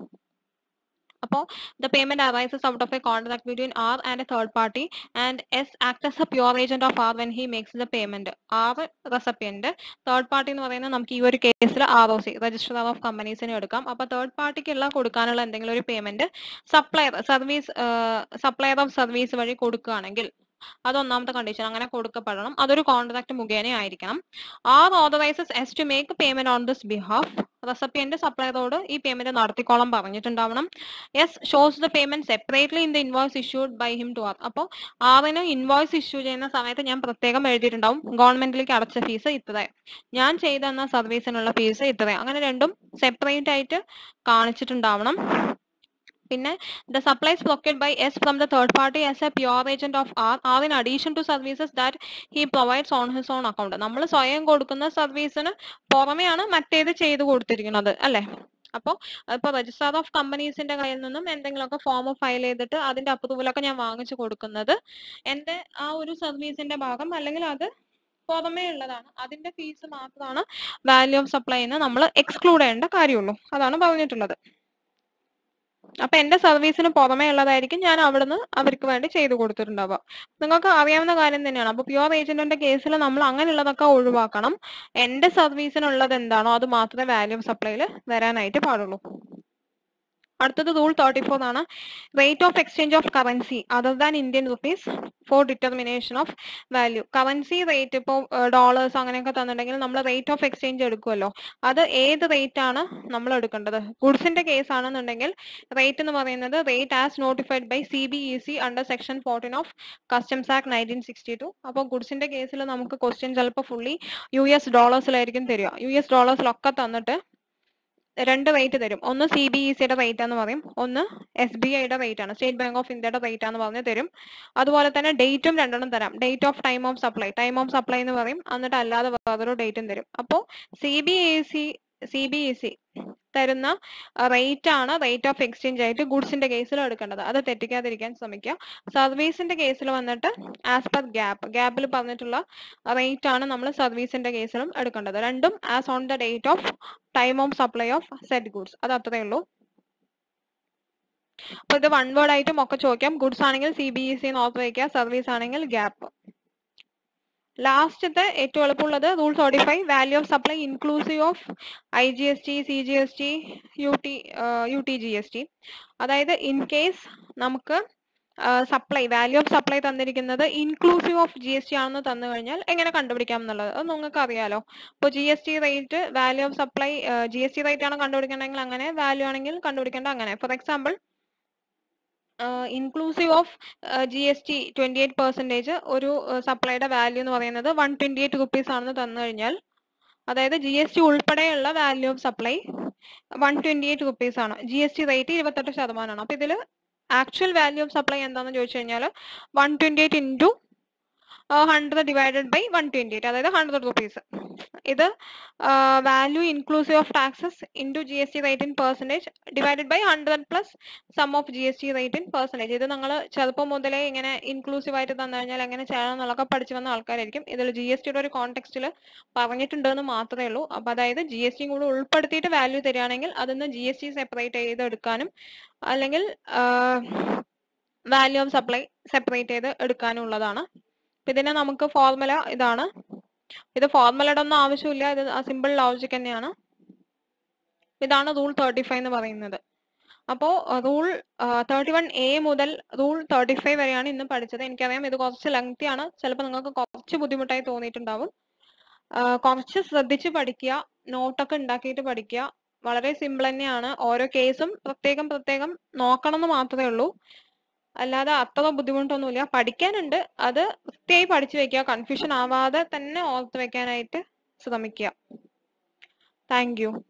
അപ്പോൾ the payment arises out of a contract between R and a third party and S acts as a pure agent of R when he makes the payment R recipient third party എന്ന് പറയുന്നത് നമുക്ക് ഈ ഒരു കേസിൽ R O C register of കമ്പനീസിന് എടുക്കാം അപ്പൊ third പാർട്ടിക്കുള്ള കൊടുക്കാനുള്ള എന്തെങ്കിലും ഒരു payment supplier service supplier of service വഴി കൊടുക്കുകയാണെങ്കിൽ അത് ഒന്നാമത്തെ കണ്ടീഷൻ അങ്ങനെ കൊടുക്കപ്പെടണം അതൊരു കോൺട്രാക്ട് മുഖേന ആയിരിക്കണം R authorises S to make payment on this behalf recipient സപ്ലയറോട് ഈ പേയ്മെന്റ് നടത്തിക്കോളം പറഞ്ഞിട്ടുണ്ടാവണം yes shows the payment separately in the invoice issued by him to R അപ്പോൾ ആറിന് ഇൻവോയ്സ് ഇഷ്യൂ ചെയ്യുന്ന സമയത്ത് ഞാൻ പ്രത്യേകം എഴുതിയിട്ടുണ്ടാവും ഗവൺമെന്റിലേക്ക് അടച്ച ഫീസ് ഇത്ര ഞാൻ ചെയ്തെന്ന സർവീസിനുള്ള ഫീസ് ഇത്ര അങ്ങനെ രണ്ടും സെപ്പറേറ്റ് ആയിട്ട് കാണിച്ചിട്ടുണ്ടാവണം പിന്നെ the supplies procured by S from the third party as a pure agent of R R in addition to services that he provides on his own account നമ്മൾ സ്വയം കൊടുക്കുന്ന സർവീസിന് പുറമെയാണ് മറ്റേത് ചെയ്തു കൊടുത്തിരിക്കുന്നത് അല്ലെ അപ്പോൾ ഇപ്പൊ രജിസ്റ്റർ ഓഫ് കമ്പനീസിന്റെ കയ്യിൽ നിന്നും എന്തെങ്കിലുമൊക്കെ ഫോം ഫയൽ ചെയ്തിട്ട് അതിന്റെ അപ്രൂവലൊക്കെ ഞാൻ വാങ്ങിച്ചു കൊടുക്കുന്നത് എന്റെ ആ ഒരു സർവീസിന്റെ ഭാഗം അല്ലെങ്കിൽ അത് പുറമേ ഉള്ളതാണ് അതിന്റെ ഫീസ് മാത്രമാണ് വാല്യൂ ഓഫ് സപ്ലൈ എന്ന് നമ്മൾ എക്സ്ക്ലൂഡ് ചെയ്യേണ്ട കാര്യമുള്ളൂ അതാണ് പറഞ്ഞിട്ടുള്ളത് അപ്പൊ എന്റെ സർവീസിന് പുറമേ ഉള്ളതായിരിക്കും ഞാൻ അവിടുന്ന് അവർക്ക് വേണ്ടി ചെയ്തു കൊടുത്തിട്ടുണ്ടാവുക നിങ്ങൾക്ക് അറിയാവുന്ന കാര്യം തന്നെയാണ് അപ്പൊ പ്യുവർ ഏജന്റിന്റെ കേസിൽ നമ്മൾ അങ്ങനെയുള്ളതൊക്കെ ഒഴിവാക്കണം എന്റെ സർവീസിനുള്ളത് എന്താണോ അത് മാത്രമേ വാല്യൂ ഓഫ് സപ്ലൈയിൽ വരാനായിട്ട് പാടുള്ളൂ അടുത്തത് റൂൾ തേർട്ടി ഫോർ ആണ് rate of exchange of currency other than Indian rupees for determination of value currency rate ഇപ്പോൾ ഡോളേഴ്സ് അങ്ങനെയൊക്കെ തന്നിട്ടുണ്ടെങ്കിൽ നമ്മൾ റേറ്റ് ഓഫ് എക്സ്ചേഞ്ച് എടുക്കുമല്ലോ അത് ഏത് റേറ്റ് ആണ് നമ്മൾ എടുക്കേണ്ടത് ഗുഡ്സിന്റെ കേസ് ആണെന്നുണ്ടെങ്കിൽ റേറ്റ് എന്ന് പറയുന്നത് rate as notified by C B E C under section fourteen of customs act nineteen sixty two അപ്പോൾ ഗുഡ്സിന്റെ കേസിൽ നമുക്ക് ക്വസ്റ്റ്യൻ ചിലപ്പോൾ ഫുള്ളി യു എസ് ഡോളേഴ്സിലായിരിക്കും തരിക യു എസ് ഡോളേഴ്സിലൊക്കെ തന്നിട്ട് രണ്ട് റേറ്റ് തരും ഒന്ന് സി ബി ഇ സിയുടെ റേറ്റ് എന്ന് പറയും ഒന്ന് എസ് ബി ഐയുടെ റേറ്റ് ആണ് സ്റ്റേറ്റ് ബാങ്ക് ഓഫ് ഇന്ത്യയുടെ റേറ്റ് എന്ന് പറഞ്ഞ് തരും അതുപോലെ തന്നെ ഡേറ്റും രണ്ടെണ്ണം തരാം date of time of supply time of supply എന്ന് പറയും എന്നിട്ട് അല്ലാതെ വേറൊരു ഡേറ്റും തരും അപ്പോൾ C B E C C B E C തരുന്ന റേറ്റ് ആണ് റേറ്റ് ഓഫ് എക്സ്ചേഞ്ച് ആയിട്ട് ഗുഡ്സിന്റെ കേസിൽ എടുക്കേണ്ടത് അത് തെറ്റിക്കാതിരിക്കാൻ ശ്രമിക്കുക സർവീസിന്റെ കേസിൽ വന്നിട്ട് ആസ് പെർ ഗ്യാപ്പ് ഗ്യാപ്പിൽ പറഞ്ഞിട്ടുള്ള റേറ്റ് ആണ് നമ്മൾ സർവീസിന്റെ കേസിലും എടുക്കേണ്ടത് രണ്ടും as on the date of time of supply of set goods അത് അത്രയേ ഉള്ളൂ അപ്പൊ ഇത് വൺ വേർഡ് ആയിട്ടും ഒക്കെ ചോദിക്കാം ഗുഡ്സ് ആണെങ്കിൽ സി ബി ഇ സി എന്ന് ഓർത്ത് വയ്ക്കുക സർവീസ് ആണെങ്കിൽ ഗ്യാപ്പ് ലാസ്റ്റത്തെ ഏറ്റവും എളുപ്പമുള്ളത് rule thirty five value of supply inclusive of I G S T C G S T U T U T G S T അതായത് ഇൻ കേസ് നമുക്ക് supply value of supply തന്നിരിക്കുന്നത് inclusive of G S T ആണെന്ന് തന്നു കഴിഞ്ഞാൽ എങ്ങനെ കണ്ടുപിടിക്കാം എന്നുള്ളത് അത് നിങ്ങൾക്ക് അറിയാലോ ഇപ്പോൾ G S T rate value of supply G S T rate ആണ് കണ്ടുപിടിക്കണമെങ്കിൽ അങ്ങനെ വാല്യൂ ആണെങ്കിൽ കണ്ടുപിടിക്കേണ്ട അങ്ങനെ for example inclusive of G S T twenty eight percentage ഒരു സപ്ലൈയുടെ വാല്യൂ എന്ന് പറയുന്നത് വൺ ട്വന്റി എയ്റ്റ് റുപ്പീസ് ആണെന്ന് തന്നു കഴിഞ്ഞാൽ അതായത് ജി എസ് ടി ഉൾപ്പെടെയുള്ള value of supply one twenty eight rupees ആണ് ജി എസ് ടി റേറ്റ് ഇരുപത്തെട്ട് ശതമാനമാണ് അപ്പൊ ഇതിൽ ആക്ച്വൽ വാല്യൂ ഓഫ് സപ്ലൈ എന്താണെന്ന് ചോദിച്ചു കഴിഞ്ഞാൽ one twenty eight into hundred divided by one twenty eight അതായത് ഹൺഡ്രഡ് റുപ്പീസ് ഇത് value inclusive of taxes into G S T rate in percentage divided by hundred plus sum of G S T rate in percentage ഇത് നിങ്ങൾ ചെറുപ്പം മുതലേ ഇങ്ങനെ inclusive ആയിട്ട് തന്നു കഴിഞ്ഞാൽ എങ്ങനെ ചെയ്യണം എന്നുള്ളതൊക്കെ പഠിച്ചു വന്ന ആൾക്കാരായിരിക്കും ഇതിൽ ജി എസ് ടിയുടെ ഒരു കോണ്ടെക്സ്റ്റിൽ പറഞ്ഞിട്ടുണ്ടെന്ന് മാത്രമേ ഉള്ളൂ അപ്പോൾ അതായത് ജി എസ് ടിയും കൂടി ഉൾപ്പെടുത്തിയിട്ട് വാല്യൂ തരികയാണെങ്കിൽ അതിന്ന് ജി എസ് ടി സെപ്പറേറ്റ് ചെയ്ത് എടുക്കാനും അല്ലെങ്കിൽ വാല്യൂ ഓഫ് സപ്ലൈ സെപ്പറേറ്റ് ചെയ്ത് എടുക്കാനും ഉള്ളതാണ് അപ്പൊ ഇതിന് നമുക്ക് ഫോർമുല ഇതാണ് ഇത് ഫോർമുലയുടെ ഒന്നും ആവശ്യമില്ല ഇത് സിമ്പിൾ ലോജിക് തന്നെയാണ് ഇതാണ് റൂൾ തേർട്ടി ഫൈവ് എന്ന് പറയുന്നത് അപ്പോൾ റൂൾ തേർട്ടി വൺ എ മുതൽ റൂൾ തേർട്ടി ഫൈവ് വരെയാണ് ഇന്ന് പഠിച്ചത് എനിക്കറിയാം ഇത് കുറച്ച് ലെങ്തി ആണ് ചിലപ്പോൾ നിങ്ങൾക്ക് കുറച്ച് ബുദ്ധിമുട്ടായി തോന്നിയിട്ടുണ്ടാവും ആ, കുറച്ച് ശ്രദ്ധിച്ച് പഠിക്കുക നോട്ടൊക്കെ ഉണ്ടാക്കിയിട്ട് പഠിക്കുക വളരെ സിമ്പിൾ തന്നെയാണ് ഓരോ കേസും പ്രത്യേകം പ്രത്യേകം നോക്കണം എന്ന് മാത്രമേ ഉള്ളൂ അല്ലാതെ അത്ര ബുദ്ധിമുട്ടൊന്നുമില്ല പഠിക്കാനുണ്ട് അത് വൃത്തിയായി പഠിച്ചു വെക്കുക കൺഫ്യൂഷൻ ആവാതെ തന്നെ ഓർത്ത് വെക്കാനായിട്ട് ശ്രമിക്കുക താങ്ക് യു